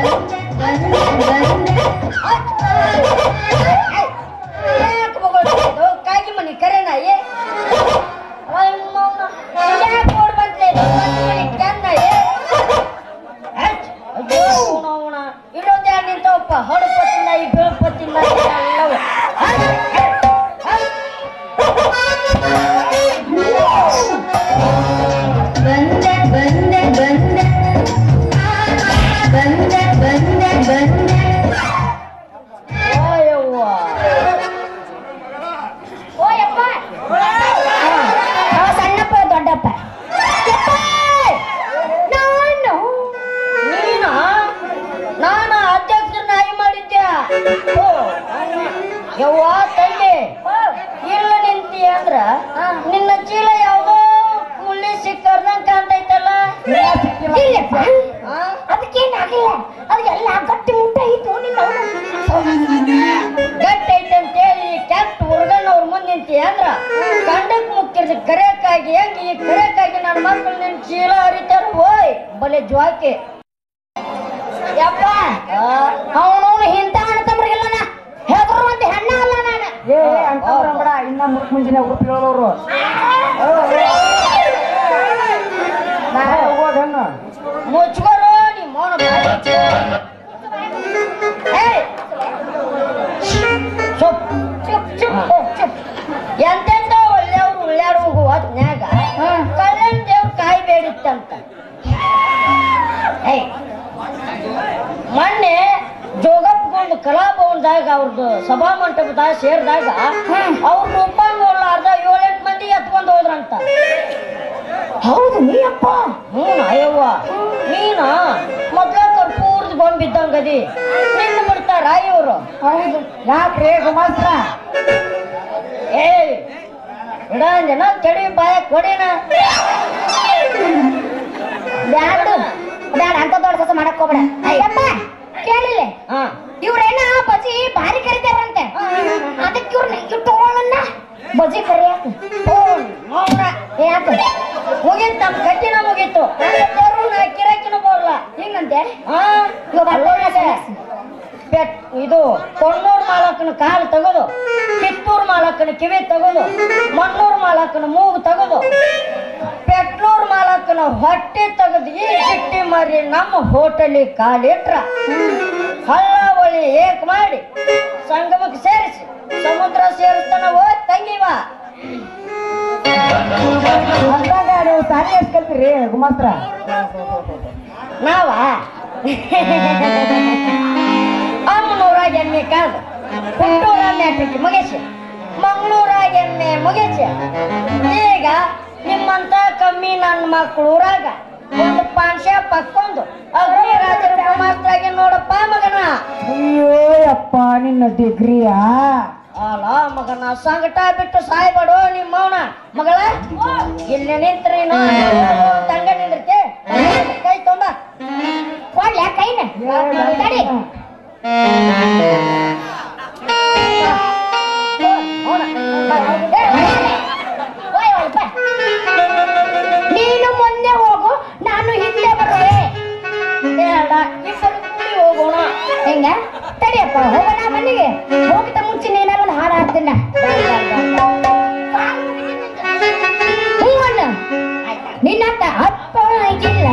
ಯಾಕೆ ಮಗಳು? ಕೈ ಬೀಳ್ಪತ್ತಿಲ್ಲ ಎಲ್ಲವೂ ಬಂದೆ ಬಂದೆ ಬಂದೆ ಬಂದೆ ಬಂದೆ ಬಂದೆ ಓಯವ್ವ ಓಯಪ್ಪ ಅವ ಸಣ್ಣಪ್ಪ ದೊಡ್ಡಪ್ಪ ಯಪ್ಪ! ನಾನು ನೀನ ನಾನು ಅಧ್ಯಕ್ಷರ ನಾಯಿ ಮಾಡಿದ್ದೆ ಓ, ಯವ್ವ ತಂದೆ ಇಲ್ಲ ನಿಂತಿ ಅಂದ್ರ ನಿನ್ನ ಚೀಲ ಯಾವ್ದೋ ಮುಳ್ಳಿ ಸಿಕ್ಕರ್ದಂಗ್ ಕಾಣ್ತೈತಲ್ಲ ಇಲ್ಲಪ್ಪ ಆ? ಅದಕ್ಕೇನಾಗಿಲ್ಲ ಅದು ಎಲ್ಲ ಗಟ್ಟಿ ಮುಟ್ಟ ಇತ್ತು ನಿನ್ನ ಗಟ್ಟಿ ಐತೆ ಅಂತೇಳಿ ಕೆಟ್ಟ ಹುಡುಗನವ್ರ ಮುಂದೆ ನಿಂತಿ ಅಂದ್ರ ಕಂಡಕ್ ಮುಕ್ಕಿರ್ದ ಕರೆಯಕ್ಕಾಗಿ ಹೆಂಗ್ ಈ ಕರೆಯಕ್ಕಾಗಿ ನನ್ನ ಮಕ್ಕಳು ನಿನ್ ಚೀಲ ಹರಿತಾರ ಹೋಯ್ ಬಲೆ ಜ್ವಾಕೆ ಯಪ್ಪ ಅವನವನು ಇಂಥ ಅಣ್ಣತಮ್ಮರಿಗೆಲ್ಲ ನಾ ಹೆದರುವಂತೆ ಹೆಣ್ಣ ಅಲ್ಲ ನಾನು ಏ ಅಂತಂದ್ರ ಇನ್ನ ಮುಕ್ ಮುಂಜಿನ ಉಡುಪಿ ಹೇಳೋರು ನಾ ಹೋಗೋದ್ ಹೆಣ್ಣು ಮುಚ್ಕೋರು ನೀ ಮೌನ ಏಯ್ ಚುಪ್ ಚುಪ್ ಚುಪ್ ಓ, ಚುಪ್ ಎಂತೆಂತ ಒಳ್ಳೆಯವ್ರು ಉಳ್ಳಾಡು ಹೋಗುವ ಹೊತ್ನ್ಯಾಗ ಕಲ್ಯಾಣ ದೇವ್ರ ಕಾಯಿ ಬೇಡಿತ್ತಂತ ಏಯ್ ಮೊನ್ನೆ ಜೋಗಪ್ಪಗೊಂದು ಕಲಾಭವನದಾಗ ಅವ್ರದ್ದು ಸಭಾ ಮಂಟಪದಾಗ ಸೇರಿದಾಗ ಅವ್ರ ರೂಪ ನೋಡ್ಲಾರ್ದ ಏಳೆಂಟು ಮಂದಿ ಎತ್ಕೊಂಡು ಹೋದ್ರಂತ ಹೌದು ನೀ ಅಪ್ಪ ಹ್ಞೂ ಅಯ್ಯವ್ವ ನೀನ ಮೊದ್ಲ ಕರ್ಪೂರ್ದ ಬೊಂಬ್ ಇದ್ದಂಗದಿ ನಿನ್ನ ಬಿಡ್ತಾರ ಇವರು ಹೌದು ಯಾಕ್ರಿ ಗುಮಾಸ್ತ್ರ ಏ ಇಡ ಜನ ಚಡಿ ಬಾಯ ಕೊಡಿನ ಬ್ಯಾಡು ಬ್ಯಾಡ ಅಂತ ದೊಡ್ಡ ಕೆಲಸ ಮಾಡಕ್ ಹೋಗ್ಬೇಡ ಅಯ್ಯಪ್ಪ ಕೇಳಿಲ್ಲ ಹಾ ಇವ್ರೇನ ಬಜಿ ಭಾರಿ ಕರಿತಾರಂತೆ ಅದಕ್ಕೆ ಇವ್ರನ್ನ ಇಟ್ಟುಕೊಳ್ಳನ್ನ ಬಜಿ ಕರಿಯಾಕ ಮೌನ ಯಾಕ ಮುಗೀತು ನಮ್ಮ ಗಟ್ಟಿನ ಮುಗೀತು ದೇವ್ರು ನಾ ಕಿರಾಕಿನೂ ಬರಲ್ಲ ಹಿಂಗಂತೆ ಹಾ ಇವಾಗ ಅಲ್ಲೋಣ ಪೆಟ್ ಇದು ಕೊಣ್ಣೂರ್ ಮಾಲಕನ ಕಾಲು ತೆಗೆದು ಕಿತ್ತೂರ್ ಮಾಲಕನ ಕಿವಿ ತೆಗೆದು ಮಣ್ಣೂರ್ ಮಾಲಕನ ಮೂಗು ತೆಗೆದು ಪೆಟ್ನೂರ್ ಮಾಲಕನ ಹೊಟ್ಟೆ ತೆಗೆದು ಈ ಚಿಟ್ಟಿ ಮರಿ ನಮ್ಮ ಹೋಟೆಲಿಗೆ ಕಾಲಿಟ್ರ ಹಳ್ಳ ಒಳಿ ಏಕ್ ಮಾಡಿ ಸಂಗಮಕ್ಕೆ ಸೇರಿಸಿ ಸಮುದ್ರ ಸೇರಿಸ್ತಾನ ಹೋದ್ ತಂಗಿವ ಅಂದಾಗ ನೀವು ತಾನೇ ಎಷ್ಟು ಕಲ್ತೀರಿ ಗುಮಾಸ್ತ್ರ ನಾವ ಅಮ್ಮನೂರಾಗ ಎಮ್ಮೆ ಕಾದು ಹುಟ್ಟೂರ ಮ್ಯಾಟಕ್ಕೆ ಮುಗಿಸಿ ಮಂಗಳೂರಾಗ ಎಮ್ಮೆ ಮುಗಿಸಿ ಈಗ ನಿಮ್ಮಂತ ಕಮ್ಮಿ ನನ್ನ ಮಕ್ಕಳು ಊರಾಗ ಒಂದು ಪಾನ್ ಶಾಪ್ ಹಾಕೊಂಡು ಅಗ್ನಿರಾಜರ ಮಾಸ್ತ್ರಾಗೆ ನೋಡಪ್ಪ ಮಗನ ಅಯ್ಯೋ ಅಪ್ಪ ನಿನ್ನ ಡಿಗ್ರಿಯಾ ಅಲ್ಲ ಮಗನ ಸಂಗಟ ಬಿಟ್ಟು ಸಾಯ್ಬೇಡು ನಿಮ್ಮ ಮೌನ ಮಗಳ ಇಲ್ಲಿ ನಿಂತ್ರಿ ತಂಗ ನಿಂದ್ರತೆ ಕೈ ತುಂಬ ಕೊಡ್ಲ ಕೈನ ತಡಿ ಓಯ್ ಒಳಪ. ನೀನು ಮುಂದೆ ಹೋಗು ನಾನು ಹಿಂದೆ ಬರುವೆ ಬೇಡ ಇಬ್ಬರು ಕೂಡಿ ಹೋಗೋಣ ಹೆಂಗ ತಡಿಯಪ್ಪ ಹೋಗೋಣ ಮನೆಗೆ ಹೋಗಿತ ಮುಂಚೆ ನೀನಾರು ಒಂದು ಹಾಡು ಹಾಡ್ತೀನ ಹ್ಞೂ ಅಣ್ಣ ನಿನ್ನತ್ತ ಅಪ್ಪ ಇಲ್ಲ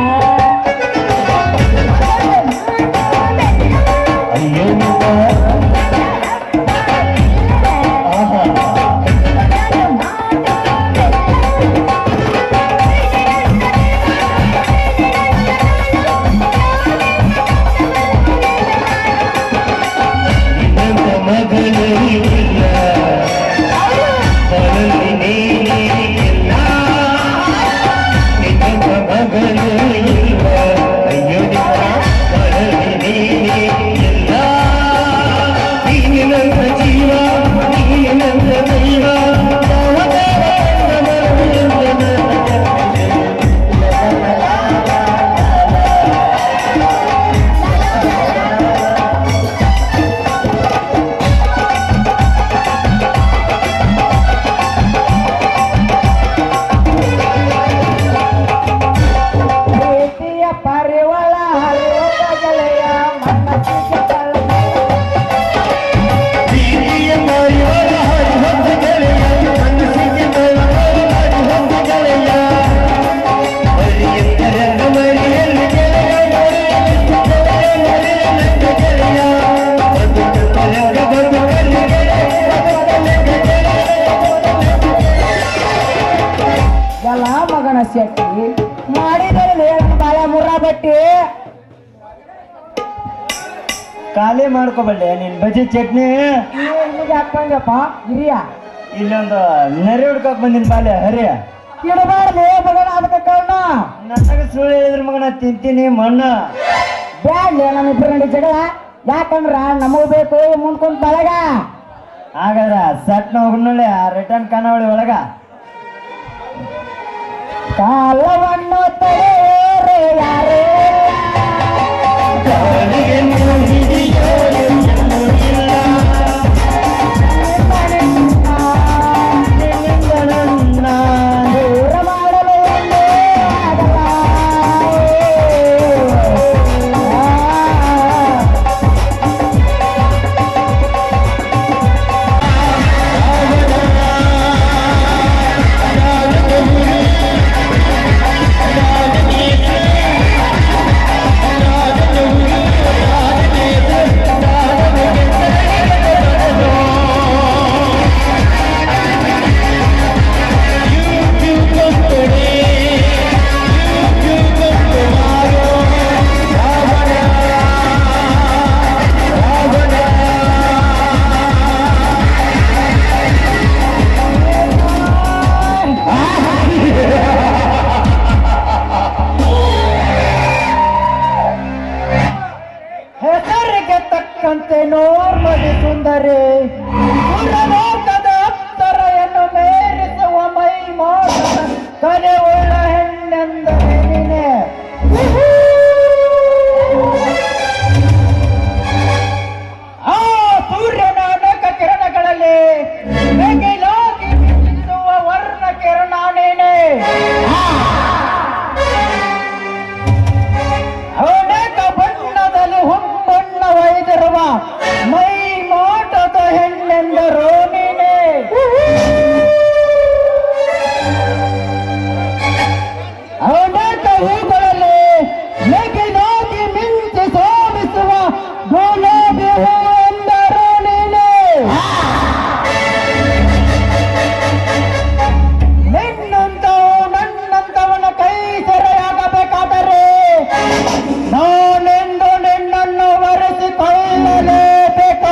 ಮಗಳು ಶೆಟ್ಟಿ ಮಾಡಿದರೆ ಬಾಳೆ ಮುರ್ರಾ ಬಟ್ಟಿ ಖಾಲಿ ಮಾಡ್ಕೋಬಲ್ಲೆ ನಿನ್ ಬಜ್ಜಿ ಚಟ್ನಿ ಇಲ್ಲಿಗೆ ಹಾಕೊಂಡಪ್ಪ ಹಿರಿಯ ಇಲ್ಲೊಂದು ನೆರೆ ಹುಡ್ಕಕ್ ಬಂದಿನ ಬಾಲೆ ಹರಿಯ ಇಡಬಾರ್ದು ಮಗನ ಅದಕ್ಕೆ ಕಾರಣ ನನಗೆ ಸುಳ್ಳು ಹೇಳಿದ್ರ ಮಗನ ತಿಂತೀನಿ ಮಣ್ಣು ಬ್ಯಾಡ್ಲಿ ನಮ್ಮಿಬ್ಬರ ನಡಿ ಜಗಳ ಯಾಕಂದ್ರ ನಮಗ್ ಬೇಕು ಮುಂದ್ಕೊಂಡ್ ಬಳಗ ಹಾಗಾದ್ರ ಸಟ್ನ ಹೋಗ್ನೊಳ್ಳೆ ರಿಟರ್ನ್ ಕನ್ನವಳಿ ಒಳಗ ಕಾಲವನ್ನು ತಡೆಯೋರೆ ಯಾರೇ ದೂರ ಮಾಡಲು ಒಂದೇ ಆಗಲ್ಲ. ಆ. ಹೆಸರಿಗೆ ತಕ್ಕಂತೆ ನೋರ್ಮದಿ ಸುಂದರಿ ಸುರಲೋಕದ ಅಪ್ಸರೆಯನ್ನು ಮೇರಿಸುವ ಮೈ ಮಾತದ ಕಲೆ ಉಳ್ಳ ಹೆಣ್ಣೆಂದರೆ ನೀನೆ ಆ ಸೂರ್ಯನ ಅನೇಕ ಕಿರಣಗಳಲ್ಲಿ ಬೆಗಿಲಾಗಿ ಮಿಂಚುವ ವರ್ಣ ಕಿರಣ ನೀನೆ ಅನೇಕ ಬಣ್ಣದಲ್ಲಿ ಹೊಂಬಣ್ಣ ಒಯ್ದಿರುವ ಮೈ ಮಾಟದ ಹೆಣ್ಣೆಂದರು ನೀನೆ ಅನೇಕ ಹೂಗಳಲ್ಲಿ ಮೆಗಿಲಾಗಿ ಮಿಂಚಿ ಸೋಮಿಸುವ ಗುಲಾಬಿ ಹೂ ಎಂದರು ನೀನೆ ನಿನ್ನಂತವು ನನ್ನಂತವನ ಕೈ ಸೆರೆಯಾಗಬೇಕಾದರೆ ನಾನೆಂದು ನಿನ್ನನ್ನು ಒರೆಸಿಕೊಳ್ಳಲೇಬೇಕು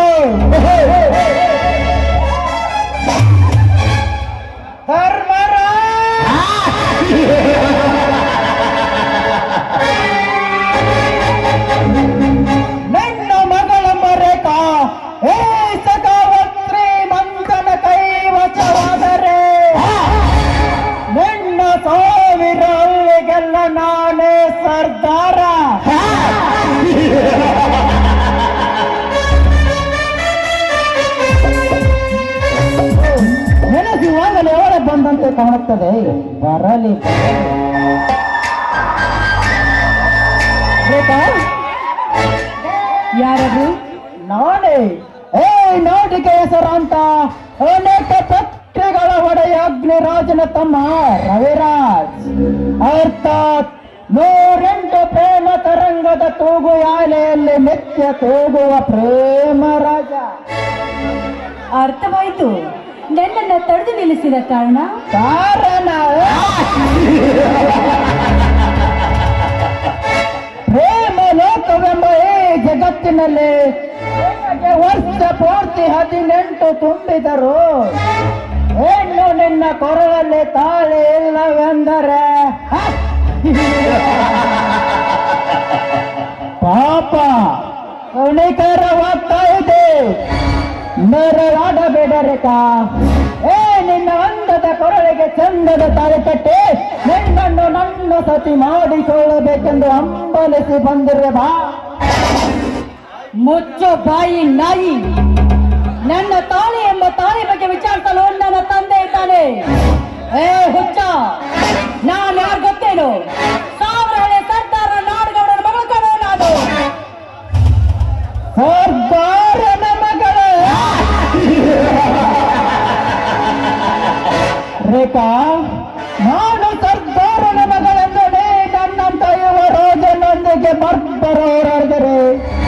ನಿನ್ನ ಮಗಳ ಮರೆಕ ಏ ಸಖಾವತ್ರಿ ಮಂಗನ ಕೈವಶವಾದರೆ ನಿನ್ನ ಸಾವಿರ ಹಳ್ಳಿಗೆಲ್ಲ ನಾನೇ ಸರ್ದಾರ ನೆನೆಸುವಾಗಲೇ ಅವಳ ಬಂದಂತೆ ಕಾಣುತ್ತದೆ ಬರಲಿ ಬೇಕಾ? ಯಾರದು ನಾನೇ ಏ ನಾಟಿಕೆ ಹೆಸರಾಂತ ಅನೇಕ ಪತ್ರಿಗಳ ಒಡೆಯ ಅಗ್ನಿರಾಜನ ತಮ್ಮ ರವಿರಾಜ್ ಅರ್ಥಾತ್ ನೂರೆಂಟು ಪ್ರೇಮ ತರಂಗದ ತೂಗು ಯಾಲೆಯಲ್ಲಿ ನಿತ್ಯ ತೂಗುವ ಪ್ರೇಮ ರಾಜ ಅರ್ಥವಾಯ್ತು ನನ್ನನ್ನ ತಡೆದು ನಿಲ್ಲಿಸಿದ ಕಾರಣ ಕಾರಣ ಪ್ರೇಮ ಲೋಕವೆಂಬ ಈ ಜಗತ್ತಿನಲ್ಲಿ ನಿನಗೆ ವರ್ಷ ಪೂರ್ತಿ ಹದಿನೆಂಟು ತುಂಬಿದರು ಹೆಣ್ಣು ನಿನ್ನ ಕೊರಳಲ್ಲಿ ತಾಳಿ ಇಲ್ಲವೆಂದರೆ ಹ! ಪಾಪ ಕಣಿಕರವಾಗ್ತಾ ಇದೆ ನೆರಳಾಡಬೇಡರೇಕ ಏ ನಿನ್ನ ಅಂದದ ಕೊರಳಿಗೆ ಚಂದದ ತಾಳಿ ಕಟ್ಟಿ ನಿನ್ನನ್ನು ನನ್ನ ಸತಿ ಮಾಡಿಕೊಳ್ಳಬೇಕೆಂದು ಹಂಬಲಿಸಿ ಬಂದಿರೆ ಬಾ ಮುಚ್ಚು ಬಾಯಿ ನಾಯಿ ನನ್ನ ತಾಳಿ ಎಂಬ ತಾಳಿ ಬಗ್ಗೆ ವಿಚಾರಿಸಲು ನನ್ನ ತಂದೆ ಇದ್ದಾನೆ ಏ ಹುಚ್ಚ ನಾನು ಯಾರು ಗೊತ್ತೇನು ಸಾವಿರ ಹಳೆ ಸರ್ದಾರ ನಾಡುಗೌಡರ ಮಗಳು ಕಣೋ ನಾನು ಸರ್ದಾರನ ಮಗಳೇ ರೇಖಾ ನಾನು ಸರ್ದಾರನ ಮಗಳೆಂದರೆ ನನ್ನಂತ ಯುವ ರೋಜನೊಂದಿಗೆ ಬರ್ಬರೋರಾದರೆ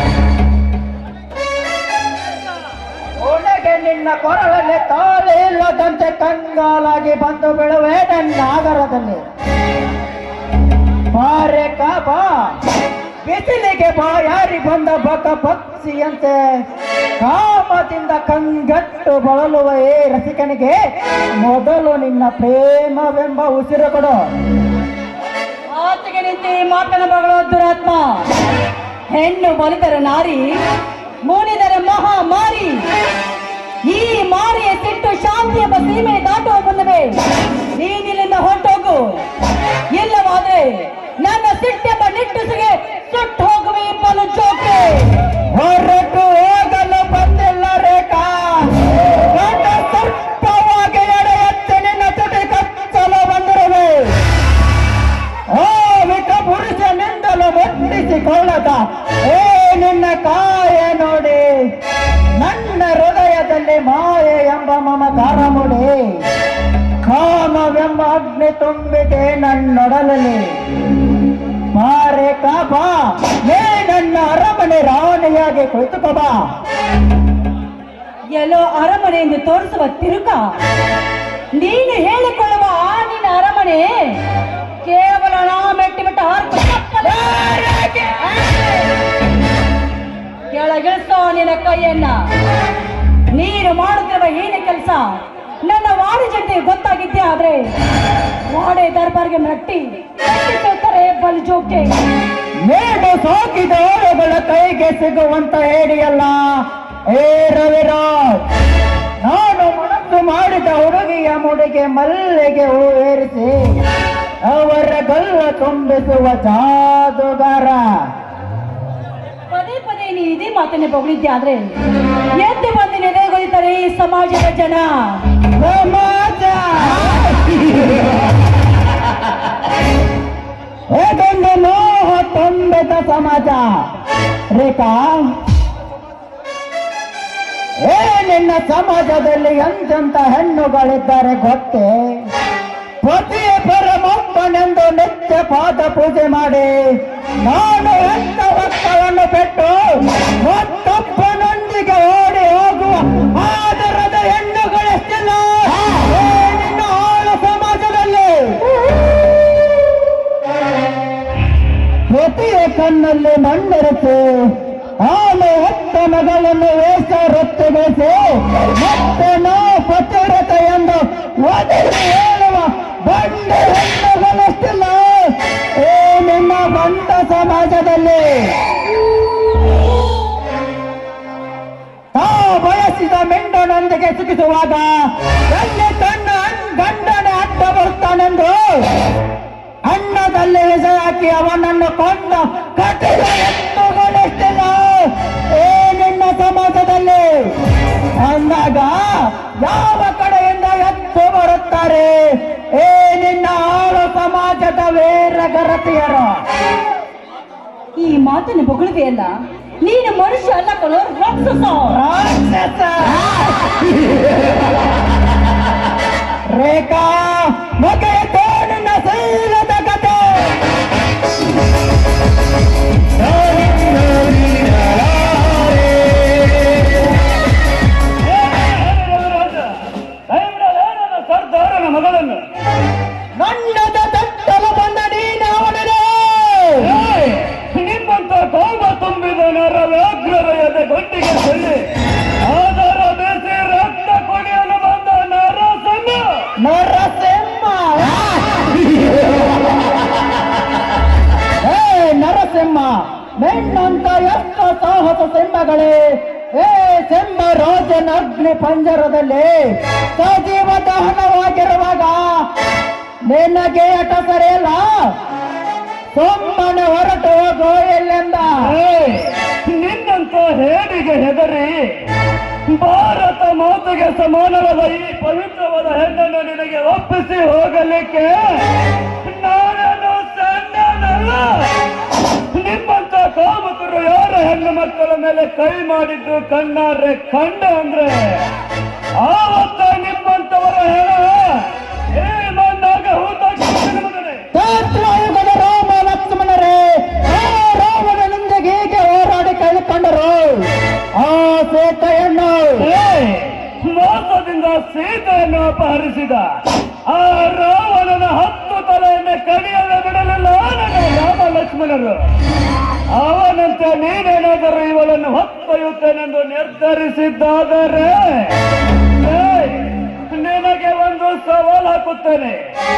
ಒಳಗೆ ನಿನ್ನ ಕೊರಳಲ್ಲಿ ತಾಳಿ ಇಲ್ಲದಂತೆ ಕಂಗಾಲಾಗಿ ಬಂದು ಬೀಳುವೆ ನನ್ನ ಆಗರದಲ್ಲಿ ಬಾ ಬಿಸಿಲಿಗೆ ಬಾ ಯಾರಿ ಬಂದ ಬಕ ಪಕ್ಷಿಯಂತೆ ಕಾಮದಿಂದ ಕಂಗಟ್ಟು ಬಳಲುವ ಏ ರಸಿಕನಿಗೆ ಮೊದಲು ನಿನ್ನ ಪ್ರೇಮವೆಂಬ ಉಸಿರು ಕೊಡು ಆಚೆಗೆ ನಿಂತು ಈ ಮಾತನ ಮಗಳು ದುರಾತ್ಮ ಹೆಣ್ಣು ಬಲಿತರ ನಾರಿ ಮೂಡಿದರೆ ಮಹಾ ಮಾರಿ ಈ ಮಾರಿಯ ಸಿಟ್ಟು ಶಾಂತಿ ಎಂಬ ಸೀಮೆ ದಾಟುವ ಮುನ್ನವೇ ನೀನಿಲ್ಲಿಂದ ಹೊರಟೋಗು ಇಲ್ಲವಾದ್ರೆ ನನ್ನ ಸಿಟ್ಟೆಂಬ ನಿಟ್ಟುಸಿಗೆ ಸುಟ್ಟು ಹೋಗುವೆ ಬಲು ಜೋಕೆ ಹೊರಟು ಹೋಗಲು ಬಂದಿಲ್ಲ ರೇಖಾ ಗಂಡ ಸರ್ಪವಾಗಿ ಎಡೆ ಎತ್ತಿ ನಿನ್ನ ತುಟಿ ಕಚ್ಚಲು ಬಂದಿರುವೆ ಓ ವಿಕ ಪುರುಷನಿಂದಲೂ ಮುಟ್ಟಿಸಿಕೊಳ್ಳದ ಏ ನಿನ್ನ ಕಾಯ ನೋಡಿ ನನ್ನ ಹೃದಯದಲ್ಲಿ ಮಾಯೆ ಎಂಬ ಮಮಕಾರ ಮೂಡಿ ಕಾಮವೆಂಬ ಅಗ್ನಿ ತುಂಬಿದೆ ನನ್ನೊಡಲಲ್ಲಿ ಮಾರೆ ಕಾಬಾ ಏ ನನ್ನ ಅರಮನೆ ರಾಣಿಯಾಗಿ ಕುಳಿತುಕೋ ಬಾ ಎಲ್ಲೋ ಅರಮನೆ ಎಂದು ತೋರಿಸುವ ತಿರುಕ ನೀನು ಹೇಳಿಕೊಳ್ಳುವ ಆ ನಿನ್ನ ಅರಮನೆ ಕೇವಲ ನಾ ಮೆಟ್ಟಿ ಮೆಟ್ಟ ಹಾರ್ಕು ಚಪ್ಪಲಿ. ಕೆಳಗಿಳಿಸೋ ನಿನ್ನ ಕೈಯನ್ನ ನೀನು ಮಾಡುತ್ತಿರುವ ಹೀನ ಕೆಲಸ ನನ್ನ ವಾಡಿ ಜೊತೆ ಗೊತ್ತಾಗಿದ್ದೆ ಆದ್ರೆ ವಾಡೆ ದರ್ಬಾರ್ಗೆ ನಟ್ಟಿ ಕಟ್ಟಿಸುತ್ತಾರೆ ಬಲ್ ಜೋಕೆ ಮೇಡು ಸಾಕಿದ ಆಳುಗಳ ಕೈಗೆ ಸಿಗುವಂತ ಹೇಡಿಯಲ್ಲ ಏ ರವಿರಾಜ್ ನಾನು ಮನಸ್ಸು ಮಾಡಿದ ಹುಡುಗಿಯ ಮುಡಿಗೆ ಮಲ್ಲಿಗೆ ಹೂ ಏರಿಸಿ ಅವರ ಗಲ್ಲ ತುಂಬಿಸುವ ಜಾದುಗಾರ ಪದೇ ಪದೇ ನೀವು ಇದೇ ಮಾತನ್ನೇ ಬೊಗಳಿದ್ದೆ ಆದ್ರೆ ಎದ್ದು ಬಂದು ನೆನೆಗೊಳಿತಾರೆ ಈ ಸಮಾಜದ ಜನ ಸಮಾಜ ಇದೊಂದು ಮೋಹ ತುಂಬಿದ ಸಮಾಜ ರೇಖಾ ಏ ನಿನ್ನ ಸಮಾಜದಲ್ಲಿ ಎಂತೆಂತ ಹೆಣ್ಣುಗಳಿದ್ದಾರೆ ಗೊತ್ತೇ ಪತಿ ಪರಮೊಬ್ಬನೆಂದು ನಿತ್ಯ ಪಾದ ಪೂಜೆ ಮಾಡಿ ನಾನು ಎಂತ ವಸ್ತವನ್ನು ಬಿಟ್ಟು ಮತ್ತೊಬ್ಬನೊಂದಿಗೆ ಓಡಿ ಹೋಗುವ ಆದರದ ಹೆಣ್ಣುಗಳೆಷ್ಟಿಲ್ಲ ಏ ನಿನ್ನ ಆಳು ಸಮಾಜದಲ್ಲಿ ಪ್ರತಿಯ ಕಣ್ಣಲ್ಲಿ ಮಣ್ಣಿರುತ್ತೆ ಆಳು ಹೊತ್ತ ಮಗಳನ್ನು ವೇಷ ವೃತ್ತಿಗೊಳಿಸಿ ಮತ್ತೆ ನಾವು ಪತಿರತ ಎಂದು ಒದರಿ ಹೇಳುವ ಬಂಡ ಹೆಣ್ಣುಗಳಷ್ಟಿಲ್ಲ ಏ ನಿಮ್ಮ ಬಂಟ ಸಮಾಜದಲ್ಲಿ ತಾ ಬಯಸಿದ ಮೆಂಡನೊಂದಿಗೆ ಸುಖಿಸುವಾಗ ಎಲ್ಲಿ ತನ್ನ ಗಂಡನ ಅಡ್ಡ ಬರ್ತಾನೆಂದು ಅನ್ನದಲ್ಲಿ ವಿಷ ಹಾಕಿ ಅವನನ್ನು ಕೊಂದ ಕಟ್ಟಿದ ಎತ್ತುಗಳಷ್ಟಿಲ್ಲ ಏ ನಿನ್ನ ಸಮಾಜದಲ್ಲಿ ಅಂದಾಗ ಯಾವ ಕಡೆಯಿಂದ ಎತ್ತು ಬರುತ್ತಾರೆ ಏ ನಿನ್ನ ಆಳು ಸಮಾಜದ ವೀರ ಗರತಿಯರು ಈ ಮಾತನ್ನು ಬೊಗಳುವೆಯಲ್ಲ ನೀನು ಮನುಷ್ಯ ಅಲ್ಲ ಕಣೋ ರಾಕ್ಷಸ ರಾಕ್ಷಸ ರೇಖಾ ಮುಗಿಯಿತು ನಿನ್ನ ಶೀಲದ ಕತೆ ಸರ್ದಾರನ ಮಗಳನ್ನು ನನ್ನದ ತಟ್ಟಲು ಬಂದ ನೀನು ಅವನಿಗೆ ಏಯ್! ನಿಮ್ಮಂತ ಕೋಪ ತುಂಬಿದ ನರವ್ಯಾಘ್ರಯದ ಗಂಟಿಗೆ ಸೊಳ್ಳಿ ಆಧಾರ ಬೇಸಿ ರಕ್ತ ಕುಡಿಯಲು ಬಂದ ನರಸಂಗ ನರಸಿಂಹ ಏ ನರಸಿಂಹ ಮೆಣ್ಣಂತ ಎಷ್ಟು ಸಾಹಸ ಸಿಂಹಗಳೇ ಏ ಸಿಂಹ ರಾಜನ ಅಗ್ನಿ ಪಂಜರದಲ್ಲಿ ಸಜೀವ ದಹನವಾಗಿರುವಾಗ ನಿನಗೆ ಅಟ ಸರಿಯಲ್ಲ ಸುಮ್ಮನೆ ಹೊರಟು ಹೋಗೋ ಇಲ್ಲಿಂದ ಏಯ್! ನಿನ್ನಂತ ಹೇಡಿಗೆ ಹೆದರಿ ಭಾರತ ಮಾತೆಗೆ ಸಮಾನವಾದ ಈ ಪವಿತ್ರವಾದ ಹೆಣ್ಣನ್ನು ನಿನಗೆ ಒಪ್ಪಿಸಿ ಹೋಗಲಿಕ್ಕೆ ನಾನೇನು ಸಣ್ಣನಲ್ಲ ನಿಮ್ಮಂತ ಕಾಮಕರು ಯಾರ ಹೆಣ್ಣು ಮಕ್ಕಳ ಮೇಲೆ ಕೈ ಮಾಡಿದ್ದು ಕಣ್ಣಾರೆ ಕಂಡ ಅಂದ್ರೆ ಆವತ್ತ ನಿಮ್ಮಂತವರ ಹೆಣ ಏ ಮಣ್ಣಾಗ ಹೂತಾಕಿ ಮಗನೇ ಕ್ಷೇತ್ರಯುಗದ ರಾಮ ಲಕ್ಷ್ಮಣರೇ ಆ ರಾವಣನೊಂದಿಗೆ ಹೀಗೆ ಹೋರಾಡಿ ಕಳೆದುಕೊಂಡರು ಆ ಸೀತೆಯನ್ನು ಏಯ್! ಮೋಸದಿಂದ ಸೀತೆಯನ್ನು ಅಪಹರಿಸಿದ ಆ ರಾವಣನ ಹತ್ತು ತಲೆಯನ್ನು ಕಡಿಯಲು ಬಿಡಲಿಲ್ಲ ನನ್ನ ರಾಮ ಲಕ್ಷ್ಮಣರು ಅವನಂತೆ ನೀನೇನಾದರೂ ಇವಳನ್ನು ಹೊತ್ತೊಯ್ಯುತ್ತೇನೆಂದು ನಿರ್ಧರಿಸಿದ್ದಾದರೆ ಏಯ್, ನಿನಗೆ ಒಂದು ಸವಾಲು ಹಾಕುತ್ತೇನೆ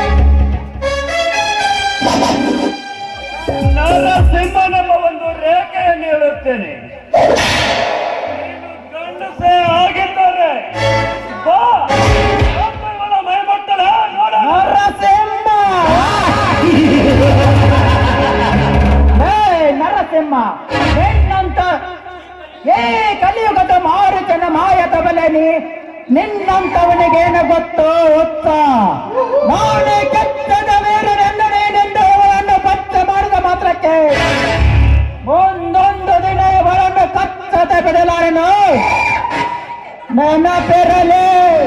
ನರಸಿಂಹನೆಂಬ ಒಂದು ರೇಖೆಯನ್ನು ಹೇಳುತ್ತೇನೆ ನೀನು ಗಂಡಸೇ ಆಗಿದ್ದರೆ ಬಾ ಒಮ್ಮೆ ಇವಳ ಮೈಮುಟ್ಟಲ ನೋಡೋಣ ನರಸಿಂಹ ಹೇ ನರಸಿಂಹ ನಿನ್ನಂತ ಏ ಕಲಿಯುಗದ ಮಾರುತನ ಮಾಯದ ಬಲನಿ ನಿನ್ನಂತವನಿಗೇನು ಗೊತ್ತು ಉತ್ತ ನಾನೇ ಕೆಟ್ಟದ ವೀರನೆಂದನೇನೆಂದು ಅವಳನ್ನು ಪಚ್ಚ ಮಾಡಿದ ಮಾತ್ರಕ್ಕೆ ಒಂದೊಂದು ದಿನ ಇವಳನ್ನು ಕಚ್ಚದ ಬಿಡಲಾರೆನು ನೆನಪಿರಲಿ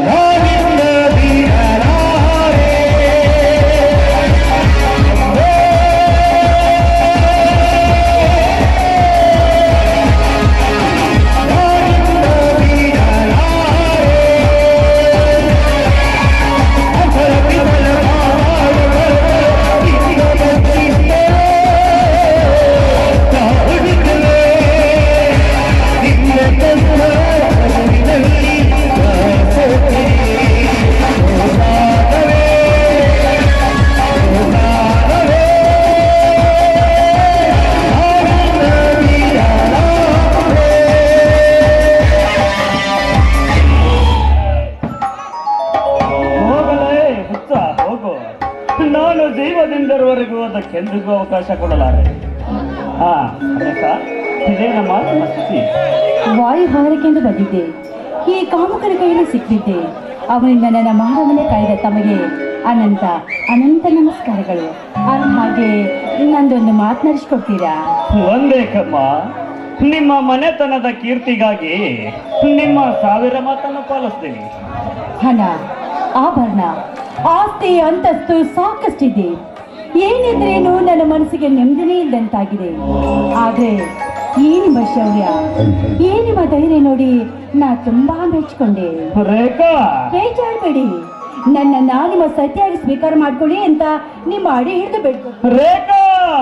ಹೋಗಲೇ ಹುಚ್ಚ ಹೋಗು ನಾನು ಜೀವದಿಂದರವರೆಗೂ ಅದಕ್ಕೆಂದಿಗೂ ಅವಕಾಶ ಕೊಡಲಾರೆ ಹಾ ರೇಖಾ ಇದೇ ನಮ್ಮ ನಮ್ಮ ಸ್ಥಿತಿ ವಾಯು ಹಾರಕ್ಕೆಂದು ಬಂದಿದ್ದೆ ಈ ಕಾಮುಕನ ಕೈಯಲ್ಲಿ ಸಿಕ್ಕಿದ್ದೆ ಅವನಿಂದ ನನ್ನ ಮಾನವನೇ ಕಾಯ್ದ ತಮಗೆ ಅನಂತ ಅನಂತ ನಮಸ್ಕಾರಗಳು ಅಂದ ಹಾಗೆ ನಂದೊಂದು ಮಾತನಾಡಿಸ್ಕೊಡ್ತೀರಾ ಒಂದೇ ಕಮ್ಮ ನಿಮ್ಮ ಮನೆತನದ ಕೀರ್ತಿಗಾಗಿ ನಿಮ್ಮ ಸಾವಿರ ಮಾತನ್ನು ಪಾಲಿಸ್ತೀನಿ ಹಣ ಆಭರಣ ಆಸ್ತಿ ಅಂತಸ್ತು ಸಾಕಷ್ಟಿದೆ ಏನಿದ್ರೇನು ನನ್ನ ಮನಸ್ಸಿಗೆ ನೆಮ್ಮದಿನೇ ಇದ್ದಂತಾಗಿದೆ ಆದ್ರೆ ಈ ನಿಮ್ಮ ಶೌರ್ಯ ಈ ನಿಮ್ಮ ಧೈರ್ಯ ನೋಡಿ ನಾ ತುಂಬಾ ಮೆಚ್ಕೊಂಡೆ ರೇಖಾ ಬೇಜಾಡ್ಬೇಡಿ ನನ್ನನ್ನ ನಿಮ್ಮ ಸತ್ಯಾಗಿ ಸ್ವೀಕಾರ ಮಾಡ್ಕೊಳ್ಳಿ ಅಂತ ನಿಮ್ಮ ಅಡಿ ಹಿಡಿದು ಬಿಡ್ಬೇಕು ರೇಖಾ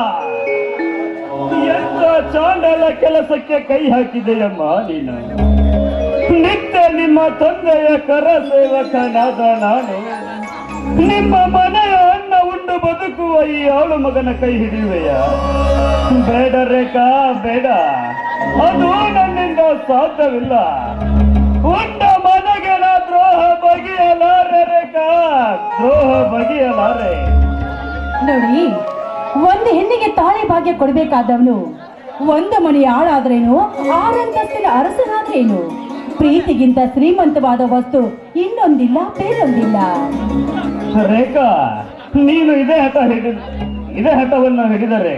ಎಂತ ಚಾಂಡಲ ಕೆಲಸಕ್ಕೆ ಕೈ ಹಾಕಿದೆಯಮ್ಮ ನೀನು ನಿತ್ಯ ನಿಮ್ಮ ತಂದೆಯ ಕರ ಸೇವಕನಾದ ನಾನು ನಿಮ್ಮ ಮನೆಯ ಅನ್ನ ಉಂಡು ಬದುಕುವ ಈ ಆಳು ಮಗನ ಕೈ ಹಿಡಿಯುವೆಯ ಬೇಡ ರೇಖಾ ಬೇಡ ಅದು ನನ್ನಿಂದ ಸಾಧ್ಯವಿಲ್ಲ ಉಂಡ ಮನೆಗೆ ನಾ ದ್ರೋಹ ಬಗೆಯಲಾರೆ ರೇಖಾ ದ್ರೋಹ ಬಗೆಯಲಾರೆ ನೋಡಿ ಒಂದು ಹೆಣ್ಣಿಗೆ ತಾಳಿ ಭಾಗ್ಯ ಕೊಡ್ಬೇಕಾದವನು ಒಂದು ಮನೆಯ ಆಳಾದ್ರೇನು ಆರಂತಸ್ತಿನ ಅರಸನಾದ್ರೇನು ಪ್ರೀತಿಗಿಂತ ಶ್ರೀಮಂತವಾದ ವಸ್ತು ಇನ್ನೊಂದಿಲ್ಲ ಬೇರೊಂದಿಲ್ಲ ರೇಖಾ ನೀನು ಇದೇ ಹಠ ಹಿಡಿದ ಇದೇ ಹಠವನ್ನು ಹಿಡಿದರೆ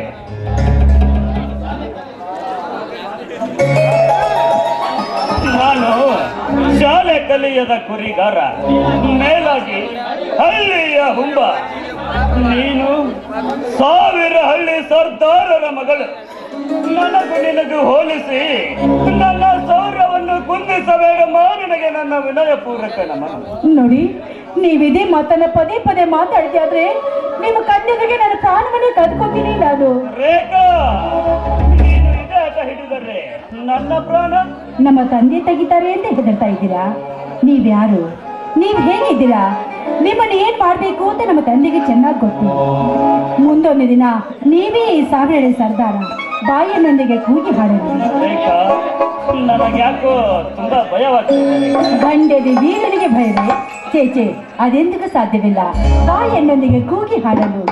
ನಾನು ಶಾಲೆ ಕಲಿಯದ ಕುರಿಗಾರ ಮೇಲಾಗಿ ಹಳ್ಳಿಯ ಹುಂಬ ನೀನು ಸಾವಿರ ಹಳ್ಳಿ ಸರ್ದಾರರ ಮಗಳು ನನಗೂ ನಿನಗೂ ಹೋಲಿಸಿ ನನ್ನ ಸೌರ್ಯವನ್ನು ಕುಂದಿಸಬೇಡಮ್ಮ ನಿನಗೆ ನನ್ನ ವಿನಯಪೂರ್ವಕ ನಮನ ನೋಡಿ ನೀವಿದೇ ಮಾತನ್ನ ಪದೇ ಪದೇ ಮಾತಾಡ್ತಿಯಾದ್ರೆ ನಿಮ್ಮ ಕಣ್ಣೆದುರಿಗೆ ನನ್ನ ಪ್ರಾಣವನ್ನೇ ಕದ್ಕೊತೀನಿ ನಾನು ರೇಖಾ ನೀನು ಇದೇ ಆಟ ಹಿಡಿದರೆ ನನ್ನ ಪ್ರಾಣ ನಮ್ಮ ತಂದೆ ತೆಗಿತಾರೆ ಅಂತ ಹೆದರ್ತಾ ಇದ್ದೀರಾ ನೀವ್ಯಾರು ನೀವ್ ಹೇಗಿದ್ದೀರಾ ನಿಮ್ಮನ್ನ ಏನ್ ಮಾಡ್ಬೇಕು ಅಂತ ನಮ್ಮ ತಂದೆಗೆ ಚೆನ್ನಾಗಿ ಗೊತ್ತು ಮುಂದೊಂದು ದಿನ ನೀವೇ ಈ ಸಾವಿರ ಸರ್ದಾರ ಬಾಯಿನೊಂದಿಗೆ ಕೂಗಿ ಹಾಡೋದು ರೇಖಾ ನನಗ್ಯಾಕೋ ತುಂಬಾ ಭಯವಾಗ್ತದೆ ಗಂಡದಿ ವೀರನಿಗೆ ಭಯವೇ ಚೇಚೆ ಅದೆಂದಿಗೂ ಸಾಧ್ಯವಿಲ್ಲ ಬಾಯಣ್ಣೊಂದಿಗೆ ಕೂಗಿ ಹಾಡಲು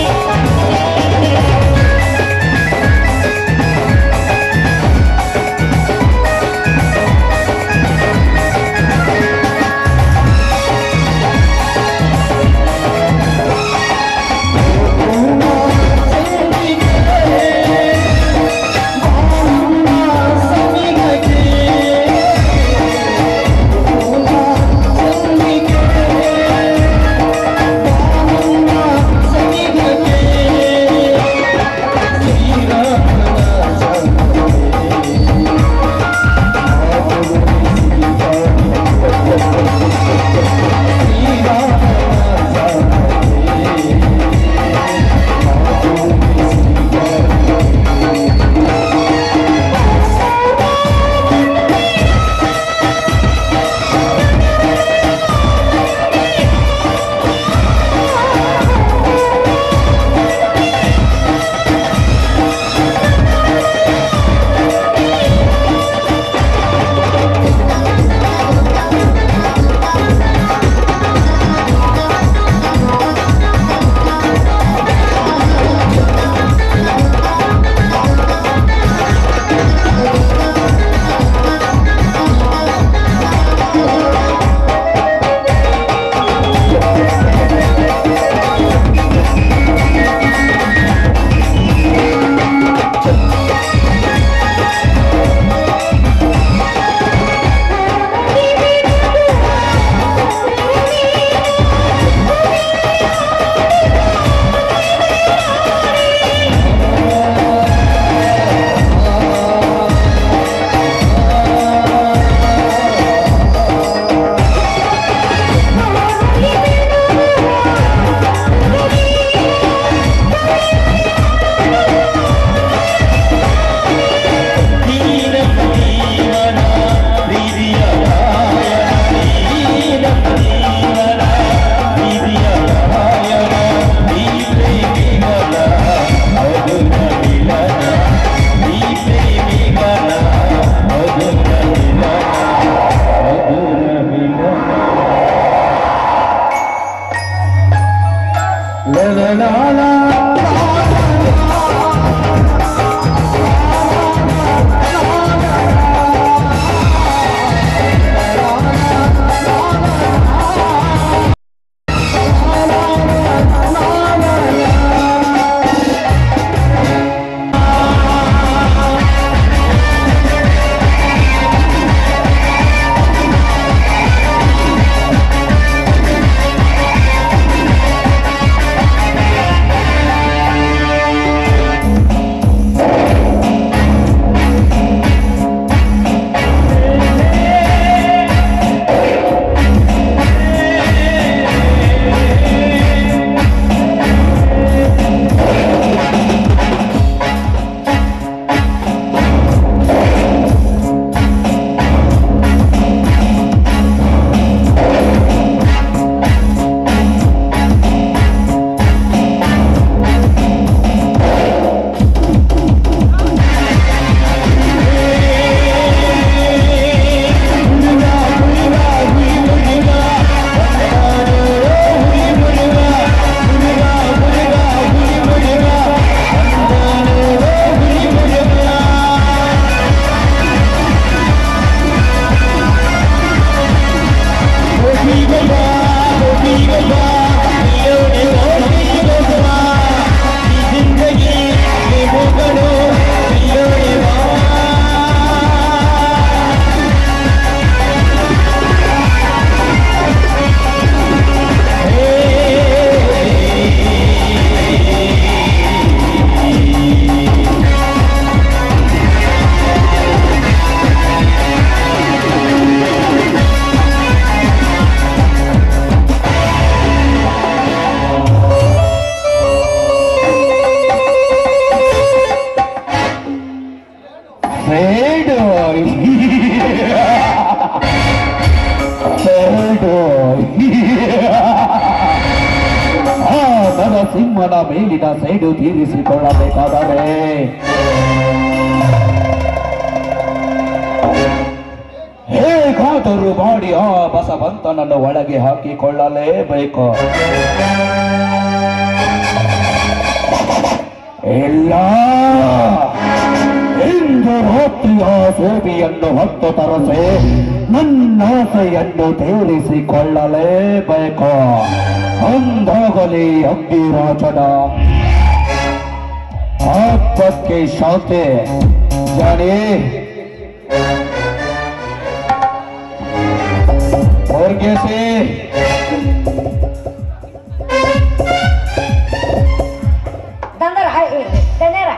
¡Ay, ನರಸಿಂಹನ ಮೇಲಿನ ಸೈಡು ತೀರಿಸಿಕೊಳ್ಳಬೇಕಾದರೆ ಹೇಗಾದರೂ ಮಾಡಿ ಆ ಬಸವಂತನನ್ನು ಒಳಗೆ ಹಾಕಿಕೊಳ್ಳಲೇಬೇಕು ಇಲ್ಲ ಇಂದು ರಾತ್ರಿಯ ಸೇವೆಯನ್ನು ಹೊತ್ತು ತರಸೆ ನನ್ನಾಸೆಯನ್ನು ತೀರಿಸಿಕೊಳ್ಳಲೇಬೇಕು ಅಂದಾಗಲಿ ಅಂಗಿರಾಜನ ಆತ್ಮಕ್ಕೆ ಶಾಂತಿ ಜಾಣಿ ಹೊರ್ಗೆಸಿ ತಂದರ ತಂದೇರ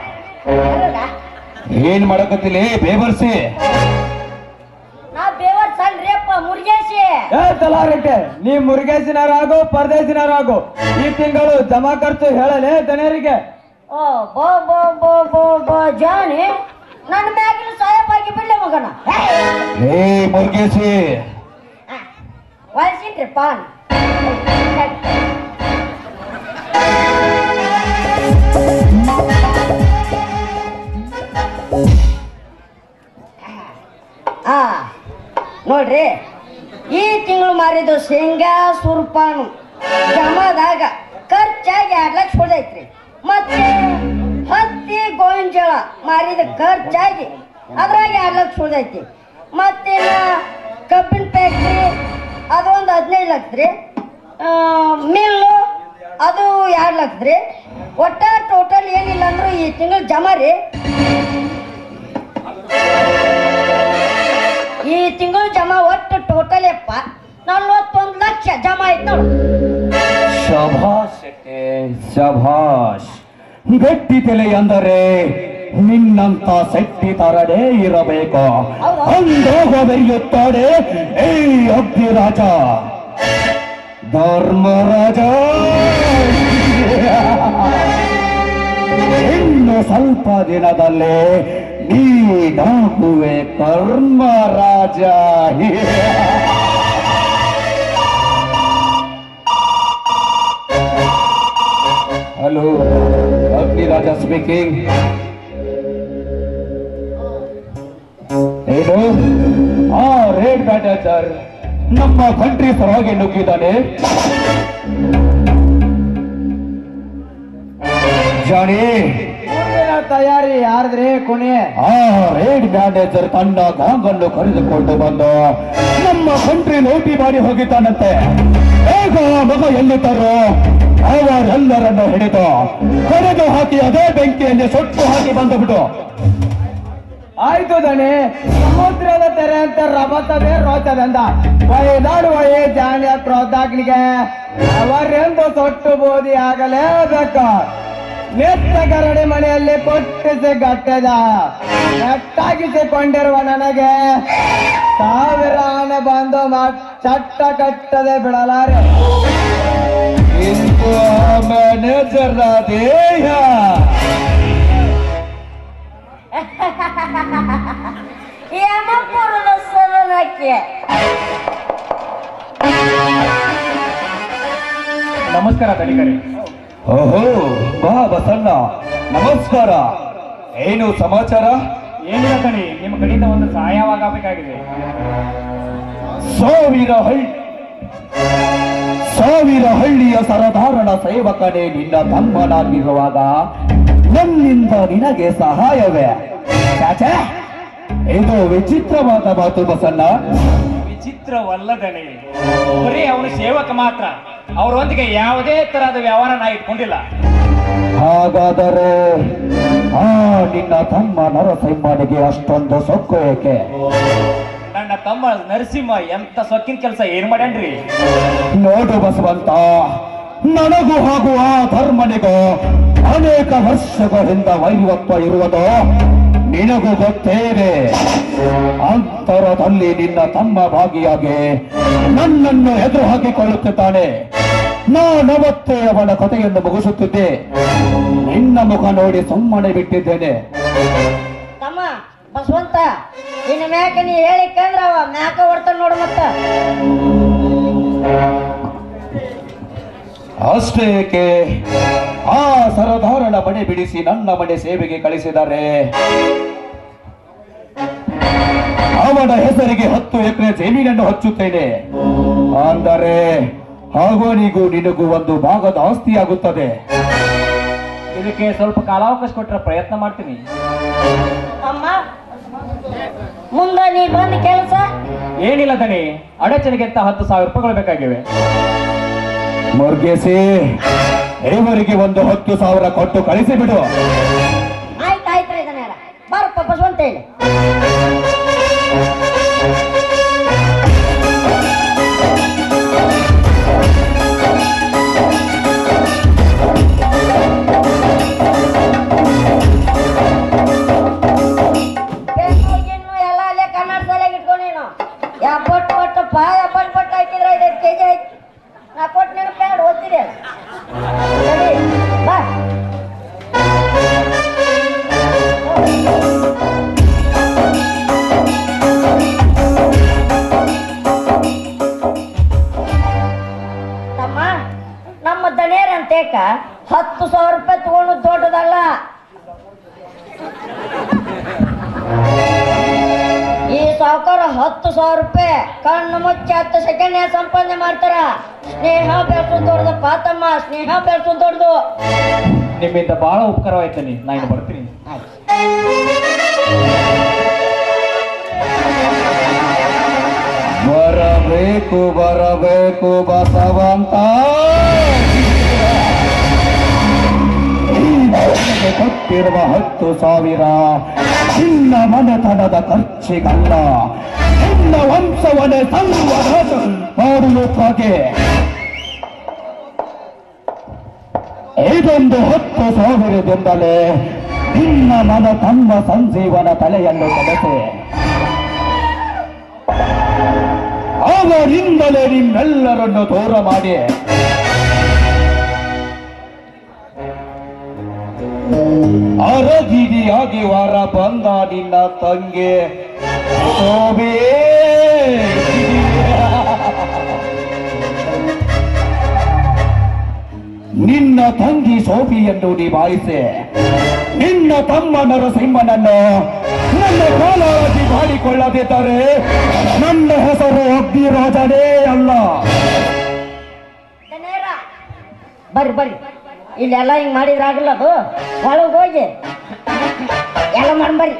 ಏನ್ ಮಾಡಕತ್ತಿಲಿ ಬೇಬರ್ಸಿ ನಾ ಬೇವರ್ ಸಲ್ರಿಯಪ್ಪ ಮುರ್ಗೇಶಿ ಏ ತಲಾರಕ್ಕೆ ನೀ ಮುರುಗೇಶಿನರಾಗು ಪರದೇಶಿನರಾಗು ಈ ತಿಂಗಳು ಜಮಾ ಖರ್ಚು ಹೇಳಲೇ ದನಿಯರಿಗೆ ಓ ಬೋ ಬೋ ಬೋ ಬೋ ಬೋ ಜಾನಿ ನನ್ನ ಮ್ಯಾಗಿನ ಸಾಯಪ್ಪಾಗಿ ಬಿಡ್ಲೆ ಮಗನ ಹೇ ಮುರ್ಗೇಸಿ ವಯಸ್ಸಿನ್ರಿ ಪಾನ್ ಆ ನೋಡ್ರಿ ಈ ತಿಂಗಳು ಮಾರಿದ್ದು ಶೇಂಗಾ ಸುರ್ಪಾನು ಜಮಾದಾಗ ಖರ್ಚಾಗಿ ಎರಡು ಲಕ್ಷ ಉಳ್ದೈತ್ರಿ ಮತ್ತೆ ಹತ್ತಿ ಗೋವಿಂಜಳ ಮಾರಿದ ಖರ್ಚಾಗಿ ಅದ್ರಾಗ ಎರಡು ಲಕ್ಷ ಉಳ್ದೈತಿ ಮತ್ತೆ ಕಬ್ಬಿನ ಫ್ಯಾಕ್ಟ್ರಿ ಅದೊಂದು ಹದಿನೈದು ಲಕ್ಷ ರೀ ಮಿಲ್ಲು ಅದು ಎರಡು ಲಕ್ಷ ರೀ ಒಟ್ಟ ಟೋಟಲ್ ಏನಿಲ್ಲ ಅಂದ್ರೂ ಈ ತಿಂಗಳು ಜಮಾ ರೀ ಈ ತಿಂಗಳು ಜಮಾ ಒಟ್ಟು ಟೋಟಲ್ ಎಪ್ಪ ನಲ್ವತ್ತೊಂದು ಲಕ್ಷ ಜಮಾ ಆಯ್ತು ನೋಡು ಶಭಾಷ್ ಶೆಟ್ಟಿ, ಶಭಾಷ್ ಗಟ್ಟಿ ತಲೆ ಅಂದರೆ ನಿನ್ನಂತ ಸೆಟ್ಟಿ ತರದೇ ಇರಬೇಕು ಅಂದಾಗ ಬೆರೆಯುತ್ತಾಡೆ ಏ ಅಗ್ನಿರಾಜ ಧರ್ಮರಾಜ ಇನ್ನು ಸ್ವಲ್ಪ ದಿನದಲ್ಲೇ ನೀನಾಗುವೆ ಕರ್ಮರಾಜ ಹಲೋ ಅಗ್ನಿರಾಜ ಸ್ಪೀಕಿಂಗ್ ಏನು ಆ ರೇಡ್ ಮ್ಯಾನೇಜರ್ ನಮ್ಮ ಕಂಟ್ರಿ ಪರವಾಗಿ ನುಗ್ಗಿದ್ದಾನೆ ಜಾಣಿ ಮುಂದಿನ ತಯಾರಿ ಯಾರ್ದ್ರಿ ಕುಣಿ ಆ ರೇಡ್ ಮ್ಯಾನೇಜರ್ ತನ್ನ ಗಾಂಗನ್ನು ಕರೆದುಕೊಂಡು ಬಂದು ನಮ್ಮ ಕಂಟ್ರಿ ಲೂಟಿ ಮಾಡಿ ಹೋಗಿದ್ದಾನಂತೆ ಈಗ ಆ ಮಗ ಎಲ್ಲಿದ್ದಾರೋ ಅವರೆಲ್ಲರನ್ನು ಹಿಡಿದು ಕರೆದು ಹಾಕಿ ಅದೇ ಬೆಂಕಿಯಲ್ಲಿ ಸುಟ್ಟು ಹಾಕಿ ಬಂದುಬಿಟ್ಟು ಆಯ್ತು ದಣಿ ಸಮುದ್ರದ ತೆರೆ ಅಂತ ರಭಸವೇ ರೋಚದಂದ ವಯದಾಡುವ ಈ ಜಾಲಿಯ ಕ್ರೋಧಾಗ್ನಿಗೆ ಅವರೆಂದು ಸೊಟ್ಟು ಬೋದಿ ಆಗಲೇಬೇಕು ನಿತ್ಯ ಗರಡಿ ಮನೆಯಲ್ಲಿ ಕೊಟ್ಟಿಸಿ ಗಟ್ಟೆದ ನೆಟ್ಟಾಗಿಸಿಕೊಂಡಿರುವ ನನಗೆ ಸಾವಿರ ಆನೆ ಬಂದು ಮ- ಚಟ್ಟ ಕಟ್ಟದೆ ಬಿಡಲಾರೆ ಇಂದು ಆ ಮ್ಯಾನೇಜರ್ ದೇಹ ಯಮಪುರದ ಸದನಕ್ಕೆ ನಮಸ್ಕಾರ ತಡಿಕರಿ ಓಹೋ ಬಾ ಬಸಣ್ಣ ನಮಸ್ಕಾರ ಏನು ಸಮಾಚಾರ ಏನಿಲ್ಲ ತಡಿ ನಿಮ್ಮ ಕಡೆಯಿಂದ ಒಂದು ಸಹಾಯವಾಗಬೇಕಾಗಿದೆ ಸಾವಿರ ಹಳ್ಳಿ ಸಾವಿರ ಹಳ್ಳಿಯ ಸರದಾರಣ ಸೇವಕನೇ ನಿನ್ನ ತಮ್ಮನಾಗಿರುವಾಗ ನನ್ನಿಂದ ನಿನಗೆ ಸಹಾಯವೇ ಛೆ, ಇದು ವಿಚಿತ್ರವಾದ ಮಾತು ಬಸಣ್ಣ ವಿಚಿತ್ರವಲ್ಲದನೆ ಬರೀ ಅವನು ಸೇವಕ ಮಾತ್ರ ಅವರೊಂದಿಗೆ ಯಾವುದೇ ತರಹದ ವ್ಯವಹಾರ ನಾ ಇಟ್ಕೊಂಡಿಲ್ಲ ಹಾಗಾದರೆ ಆ ನಿನ್ನ ತಮ್ಮ ನರಸಿಂಹನಿಗೆ ಅಷ್ಟೊಂದು ಸೊಕ್ಕು ಏಕೆ ನನ್ನ ತಮ್ಮ ನರಸಿಂಹ ಎಂತ ಸೊಕ್ಕಿನ ಕೆಲಸ ಏನ್ ಮಾಡ್ಯಾನ್ರಿ ನೋಡು ಬಸವಂತ ನನಗೂ ಹಾಗೂ ಆ ಧರ್ಮನಿಗೂ ಅನೇಕ ವರ್ಷಗಳಿಂದ ವೈವತ್ವ ಇರುವುದು ನಿನಗೂ ಗೊತ್ತೇನೆ ಅಂತರದಲ್ಲಿ ನಿನ್ನ ತಮ್ಮ ಭಾಗಿಯಾಗಿ ನನ್ನನ್ನು ಎದುರು ಹಾಕಿಕೊಳ್ಳುತ್ತಿದ್ದಾನೆ ನಾನವತ್ತೇ ಅವನ ಕಥೆಯನ್ನು ಮುಗಿಸುತ್ತಿದ್ದೆ ನಿನ್ನ ಮುಖ ನೋಡಿ ಸುಮ್ಮನೆ ಬಿಟ್ಟಿದ್ದೇನೆ ತಮ್ಮ ಬಸವಂತ ಇನ್ನು ಮ್ಯಾಕ ನೀ ಹೇಳಿಕಂದ್ರ ಅವ ಮ್ಯಾಕ ಹೊಡ್ತಾನ ನೋಡು ಮತ್ತ ಅಷ್ಟೇ ಏಕೆ ಆ ಸರದಾರನ ಮನೆ ಬಿಡಿಸಿ ನನ್ನ ಮನೆ ಸೇವೆಗೆ ಕಳಿಸಿದ್ದಾರೆ ಅವನ ಹೆಸರಿಗೆ ಹತ್ತು ಎಕರೆ ಜಮೀನನ್ನು ಹಚ್ಚುತ್ತೇನೆ ಅಂದರೆ ಅವನಿಗೂ ನಿನಗೂ ಒಂದು ಭಾಗದ ಆಸ್ತಿಯಾಗುತ್ತದೆ ಇದಕ್ಕೆ ಸ್ವಲ್ಪ ಕಾಲಾವಕಾಶ ಕೊಟ್ಟರೆ ಪ್ರಯತ್ನ ಮಾಡ್ತೀನಿ ಅಮ್ಮ ಮುಂದ ನೀ ಬಂದ ಕೆಲಸ ಏನಿಲ್ಲ ದಣಿ ಅಡಚಣೆಗೆ ಅಂತ ಹತ್ತು ಸಾವಿರ ರೂಪಾಯಿಗಳು ಬೇಕಾಗಿವೆ ಮುರ್ಗೇಸಿ ಇವರಿಗೆ ಒಂದು ಹತ್ತು ಸಾವಿರ ಕೊಟ್ಟು ಕಳಿಸಿಬಿಡು ಆಯ್ತು ಆಯ್ತು ಇದನ್ನ ಬಾರಪ್ಪ ಬಸವಂತ ಹೇಳಿ ಪೆನ್ನು ಗಿನ್ನು ಎಲ್ಲ ಅಲ್ಲೇ ಕನ್ನಡ ಶಾಲೆಗೆ ಇಟ್ಕೊಂಡೇನು ಎಪ್ಪತ್ತು ಕೊಟ್ಟಪ್ಪ ಎಪ್ಪತ್ತು ಕೊಟ್ಟು ಹಾಕಿದ್ರೆ ಐದೈದು ಕೆ ಜಿ ಆಯ್ತು ನಾ ಕೊಟ್ಟು ನೆನಪು ಎರಡು ಓದ್ತಿದೆ ಸರಿ ಬಾ ತಮ್ಮ ನಮ್ಮ ದನೇರ ಅಂತೇಕ ಹತ್ತು ಸಾವಿರ ರೂಪಾಯಿ ತಗೊಂಡು ದೊಡ್ಡದಲ್ಲ ಈ ಸಾವುಕಾರ ಹತ್ತು ಸಾವಿರ ರೂಪಾಯಿ ಕಣ್ಣು ಮುಚ್ಚಿ ಹತ್ತು ಸೆಕೆಂಡ್ ಸಂಪಾದನೆ ಮಾಡ್ತಾರ ಸ್ನೇಹ ಬೆಳೆಸೋದು ದೊಡ್ಡದಪ್ಪ ತಮ್ಮ ಸ್ನೇಹ ಬೆಳೆಸೋದು ದೊಡ್ಡದು ನಿಮ್ಮಿಂದ ಬಹಳ ಉಪಕಾರವಾಯ್ತು ನೀ ನಾನು ಬರ್ತೀನಿ ಬರಬೇಕು ಬರಬೇಕು ಬಸವಂತ ನನಗೆ ಕೊಟ್ಟಿರುವ ಹತ್ತು ಸಾವಿರ ಚಿನ್ನ ಮನೆತನದ ಖರ್ಚಿಗಲ್ಲ ಚಿನ್ನ ವಂಶವನ್ನೇ ಸಂವರ್ಧನ ಮಾಡುವುದಕ್ಕೆ ಇದೊಂದು ಹತ್ತು ಸಾವಿರದಿಂದಲೇ ನಿನ್ನ ಮನ ತಮ್ಮ ಸಂಜೀವನ ತಲೆಯನ್ನು ಕೆಡಸೆ ಅವರಿಂದಲೇ ನಿಮ್ಮೆಲ್ಲರನ್ನು ದೂರ ಮಾಡಿ ಅರಗಿರಿಯಾಗಿ ವಾರ ಬಂದ ನಿನ್ನ ತಂಗಿ ಶೋಭೆ ನಿನ್ನ ತಂಗಿ ಶೋಭಿಯನ್ನು ನಿಭಾಯಿಸಿ ನಿನ್ನ ತಮ್ಮ ನರಸಿಂಹನನ್ನು ನನ್ನ ಕಾಲಾಗಿ ಮಾಡಿಕೊಳ್ಳದಿದ್ದರೆ ನನ್ನ ಹೆಸರು ಅಗ್ನಿರಾಜನೇ ಅಲ್ಲ ದನೇರ ಬರ್ರಿ ಬರ್ರಿ ಇಲ್ಲೆಲ್ಲ ಹಿಂಗ್ ಮಾಡಿದ್ರೆ ಆಗಲ್ಲ ಅದು ಒಳಗೆ ಹೋಗಿ ಎಲ್ಲ ಮಾಡಿ ಬರ್ರಿ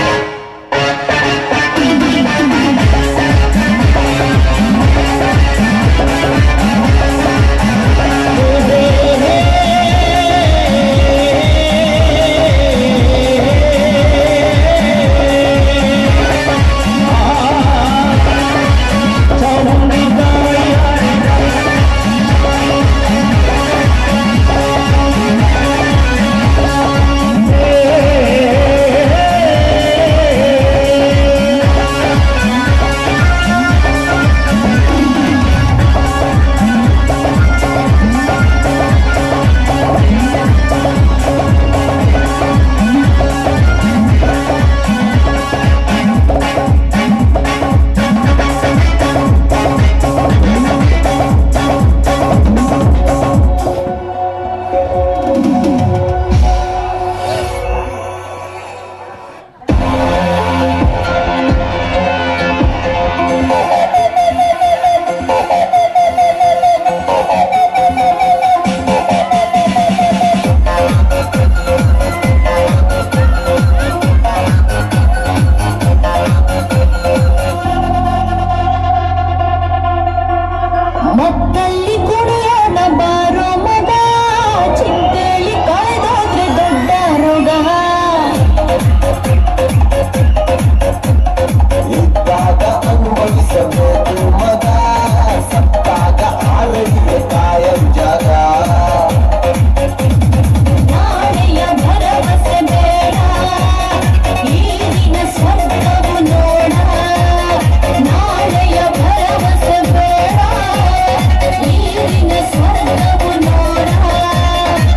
ಮಕ್ಕಲ್ಲಿ ಕುಡಿಯೋಣ ಬಾರೋ ಮಗ ಚಿಂತೆಲಿ ಕಳೆದೋದ್ರೆ ದೊಡ್ಡ ರೋಗ ಇದ್ದಾಗ ಅನುಭವಿಸಬೇಕು ಮಗ ಸತ್ತಾಗ ಆರಡಿಗೆ ಕಾಯಂ ಜಾಗ ನಾಳೆಯ ಭರವಸೆ ಬೇಡ ಈಗಿನ ಸ್ವರ್ಗವು ನೋಡ ನಾಳೆಯ ಭರವಸೆ ಬೇಡ ಈಗಿನ ಸ್ವರ್ಗವು ನೋಡ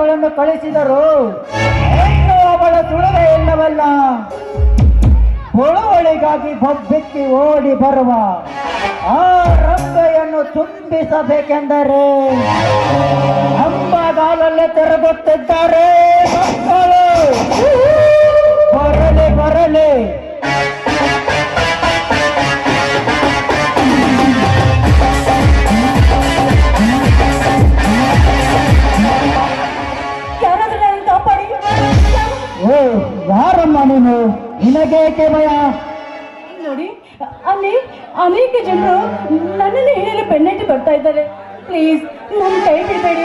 ಅವಳನ್ನು ಕಳಿಸಿದರು ಹೆಣ್ಣು ಅವಳ ತುಳುವೆ ಎನ್ನವಲ್ಲ ಹುಳುವಳಿಗಾಗಿ ಬೊಬ್ಬೆಕ್ಕಿ ಓಡಿ ಬರುವ ಆ ರಂಬೆಯನ್ನು ತುಂಬಿಸಬೇಕೆಂದರೆ ಅಂಬಗಾಲಲ್ಲೇ ತೆರಗುತ್ತಿದ್ದಾರೆ ಮಕ್ಕಳು ಬರಲಿ ಬರಲಿ ಯಾರಾದ್ರೂ ನನ್ನ ಕಾಪಾಡಿ ಓ ಯಾರಮ್ಮ ನೀನು ನಿನಗೇಕೆ ಭಯ ನೋಡಿ ಅಲ್ಲಿ ಅನೇಕ ಜನರು ನನ್ನನ್ನು ಹಿಡಿಯಲು ಬೆನ್ನಟ್ಟಿ ಬರ್ತಾ ಇದ್ದಾರೆ ಪ್ಲೀಸ್ ನನ್ನ ಕೈ ಬಿಡಬೇಡಿ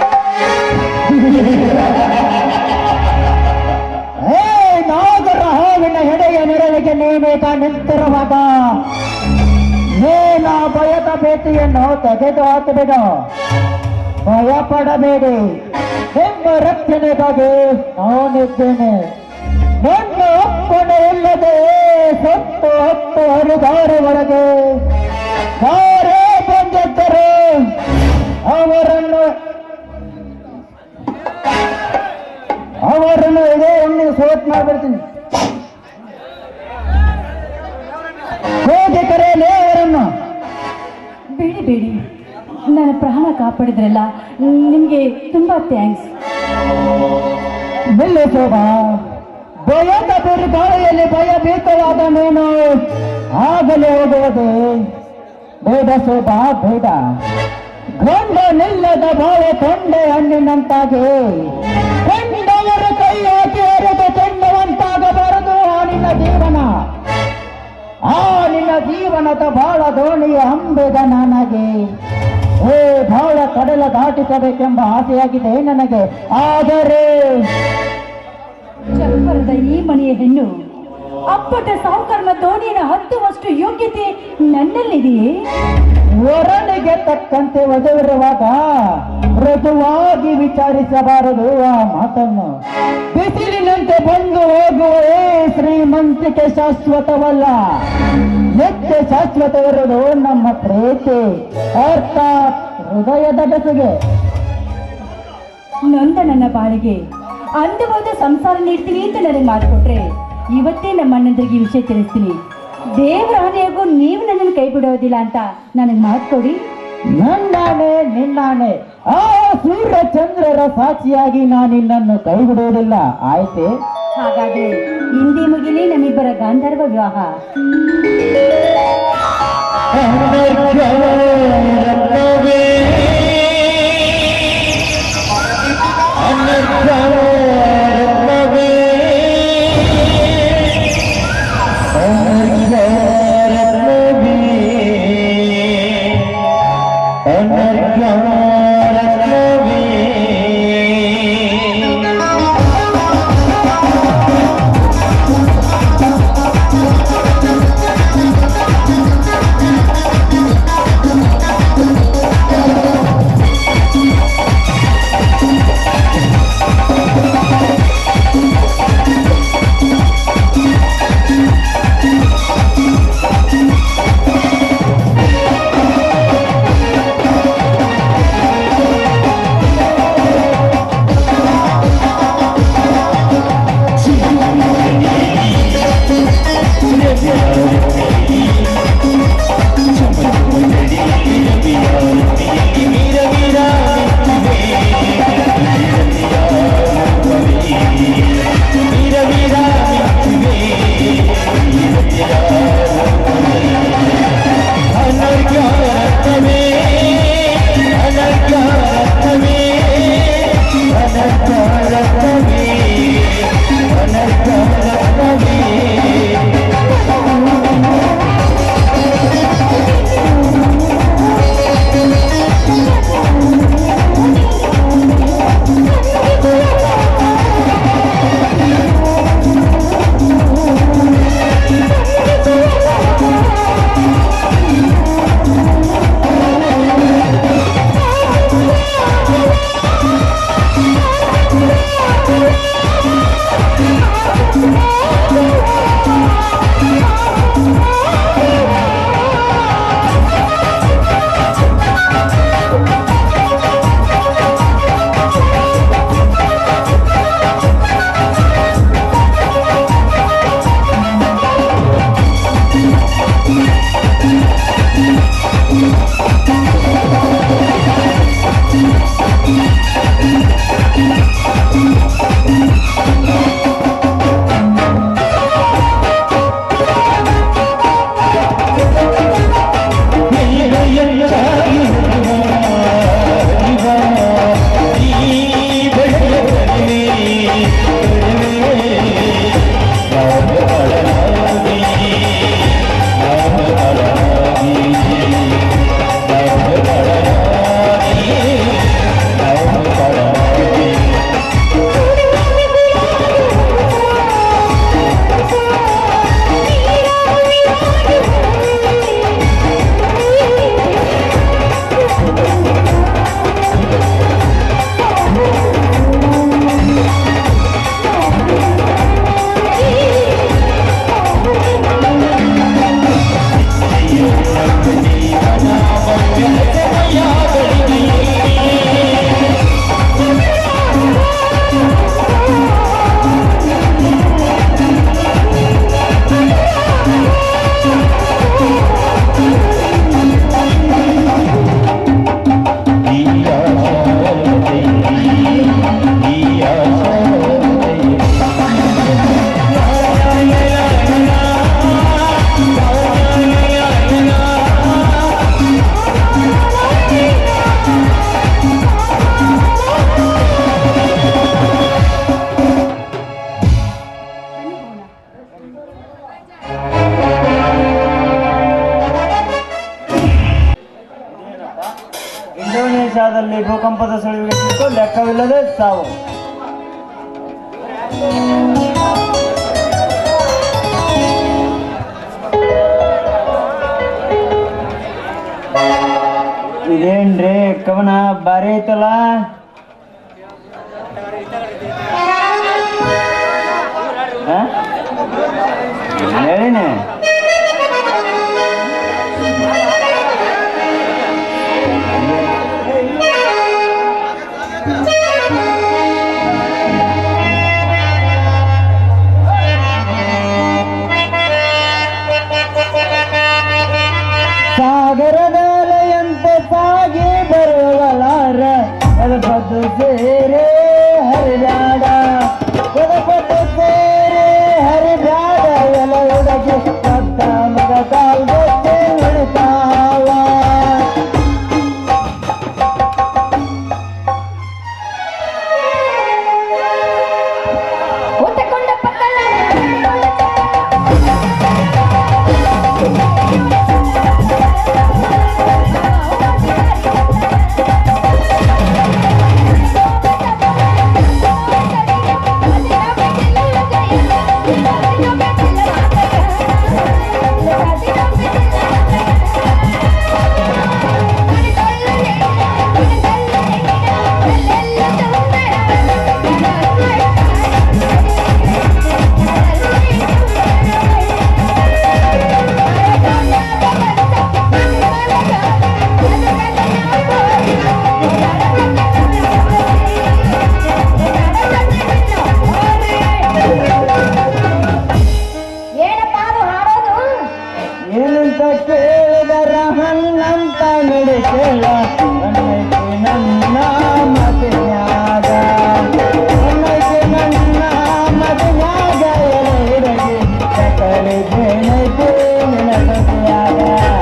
ಏ ನಾಗರ ಹಾವಿನ ಹೆಡೆಯ ನೆರಳಿಗೆ ನೇಮೇಕ ನಿಂತಿರುವಾಗ ಏನ ಭಯದ ಭೀತಿಯನ್ನು ತೆಗೆದು ಹಾಕಬೇಡ ಭಯ ಪಡಬೇಡಿ ನಿಮ್ಮ ರಕ್ಷಣೆಗಾಗಿ ನಾನಿದ್ದೇನೆ ನನ್ನ ಅಪ್ಪಣೆ ಇಲ್ಲದೆ ಸತ್ತು ಹತ್ತು ಹರಿದಾರು ಒಳಗೆ ಯಾರೇ ಬಂದಿದ್ದರು ಅವರನ್ನು ಅವರನ್ನು ಇದೇ ಒಮ್ಮೆ ಸೋತ್ ಮಾಡ್ಬಿಡ್ತೀನಿ ಹೋಗಿ ಕರೆಯಲೇ ಅವರನ್ನು ಬೇಡಿ ಬೇಡಿ ನನ್ನ ಪ್ರಾಣ ಕಾಪಾಡಿದ್ರಲ್ಲ ನಿಮಗೆ ತುಂಬಾ ಥ್ಯಾಂಕ್ಸ್ ನಿಲ್ಲು ಶೋಭಾ ಭಯದ ಬಿರುಗಾಳಿಯಲ್ಲಿ ಭಯ ಭೀತವಾದ ನೀನು ಆಗಲೇ ಹೋಗುವುದು ಬೇಡ ಶೋಭಾ ಬೇಡ ಗಂಡ ನಿಲ್ಲದ ಬಾಳೆ ತೊಂಡೆ ಹಣ್ಣಿನಂತಾಗಿ ಕಂಡವರು ಕೈ ಹಾಕಿ ಎರೆದು ಚೆಂಡುವಂತಾಗಬಾರದು ಆ ನಿನ್ನ ಜೀವನ ಆ ನಿನ್ನ ಜೀವನದ ಬಾಳ ದೋಣಿಯ ಅಂಬೆದ ನನಗೆ ಏ ಬಾಳ ಕಡಲ ದಾಟಿಸಬೇಕೆಂಬ ಆಸೆಯಾಗಿದೆ ನನಗೆ ಆದರೆ ಚಪ್ಪರದ ಈ ಮನೆಯ ಹೆಣ್ಣು ಅಪ್ಪಟ ಸಾಹುಕಾರನ ದೋಣಿಯನ್ನು ಹತ್ತುವಷ್ಟು ಯೋಗ್ಯತೆ ನನ್ನಲ್ಲಿದೆಯೇ ವರನಿಗೆ ತಕ್ಕಂತೆ ಒದವಿರುವಾಗ ಮೃದುವಾಗಿ ವಿಚಾರಿಸಬಾರದು ಆ ಮಾತನ್ನು ಬಿಸಿಲಿನಂತೆ ಬಂದು ಹೋಗುವೇ ಶ್ರೀಮಂತಿಕೆ ಶಾಶ್ವತವಲ್ಲ ನಿತ್ಯ ಶಾಶ್ವತವಿರುವುದು ನಮ್ಮ ಪ್ರೀತಿ ಅರ್ಥಾತ್ ಹೃದಯದ ಬೆಸುಗೆ ನೊಂದ ನನ್ನ ಬಾಳಿಗೆ ಅಂದವಾದ ಸಂಸಾರ ನೀಡ್ತೀನಿ ಅಂತ ನನಗೆ ಮಾಡಿಕೊಟ್ರೆ ಇವತ್ತೇ ನಮ್ಮ ಅಣ್ಣಂದ್ರಿಗೆ ಈ ವಿಷಯ ತಿಳಿಸ್ತೀನಿ ದೇವರ ಆನೆಯಾಗೂ ನೀವು ನನ್ನನ್ನು ಕೈ ಬಿಡೋದಿಲ್ಲ ಅಂತ ನನಗೆ ಮಾಡಿಕೊಡಿ ನನ್ನಾಣೆ ನಿನ್ನಾಣೆ ಆ ಸೂರ್ಯ ಚಂದ್ರರ ಸಾಕ್ಷಿಯಾಗಿ ನಾನು ನಿನ್ನನ್ನು ಕೈ ಬಿಡುವುದಿಲ್ಲ ಆಯ್ತೆ ಹಾಗಾದ್ರೆ ಹಿಂದೆ ಮುಗಿಲಿ ನಮ್ಮಿಬ್ಬರ ಗಾಂಧರ್ವ ವಿವಾಹ ಇಂಡೋನೇಷ್ಯಾದಲ್ಲಿ ಭೂಕಂಪದ ಸುಳಿವಿಗೆ ಸಿಕ್ಕು ಲೆಕ್ಕವಿಲ್ಲದೆ ಸಾವು ಇದೇನ್ರಿ ಕವನ ಭಾರಿ ಐತಲ್ಲ ಆ? ಹೇಳಿನಿ ಸಾಗರದಾಲೆಯಂತೆ ಸಾಗಿ ಬರುವಲಾರ ಎದಪದ್ದು ಸೇರೆ ಹರಿದಾಡ ಎದಪದ್ದು ಸೇರೆ ಹರಿದಾಡ ಎಲ ಹುಡುಗಿ ಸತ್ತ ಮಗ ಕಾಲ್ಗೊತ್ತೆ ಉಳಿತಾವ ಒತ್ತಕೊಂಡ ಪಕ್ಕಲ ಏನಪ್ಪ ಅದು ಹಾಡೋದು ಏನಂತ ಕೇಳಿದರ ಹಣ್ಣಂತ ನಡಿ ಕೇಳ ಅನ್ನೈತಿ ನನ್ನ ಮತಿಯಾಗ ಅನ್ನೈತಿ ನನ್ನ ಮತಿಯಾಗ ಎಲೆ ಹುಡುಗಿ ಸಕಲಿ ಏನೈತಿ ನೆನಪತಿಯಾಗ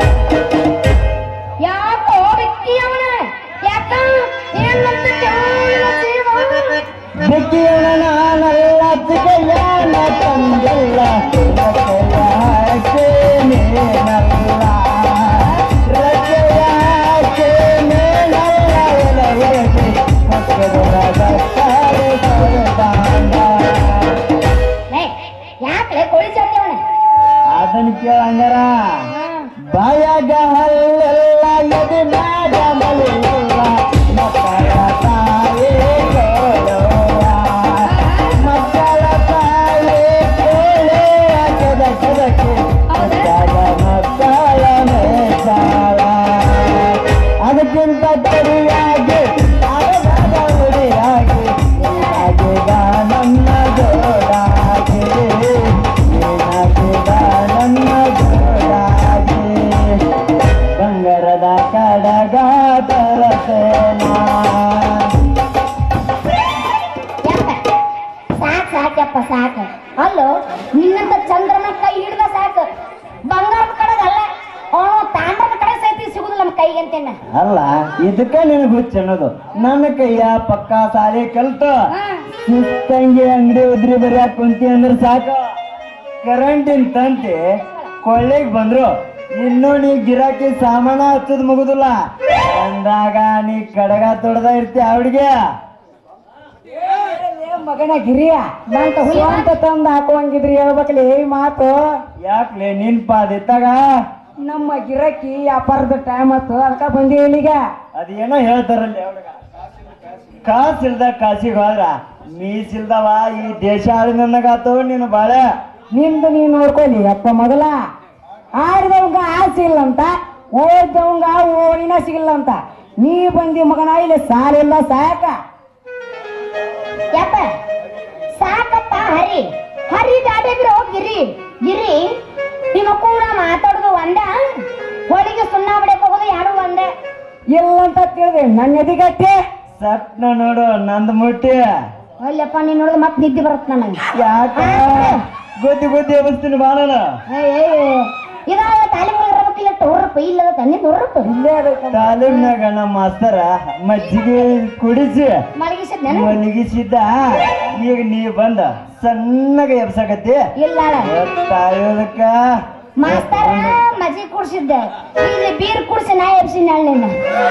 ಯಾಕೋ ಬಿಕ್ಕಿ ಅವನ ಯಾಕ ಏನಂತ ಕೇಳಿಲ್ಲ ಜೀವ ದಿಕ್ಕಿಯನ ನಾನಲ್ಲ ಸಿಗಯ್ಯಾನ ತಂದಿಲ್ಲ ರಜೆಯಾಕೆ ನೀನಲ್ಲ ರಜೆಯಾಕೆ ನೀನಲ್ಲ ಎಲ ಹುಡುಗಿ ಮಕ್ಕಳ ಸಾರೆ ಸರದಾಂಡ ಏ ಯಾಕೆ ಕೋಳಿ ಜಾತಿ ಅವನ ಅದನ್ನ ಕೇಳಂಗಾರ ಬಾಯಾಗ ಹಲ್ಲೆಲ್ಲ ಎದೆ ಮ್ಯಾಗ ಮಲಿಲ್ಲ ಮಕ್ಕಳ ತಾಯಿ ಕೋಳೋಯ ಮಕ್ಕಳ ತಾಯಿ ಕೋಳೆಯ ಕೆದ ಕೆದಕ್ಕೆ ಮಕ್ಕಳ ಮಕ್ಕಳ ಮೇಸಾಳ ಅದಕ್ಕಿಂತ ಕಡಿಯಾಗಿ ಅರಗಾದ ಉಡಿಯಾಗಿ ಏನಾಗಿದ ನನ್ನ ಜೋಡಾಗಿ ಏನಾಗಿದ ನನ್ನ ಜೋಡಾಗಿ ಬಂಗಾರದ ಕಡಗ ತರತೇನಾ ಯಾಕ ಸಾಕ್ ಸಾಕಪ್ಪ ಸಾಕು ಅಲ್ಲೋ ನಿನ್ನಂತ ಚಂದ್ರನ ಕೈ ಹಿಡ್ದ ಸಾಕು ಬಂಗಾರದ ಕಡೆಗಲ್ಲ ಅವನು ತಾಮ್ರದ ಕಡೆ ಸೈತಿ ಸಿಗುದಿಲ್ಲ ನಮ್ಮ ಕೈಗೆ ಅಂತೇನ ಅಲ್ಲ ಇದಕ್ಕೆ ನಿನಗೆ ಹುಚ್ಚ ಅನ್ನೋದು ನನ್ನ ಕೈಯ ಪಕ್ಕ ಸಾಲಿ ಕಲ್ತು ಸುತ್ತಂಗಿ ಅಂಗಡಿ ಉದ್ರಿ ಬರ್ಯಾಕ ಕುಂತಿ ಅಂದ್ರೆ ಸಾಕು ಕರೆಂಟಿನ ತಂತಿ ಕೊಳ್ಳಿಗೆ ಬಂದ್ರು ಇನ್ನು ನೀ ಗಿರಾಕಿ ಸಾಮಾನ ಹಚ್ಚದ್ ಮುಗುದಿಲ್ಲ ಅಂದಾಗ ನೀ ಕಡಗ ತೊಡ್ದ ಇರ್ತಿ ಅವಳಿಗೆ ಮಗನ ಗಿರಿಯ ಬಂತ ಹುಲಿ ಸ್ವಂತ ತಂದು ಹಾಕುವಂಗಿದ್ರಿ ಹೇಳ್ಬೇಕಲ್ಲ ಈ ಮಾತು ಯಾಕ್ಲೆ ನಿನ್ ಪಾದಿತ್ತಾಗ ನಮ್ಮ ಗಿರಕಿ ವ್ಯಾಪಾರದ ಟೈಮ್ ಆತು ಅದಕ್ಕ ಬಂದೀವಿ ಇಲ್ಲಿಗೆ ಅದೇನೋ ಹೇಳ್ತಾರಲ್ಲಿ ಅವ್ರಿಗೆ ಕಾಸು ಇಲ್ದ ಕಾಸಿಗೆ ಹೋದ್ರ ಮೀಸಿಲ್ದವ ಈ ದೇಶ ಆಳಿನಗಾತು ನೀನು ಬಾಳೆ ನಿಂದು ನೀ ನೋಡ್ಕೊಳ್ಳಿ ಅಪ್ಪ ಮೊದಲ ಆಡಿದವಂಗ ಆಸೆ ಇಲ್ಲಂತ ಓದ್ದವಂಗ ಓಣಿನ ಸಿಗಿಲ್ಲಂತ ನೀ ಬಂದಿ ಮಗನ ಇಲ್ಲಿ ಸಾಲಿಲ್ಲ ಸಾಕ ಯಾಕ ಸಾಕಪ್ಪ ಹರಿ ಹರಿ ದಾಡೆ ಬಿರೋ ಗಿರಿ ಗಿರಿ ನಿಮ್ಮ ಕೂಡ ಮಾತಾಡುದು ಒಂದ ಹೋಳಿಗೆ ಸುಣ್ಣ ಬಿಡಕ್ ಹೋಗೋದು ಯಾರು ಒಂದೇ ಇಲ್ಲಂತ ಕೇಳಿದೆ ನನ್ನ ಎದಿಗಟ್ಟೆ ಸಟ್ನ ನೋಡು ನಂದ್ ಮುಟ್ಟಿ ಅಲ್ಲಪ್ಪ ನೀನ್ ನೋಡಿದ್ರೆ ಮತ್ತೆ ನಿದ್ದೆ ಬರುತ್ತೆ ನನಗೆ ಯಾಕ ಗೊತ್ತಿ ಗೊತ್ತಿ ಎಬ್ಬಿಸ್ತೀನಿ ಬಾಳನ ಇದಾಗ ತಾಲೀಮ್ ಇರ್ಬೇಕಿಲ್ಲ ಟೋರಪ್ಪ ಇಲ್ಲದ ತನ್ನಿ ಟೋರಪ್ಪ ಇಲ್ಲೇ ಅದಕ್ಕೆ ತಾಲೀಮ್ನಾಗ ನಮ್ಮ ಮಾಸ್ತರ ಮಜ್ಜಿಗೆ ಕುಡಿಸಿ ಮಲಗಿಸಿದ್ ಮಲಗಿಸಿದ್ದ ಈಗ ನೀ ಬಂದ ಸಣ್ಣಗ ಎಬ್ಸಕತ್ತಿ ಇಲ್ಲ ತಾಯೋದಕ್ಕ ಮಾಸ್ತರ ಮಜಿ ಕುಡ್ಸಿದ್ದೆ ಇಲ್ಲಿ ಬೀರ್ ಕುಡ್ಸಿ ನಾ ಎಬ್ಸಿ ನಾಳೆನ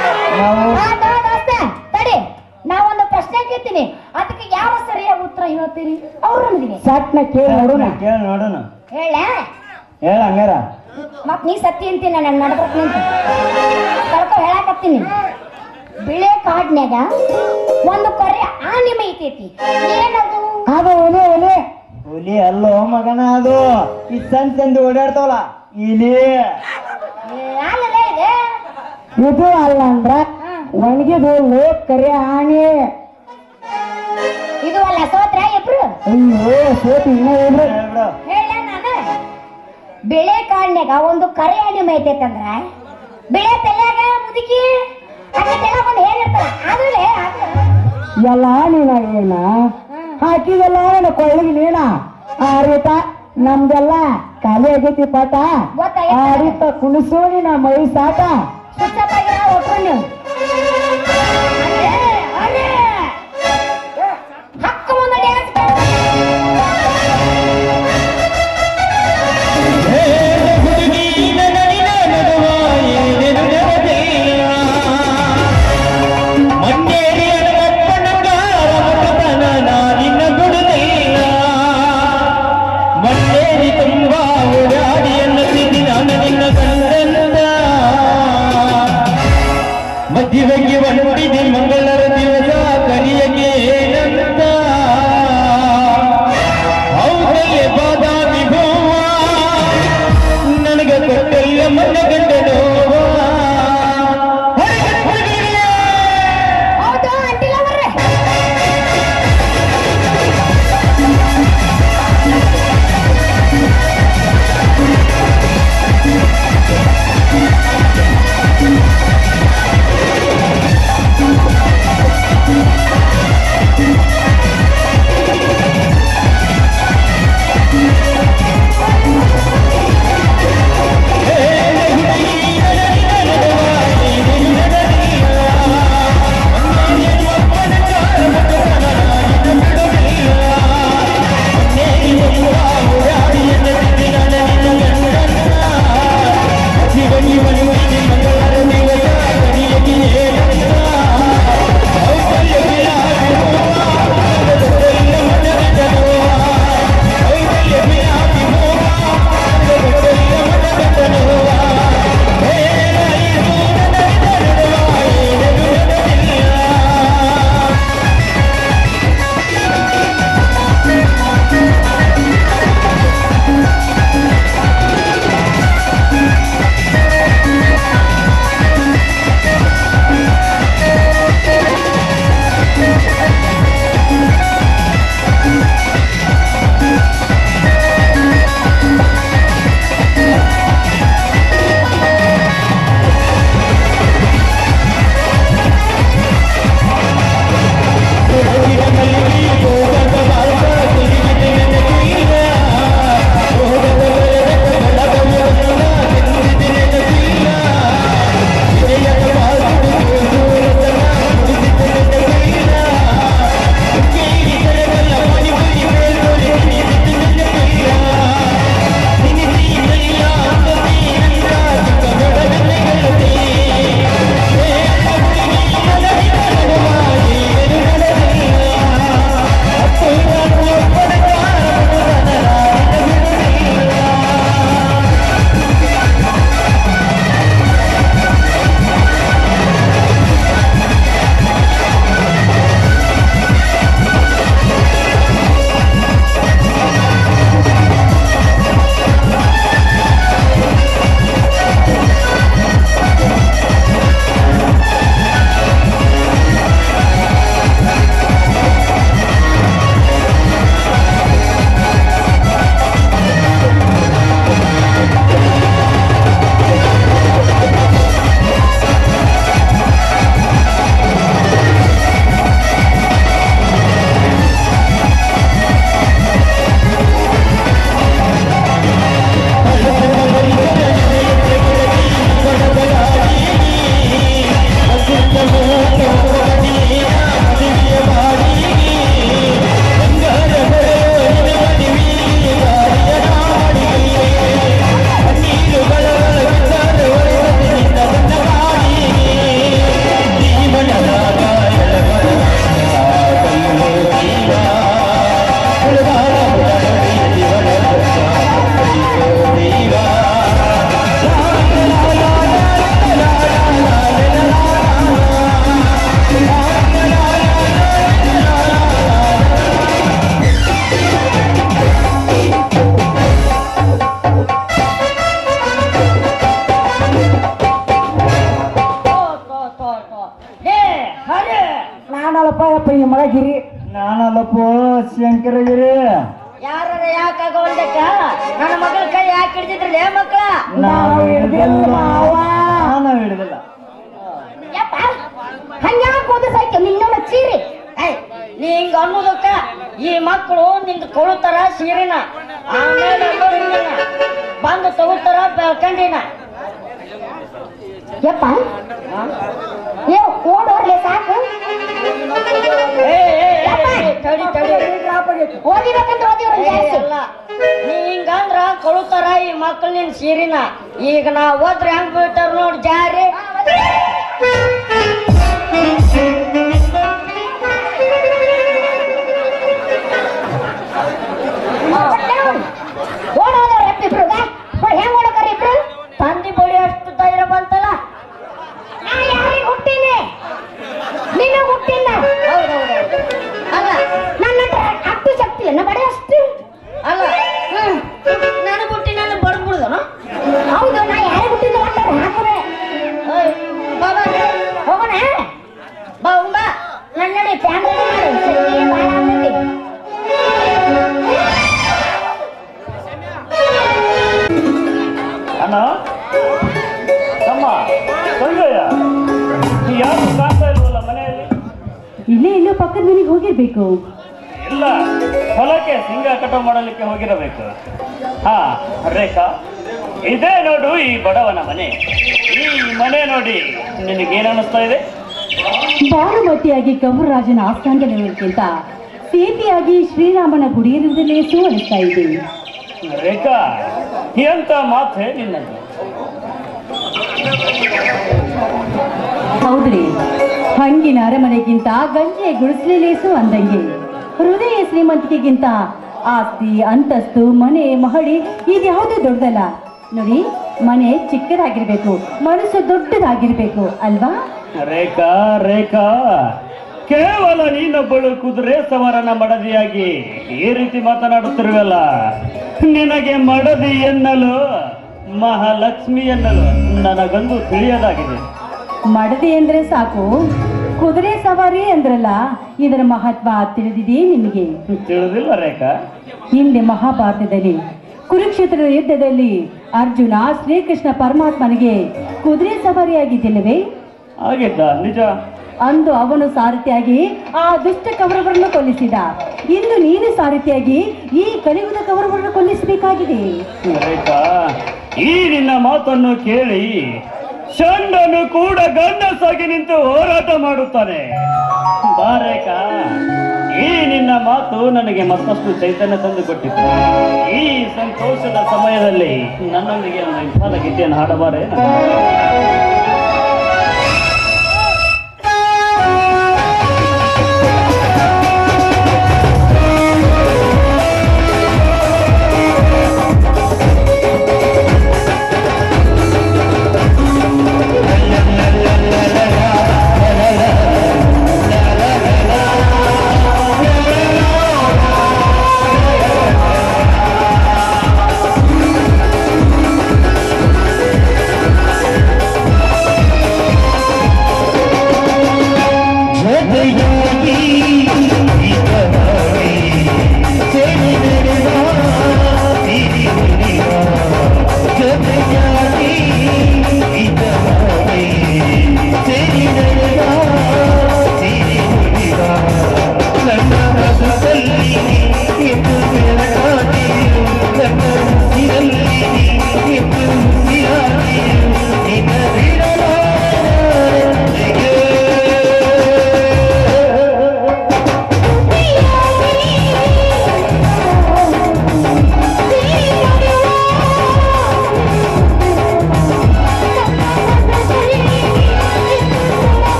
ತಡಿ ನಾ ಒಂದು ಪ್ರಶ್ನೆ ಕೇಳ್ತೀನಿ ಅದಕ್ಕೆ ಯಾವ ಸರಿಯಾಗಿ ಉತ್ತರ ಹೇಳ್ತೀರಿ ಅವ್ರು ನಮ್ಗೆ ಸಟ್ನ ಕೇಳಿ ನೋಡೋಣ ಕೇಳಿ ನೋಡೋಣ ಹೇಳ ಹೇಳ ಹಂಗಾರ ಮತ್ ನೀ ಸತ್ತಿ ಅಂತೀನಿ ನಾನು ನಡ್ಬರ್ಕ್ ನಿಂತು ಕಳ್ಕೊ ಹೇಳಾಕತ್ತೀನಿ ಬಿಳೆ ಕಾಡ್ನ್ಯಾಗ ಒಂದು ಕೊರೆ ಆನೆ ಮೈತೈತಿ ಏನದು ಅದು ಒಲೆ ಒಲೆ ಹುಲಿ ಅಲ್ಲೋ ಮಗನ ಅದು ಈ ಸಣ್ಣ ಸಂದಿ ಓಡಾಡ್ತಾವಲ್ಲ ಇಲಿ ಏ, ಅಲ್ಲಲೇ ಇದೆ ಇದು ಅಲ್ಲ ಅಂದ್ರ ಒಣಗಿದು ಲೋಕ್ ಕರೆ ಆನೆ ಇದು ಅಲ್ಲ ಸೋತ್ರ ಇಬ್ರು ಅಯ್ಯೋ ಸೋತಿ ಇನ್ನೂ ಇಲ್ರಿ ಹೇಳ್ಬಿಡು. ಹೇಳ ನಾನು ಬಿಳೆ ಕಾಡ್ನ್ಯಾಗ ಒಂದು ಕರೆ ಆನೆ ಮೈತೈತಂದ್ರ ಬಿಳೆ ತಲ್ಯಾಗ ಮುದುಕಿ ಅದ್ರ ತೆಳಗ್ ಒಂದು ಏನಿರ್ತಾರ ಅದ್ರಲ್ಲೇ ಅದು ಎಲ್ಲ ನೀನ ಏನ ಹಾಕಿದೆಲ್ಲ ನನ್ನ ಕೊಳ್ಳಿಗೆ ನೀನ ಆರಿತ ನಮ್ದೆಲ್ಲ ಖಾಲಿ ಆಗೈತಿ ಪಾಠ ಗೊತ್ತಾಗೈತೆ. ಆರಿತ ಕುಣಿಸು ನೀನ ಮೈ ಸಾಟ ಸುತ್ತಪ್ಪಾಗಿರ ಒಟ್ರು ನೀವು ಅರೆ, ಅರೆ. ಹಕ್ಕು ಮುಂದೆ ಡ್ಯಾನ್ಸ್ ಮಣ್ಣೇರಿ ತುಂಬಾ ಓಡಾಡಿ ಅನ್ನಿಸಿ ನಾನು ನಿನ್ನ ಕಂಡಂದ ಮಧ್ಯವೆಗೆ ಹೊಂಟಿದೆ ಮಂಗಳರ ದಿವಸ ಕರಿಯಗೆ ಏನಂತ ಹೌದಲ್ಲೇ ಬಾದಾಮಿ ಗೋವ ನನಗೆ ಕೊಟ್ಟಲ್ಲ ಮನ ಗಂಡ ನೋವ ಹೌದು ಅಂಟಿಲ್ಲ ಬರ್ರೆ ¡Vamos! ಏ ಹರಿ ನಾನಲ್ಲಪ್ಪ ಯಪ್ಪ ಈ ಮಗ ಗಿರಿ ನಾನಲ್ಲಪ್ಪೋ ಶಂಕರಗಿರಿ ಯಾರ ಯಾಕಾಗವಲ್ದಕ್ಕ ನನ್ನ ಮಗಳ ಕೈ ಯಾಕೆ ಹಿಡಿದಿದ್ರಲ್ಲ ಮಕ್ಕಳ ನಾವು ಹಿಡ್ದಿಲ್ಲ ಮಾವ ನಾನು ಹಿಡಿದಿಲ್ಲ ಯಪ್ಪ ಹಂಗ್ಯಾಕ್ ಓದಿಸಾಯ್ತು ನಿನ್ನ ಚೀರಿ ಏಯ್, ನೀ ಹಿಂಗ ಅನ್ನೋದಕ್ಕ ಈ ಮಕ್ಕಳು ನಿಂದ ಕೊಳುತ್ತಾರ ಸೀರಿನ ಆಮೇಲೆ ಎಲ್ಲರೂ ನಿನ್ನ ಬಂದು ತಗೋತಾರ ಬೆಳ್ಕಂಡಿನ ಯಪ್ಪ ಏ ಓಡೋರ್ಲೆ ಸಾಕು ತಡಿ ತಡಿ ಓದಿಬೇಕಂತ ಓದಿವ್ರ ಅಲ್ಲ ನೀ ಹಿಂಗಂದ್ರ ಕೊಳುತ್ತಾರ ಈ ಮಕ್ಳು ನಿನ್ ಸೀರಿನ ಈಗ ನಾ ಓದ್ರ ಹೆಂಗ್ ಬೀಳ್ತಾರ ನೋಡ್ ಜಾರಿ ಓಡೋದವ್ರ ಎಪ್ಪಿಬ್ರುಗ ಹೆಂಗ್ ಓಡೋಕಾರ ಇಬ್ರು ತಂದಿ ಬಳಿ ಅಷ್ಟು ಧೈರ್ಯ ಬಂತಲ್ಲ ನಾ ಯಾರಿಗೆ ಹುಟ್ಟಿನಿ ನಿನ್ನ ಹುಟ್ಟಿಲ್ಲ ಅಲ್ಲ ನನ್ನ ಹತ್ರ ಅಷ್ಟು ಶಕ್ತಿ ಇಲ್ಲ ಬಡ ಅಷ್ಟು ಅಲ್ಲ ಹ್ಮ್ ನನಗೆ ಹುಟ್ಟಿ ನಾನು ಬಡ್ಬಿಡ್ದನು ಹೌದು ನಾ ಯಾರಿಗೆ ಹುಟ್ಟಿದ್ದೆ ಅಂತಾರೆ ಹಾಕೋರೆ ಬಾಬಾ ಹೋಗೋಣ ಬಾ ಬಾ ನನ್ನ ನಡಿ ಫ್ಯಾನ್ ರೆಡಿ ಮಾಡು ಸರಿ ಭಾಳ ಆಗ್ತೈತಿ ಅಣ್ಣ ತಮ್ಮ ಸಂಜಯ ಯಾರು ಕಾಣ್ತಾ ಇಲ್ವಲ್ಲ ಮನೆಯಲ್ಲಿ ಇಲ್ಲೇ ಎಲ್ಲೋ ಪಕ್ಕದ ಮನೆಗೆ ಹೋಗಿರ್ಬೇಕು ಇಲ್ಲ ಹೊಲಕ್ಕೆ ಸಿಂಗ ಕಟಾವು ಮಾಡಲಿಕ್ಕೆ ಹೋಗಿರಬೇಕು ಹಾ ರೇಖಾ ಇದೇ ನೋಡು ಈ ಬಡವನ ಮನೆ ಈ ಮನೆ ನೋಡಿ ನಿನಗೇನು ಅನಿಸ್ತಾ ಇದೆ ಭಾನುಮತಿಯಾಗಿ ಕೌರರಾಜನ ಆಸ್ಥಾನದಲ್ಲಿರುವುದಕ್ಕಿಂತ ಸೇತಿಯಾಗಿ ಶ್ರೀರಾಮನ ಗುಡಿಯಲ್ಲಿರುವುದಲ್ಲೇ ಸು ಅನಿಸ್ತಾ ಇದೆ ರೇಖಾ ಎಂತ ಮಾತೆ ನಿನ್ನದು ಹೌದ್ರಿ ಹಂಗಿನ ಅರಮನೆಗಿಂತ ಗಂಜೆ ಗುಡಿಸಲೇಸು ಅಂದಂಗೆ ಹೃದಯ ಶ್ರೀಮಂತಿಕೆಗಿಂತ ಆಸ್ತಿ ಅಂತಸ್ತು ಮನೆ ಮಹಡಿ ಇದ್ಯಾವುದು ದೊಡ್ಡದಲ್ಲ ನೋಡಿ ಮನೆ ಚಿಕ್ಕದಾಗಿರ್ಬೇಕು ಮನಸ್ಸು ದೊಡ್ಡದಾಗಿರ್ಬೇಕು ಅಲ್ವಾ ರೇಖಾ ರೇಖಾ ಕೇವಲ ನೀನೊಬ್ಬಳು ಕುದುರೆ ಸವಾರನ ಮಡದಿಯಾಗಿ ಈ ರೀತಿ ಮಾತನಾಡುತ್ತಿರುವಲ್ಲ ನಿನಗೆ ಮಡದಿ ಎನ್ನಲು ಮಹಾಲಕ್ಷ್ಮಿ ಎನ್ನಲು ನನಗೊಂದು ತಿಳಿಯದಾಗಿದೆ ಮಡದಿ ಅಂದ್ರೆ ಸಾಕು ಕುದುರೆ ಸವಾರಿ ಅಂದ್ರಲ್ಲ ಇದರ ಮಹತ್ವ ತಿಳಿದಿದೆ ನಿಮಗೆ ತಿಳಿದಿಲ್ಲ ರೇಖಾ ಹಿಂದೆ ಮಹಾಭಾರತದಲ್ಲಿ ಕುರುಕ್ಷೇತ್ರದ ಯುದ್ಧದಲ್ಲಿ ಅರ್ಜುನ ಶ್ರೀಕೃಷ್ಣ ಪರಮಾತ್ಮನಿಗೆ ಕುದುರೆ ಸವಾರಿಯಾಗಿದ್ದಿಲ್ಲವೇ ಆಗಿದ್ದ ನಿಜ ಅಂದು ಅವನು ಸಾರಥಿಯಾಗಿ ಆ ದುಷ್ಟ ಕೌರವರನ್ನು ಕೊಲ್ಲಿಸಿದ ಇಂದು ನೀನು ಸಾರಥಿಯಾಗಿ ಈ ಕಲಿಯುಗದ ಕೌರವರನ್ನು ಕೊಲ್ಲಿಸಬೇಕಾಗಿದೆ ರೇಖಾ ಈ ನಿನ್ನ ಮಾತನ್ನು ಕೇಳಿ ಚಂಡನು ಕೂಡ ಗಂಡಸಾಗಿ ನಿಂತು ಹೋರಾಟ ಮಾಡುತ್ತಾನೆ ಬಾ ರೇಖಾ ಈ ನಿನ್ನ ಮಾತು ನನಗೆ ಮತ್ತಷ್ಟು ಚೈತನ್ಯ ತಂದು ಕೊಟ್ಟಿತು ಈ ಸಂತೋಷದ ಸಮಯದಲ್ಲಿ ನನ್ನೊಂದಿಗೆ ಒಂದು ಇಂಥಾದ ಗೀತೆಯನ್ನು ಹಾಡಬಾರೆ ಠಠಠಠ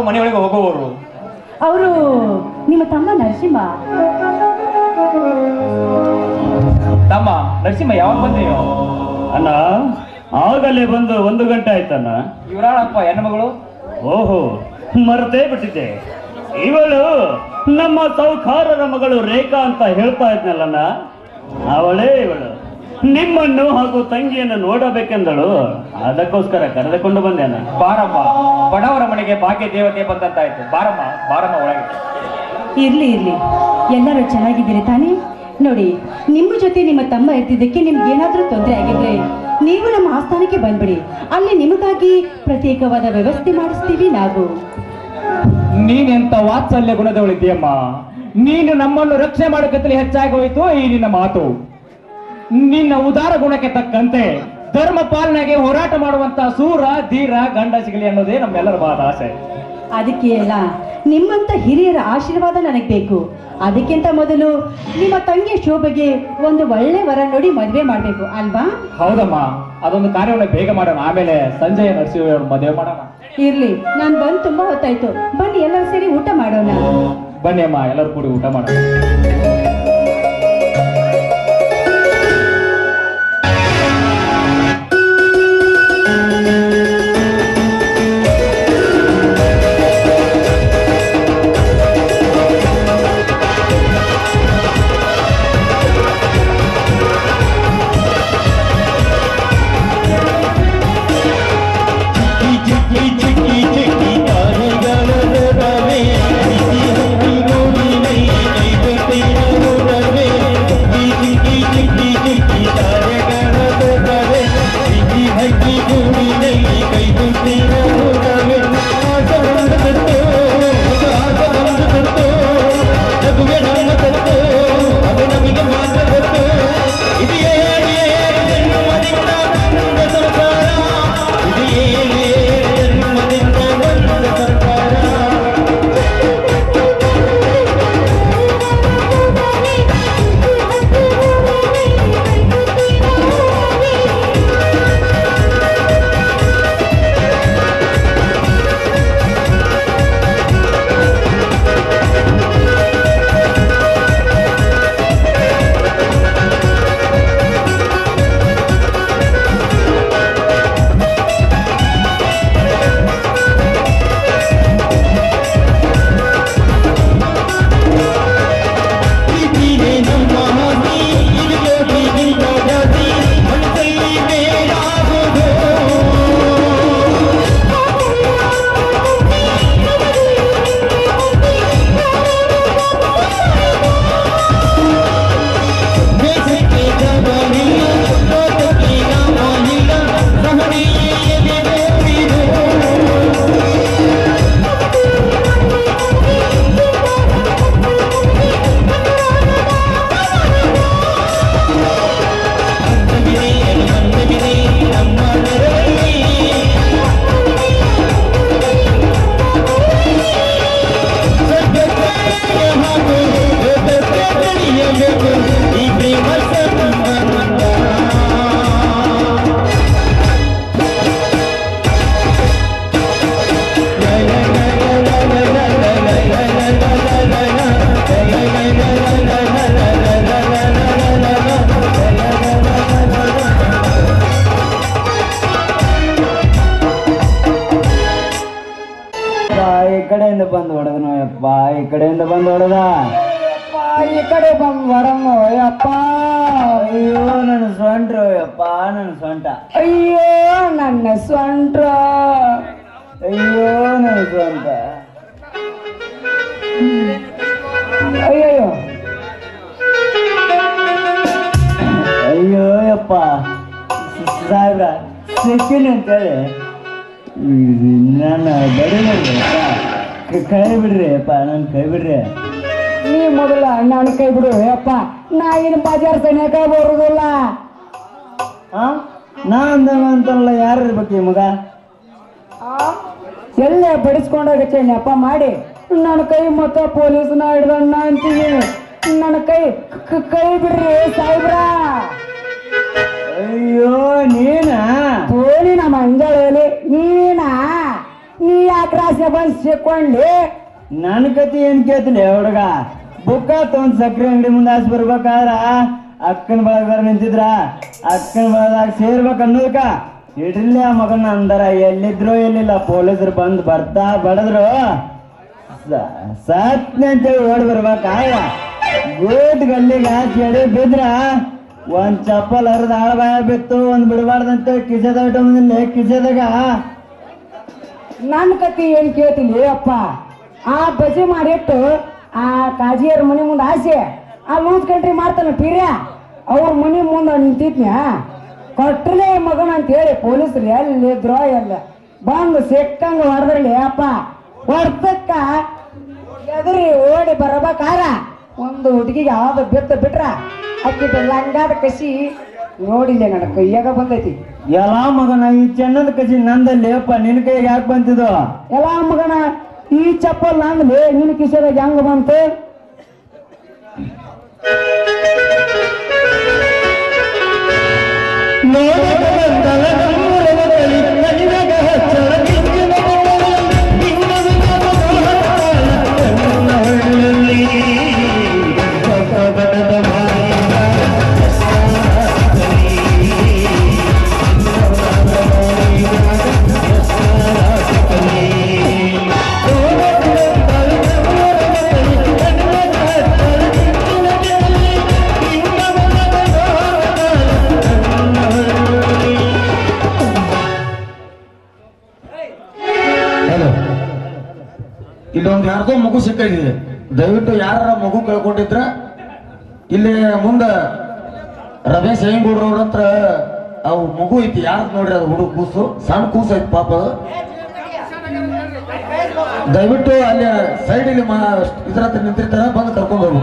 ಮನೆಯೊಳಗೆ ಹೋಗುವವರು ಅವರು ನಿಮ್ಮ ತಮ್ಮ ನರಸಿಂಹ ತಮ್ಮ ನರಸಿಂಹ ಯಾವಾಗ ಬಂದೆಯೋ ಅಣ್ಣ ಆಗಲೇ ಬಂದು ಒಂದು ಗಂಟೆ ಆಯ್ತಣ್ಣ ಇವರಾಳಪ್ಪ ಹೆಣ್ಮಗಳು ಓಹೋ ಮರ್ತೇ ಬಿಟ್ಟಿದ್ದೆ ಇವಳು ನಮ್ಮ ಸೌಖಾರರ ಮಗಳು ರೇಖಾ ಅಂತ ಹೇಳ್ತಾ ಇದ್ನಲ್ಲಣ್ಣ ಅವಳೇ ಇವಳು ನಿಮ್ಮನ್ನು ಹಾಗೂ ತಂಗಿಯನ್ನು ನೋಡಬೇಕೆಂದಳು ಅದಕ್ಕೋಸ್ಕರ ಕರೆದುಕೊಂಡು ಬಂದೆ ಅಣ್ಣ ಬಾರಮ್ಮ ಬಡವರ ಮನೆಗೆ ಭಾಗ್ಯ ದೇವತೆ ಬಂದಂತಾಯ್ತು ಬಾರಮ್ಮ ಬಾರಮ್ಮ ಒಳಗೆ ಇರ್ಲಿ ಇರ್ಲಿ ಎಲ್ಲರೂ ಚೆನ್ನಾಗಿದ್ದೀರಿ ತಾನೇ ನೋಡಿ ನಿಮ್ಮ ಜೊತೆ ನಿಮ್ಮ ತಮ್ಮ ಇರ್ತಿದ್ದಕ್ಕೆ ನಿಮ್ಗೆ ಏನಾದ್ರೂ ತೊಂದರೆ ಆಗಿದ್ರೆ ನೀವು ನಮ್ಮ ಆಸ್ಥಾನಕ್ಕೆ ಬಂದ್ಬಿಡಿ ಅಲ್ಲಿ ನಿಮಗಾಗಿ ಪ್ರತ್ಯೇಕವಾದ ವ್ಯವಸ್ಥೆ ಮಾಡಿಸ್ತೀವಿ ನಾವು ನೀನೆಂತ ವಾತ್ಸಲ್ಯ ಗುಣದವಳಿದ್ದೀಯಮ್ಮ ನೀನು ನಮ್ಮನ್ನು ರಕ್ಷಣೆ ಮಾಡೋಕತ್ತಲಿ ಹೆಚ್ಚಾಗಿ ಹೋಯಿತು ಈ ನಿನ್ನ ಮಾತು ನಿನ್ನ ಉದಾರ ಗುಣಕ್ಕೆ ತಕ್ಕಂತೆ ಧರ್ಮ ಪಾಲನೆಗೆ ಹೋರಾಟ ಮಾಡುವಂತ ಸೂರ ಧೀರ ಗಂಡ ಸಿಗಲಿ ಅನ್ನೋದೇ ನಮ್ಮೆಲ್ಲರ ಬಾದ ಆಸೆ ಅದಕ್ಕೆ ಅಲ್ಲ ನಿಮ್ಮಂತ ಹಿರಿಯರ ಆಶೀರ್ವಾದ ನನಗೆ ಬೇಕು ಅದಕ್ಕಿಂತ ಮೊದಲು ನಿಮ್ಮ ತಂಗಿಯ ಶೋಭೆಗೆ ಒಂದು ಒಳ್ಳೆ ವರ ನೋಡಿ ಮದುವೆ ಮಾಡಬೇಕು ಅಲ್ವಾ ಹೌದಮ್ಮ ಅದೊಂದು ಕಾರ್ಯವನ್ನು ಬೇಗ ಮಾಡೋಣ ಆಮೇಲೆ ಸಂಜಯ ನರಸಿಂಹ ಮದುವೆ ಮಾಡೋಣ ಇರ್ಲಿ ನಾನು ಬಂದು ತುಂಬಾ ಹೊತ್ತಾಯ್ತು ಬನ್ನಿ ಎಲ್ಲರೂ ಸೇರಿ ಊಟ ಮಾಡೋಣ ಬನ್ನಿ ಅಮ್ಮ ಎಲ್ಲರೂ ಕೂಡಿ ಊಟ ಮಾಡೋಣ ಈ ಕಡೆಯಿಂದ ಬಂದು ಹೊಡೆದನು ಯಪ್ಪ ಈ ಕಡೆಯಿಂದ ಬಂದು ಹೊಡೆದ ಈ ಕಡೆ ಬಂದ್ ವರಮ್ಮ ಅಯ್ಯಪ್ಪ ಅಯ್ಯೋ ನನ್ನ ಸೊಂಟ್ರು ಯಪ್ಪ ನನ್ನ ಸೊಂಟ ಅಯ್ಯೋ ನನ್ನ ಸೊಂಟ್ರ ಅಯ್ಯೋ ನನ್ನ ಸೊಂಟ ಅಯ್ಯಯ್ಯೋ ಅಯ್ಯೋ ಯಪ್ಪ ಸಾಹೇಬ್ರ ಸಿಕ್ಕಿನಿ ಅಂತೇಳಿ ನನ್ನ ಬಡಿಬಿಡ್ರಿ ಕೈ ಬಿಡ್ರಿ ಅಪ್ಪ ನನ್ನ ಕೈ ಬಿಡ್ರಿ ನೀ ಮೊದಲ ನನ್ನ ಕೈ ಬಿಡು ಅಯ್ಯಪ್ಪ ನಾ ಇನ್ ಬಜಾರ್ ಸನಿಯಕ ಬರುದಿಲ್ಲ ಹಾ ನಾ ಅಂದವ ಅಂತಲ್ಲ ಯಾರು ಇರ್ಬೇಕು ಈ ಮಗ ಎಲ್ಲೇ ಬಡಿಸ್ಕೊಂಡೋಗ ಅಪ್ಪ ಮಾಡಿ ನನ್ನ ಕೈ ಮತ್ತ ಪೊಲೀಸ್ನ ಹಿಡ್ದಣ್ಣ ಅಂತೀನಿ ನನ್ನ ಕೈ ಕ- ಕೈ ಬಿಡ್ರಿ ಸಾಹೇಬ್ರ ಅಯ್ಯೋ ನೀನಾ ತೋಳಿ ನಮ್ಮ ಅಂಜಳೇಲಿ ನೀನ ನೀ ಯಾಕೆ ರಾಶಿ ಬಂದ್ ಸಿಕ್ಕೊಂಡ್ಲಿ ನನ್ನ ಕತಿ ಏನ್ ಕೇಳ್ತೀನಿ ಹುಡುಗ ಬುಕ್ಕ ತಗೊಂಡ್ ಸಕ್ರೆ ಅಂಗಡಿ ಮುಂದೆ ಹಾಸಿ ಬರ್ಬೇಕಾದ್ರ ಅಕ್ಕನ ಬಳಗದಾರ ನಿಂತಿದ್ರ ಅಕ್ಕನ ಬಳಗದಾಗ ಸೇರ್ಬೇಕು ಅನ್ನೋದಕ್ಕ ಇಡ್ಲಿ ಆ ಮಗನ ಅಂದಾರ ಎಲ್ಲಿದ್ರು ಎಲ್ಲಿಲ್ಲ ಪೊಲೀಸರು ಬಂದ್ ಬರ್ತಾ ಬಡದ್ರು ಸ- ಸತ್ನೆ ಅಂತೇಳಿ ಓಡಿ ಬರ್ಬೇಕಾಗ ಗೋಟ್ ಗಲ್ಲಿಗೆ ಹಾಕಿ ಎಡೆ ಬಿದ್ರ ಒಂದ್ ಚಪ್ಪಲ್ ಹರಿದ ಆಳ ಬಾಯ ಬಿತ್ತು ಒಂದ್ ಬಿಡಬಾರ್ದಂತ ಕಿಸೆದಾಗ ಇಟ್ಕೊಂಬಂದಿಲ್ಲ ಕಿಸೆದಾಗ ನನ್ನ ಕತಿ ಏನ್ ಕೇಳ್ತೀನಿ ಅಪ್ಪ ಆ ಬಜಿ ಮಾಡಿಟ್ಟು ಆ ಕಾಜಿಯರ್ ಮನೆ ಮುಂದೆ ಆಸೆ ಆ ಲೂಸ್ ಕಂಟ್ರಿ ಮಾಡ್ತಾನ ಪೀರ್ಯ ಅವ್ರ ಮನೆ ಮುಂದೆ ನಿಂತಿದ್ನ್ಯಾ ಕೊಟ್ರಲೇ ಮಗನ ಅಂತ ಹೇಳಿ ಪೊಲೀಸರು ಎಲ್ಲಿ ದ್ರೋ ಎಲ್ಲ ಬಂದು ಸಿಕ್ಕಂಗ ಹೊಡೆದ್ರಲಿ ಅಪ್ಪ ಹೊಡ್ತಕ್ಕ ಎದುರಿ ಓಡಿ ಬರಬೇಕಾರ ಒಂದು ಹುಡುಗಿಗೆ ಯಾವ್ದು ಬಿತ್ತು ಬಿಟ್ರ ಅಕ್ಕಿದ ಲಂಗಾದ ಕಸಿ ನೋಡಿಲ್ಲ ನನ್ನ ಕೈಯಾಗ ಬಂದೈತಿ ಎಲ್ಲ ಮಗನ ಈ ಚೆನ್ನದ ಕಸಿ ನಂದಲ್ಲಿ ಅಪ್ಪ ನಿನ್ ಕೈಗೆ ಯಾಕೆ ಬಂತಿದ್ದು ಎಲ್ಲ ಮಗನ ಈ ಚಪ್ಪಲ್ ನಂದ್ಲಿ ನಿನ್ನ ಕಿಸೆದಾಗ ಹೆಂಗ ಬಂತು ಹಲೋ ಇಲ್ಲೊಂದು ಯಾರ್ದೋ ಮಗು ಸಿಕ್ಕೈತಿದೆ ದಯವಿಟ್ಟು ಯಾರ ಮಗು ಕಳ್ಕೊಂಡಿದ್ರ ಇಲ್ಲಿ ಮುಂದ ರಮೇಶ್ ಹೆಂಗೂಡ್ರ ಅವ್ರ ಹತ್ರ ಅವು ಮಗು ಐತಿ ಯಾರ್ದು ನೋಡ್ರಿ ಅದು ಹುಡುಗ ಕೂಸು ಸಣ್ಣ ಕೂಸು ಐತಿ ಪಾಪ ಅದು ದಯವಿಟ್ಟು ಅಲ್ಲಿ ಸೈಡ್ ಇಲ್ಲಿ ಮಾ ಇದ್ರ ಹತ್ರ ನಿಂತಿರ್ತಾರ ಬಂದು ಕರ್ಕೊಂಡು ಹೋಗು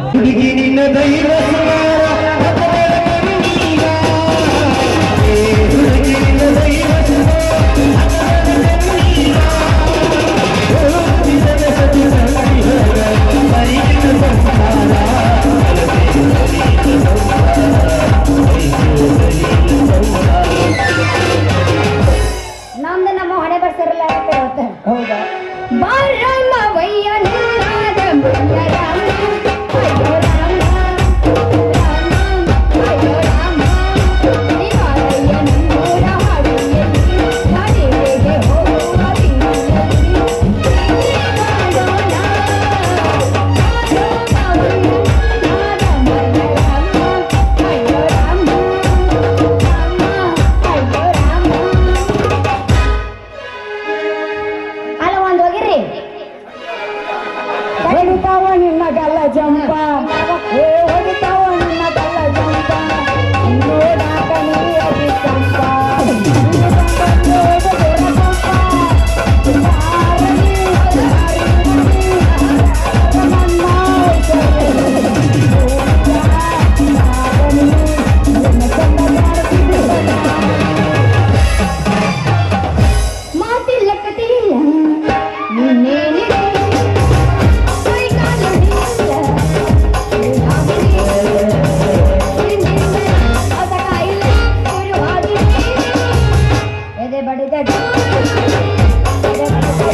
ನಮ್ದು ನಮ್ಮ ಹಣೆ ಬರ್ಸಿರಲ್ಲ ಅಂತ ಹೇಳ್ತಾರೆ ಹೌದಾ ಬಾರಮ್ಮ ವಯ್ಯ ನಿನ್ನಾದ ಮುನ್ನ ರಾಮ ಅಯ್ಯೋ ರಾಮ ರಾಮ ಅಯ್ಯೋ ರಾಮ ನಿವಾರಯ್ಯ ನಮ್ಮೂರ ಹಾಡಿಯಲ್ಲಿ ಹಾಡಿಗೆ ಹೋಗುವ ಬೀದಿಯಲ್ಲಿ ಮಾಡೋಣ ಬಾರಮ್ಮ ವಯ್ಯ ನಿನ್ನಾದ ಮುನ್ನ ರಾಮ ಅಯ್ಯೋ ರಾಮ ರಾಮ ಅಯ್ಯೋ ರಾಮ ಅಲ್ಲ ಒಂದ್ ಹೋಗಿರ್ರಿ ಹೊಡಿತಾವ ನಿನ್ನ ಗಲ್ಲ ಜಂಪ ಏ ಹೊಡಿತಾವ ನಿನ್ನ ಗಲ್ಲ ಜಂಪ ನೋಡಾಕ ನೀ ಅದಿ ಚಂಪ ನಿನ್ನ ಜಂಪ ನೋಡು ದೊರ ಚಂಪ. ಯಾರನಿ ಯಾರನಿ ನನ್ನ ಯಾರನಿ ನಿನ್ನ ಚಂದ ಮಾಡ್ತಿದ್ದ ಮಾತಿಲ್ಲ ಕಥೆಯಿಲ್ಲ ನಿನ್ನೇನಿದೆ ಕೈಕಾಲಿಲ್ಲ ಎದೆ ಬಡಿದ ಎದೆ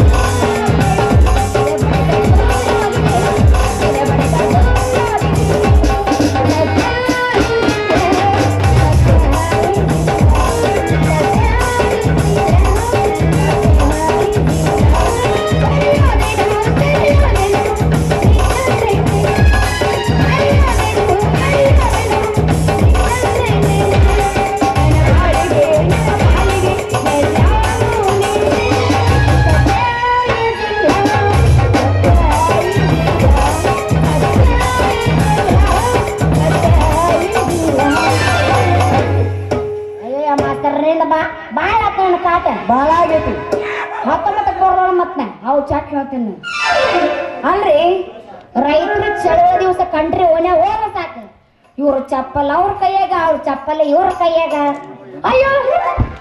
ಅಯ್ಯೋ ಮಾಸ್ತರ್ರಿಂದ ಬಾ ಬಾಳ ಆತ ಕಾಟ ಬಾಳ ಆಗೈತಿ ಹತ್ತೊಂಬತ್ತಕ್ಕೆ ಬರೋಣ ಮತ್ತೆ ಅವು ಚಾಟ್ ಹೇಳ್ತೀನಿ ಅಲ್ರಿ ರೈತರು ಚಳುವ ದಿವಸ ಕಂಡ್ರಿ ಓನೆ ಹೋಗ ಸಾಕು ಇವ್ರ ಚಪ್ಪಲ್ ಅವ್ರ ಕೈಯಾಗ ಅವ್ರ ಚಪ್ಪಲ್ ಇವ್ರ ಕೈಯಾಗ ಅಯ್ಯೋ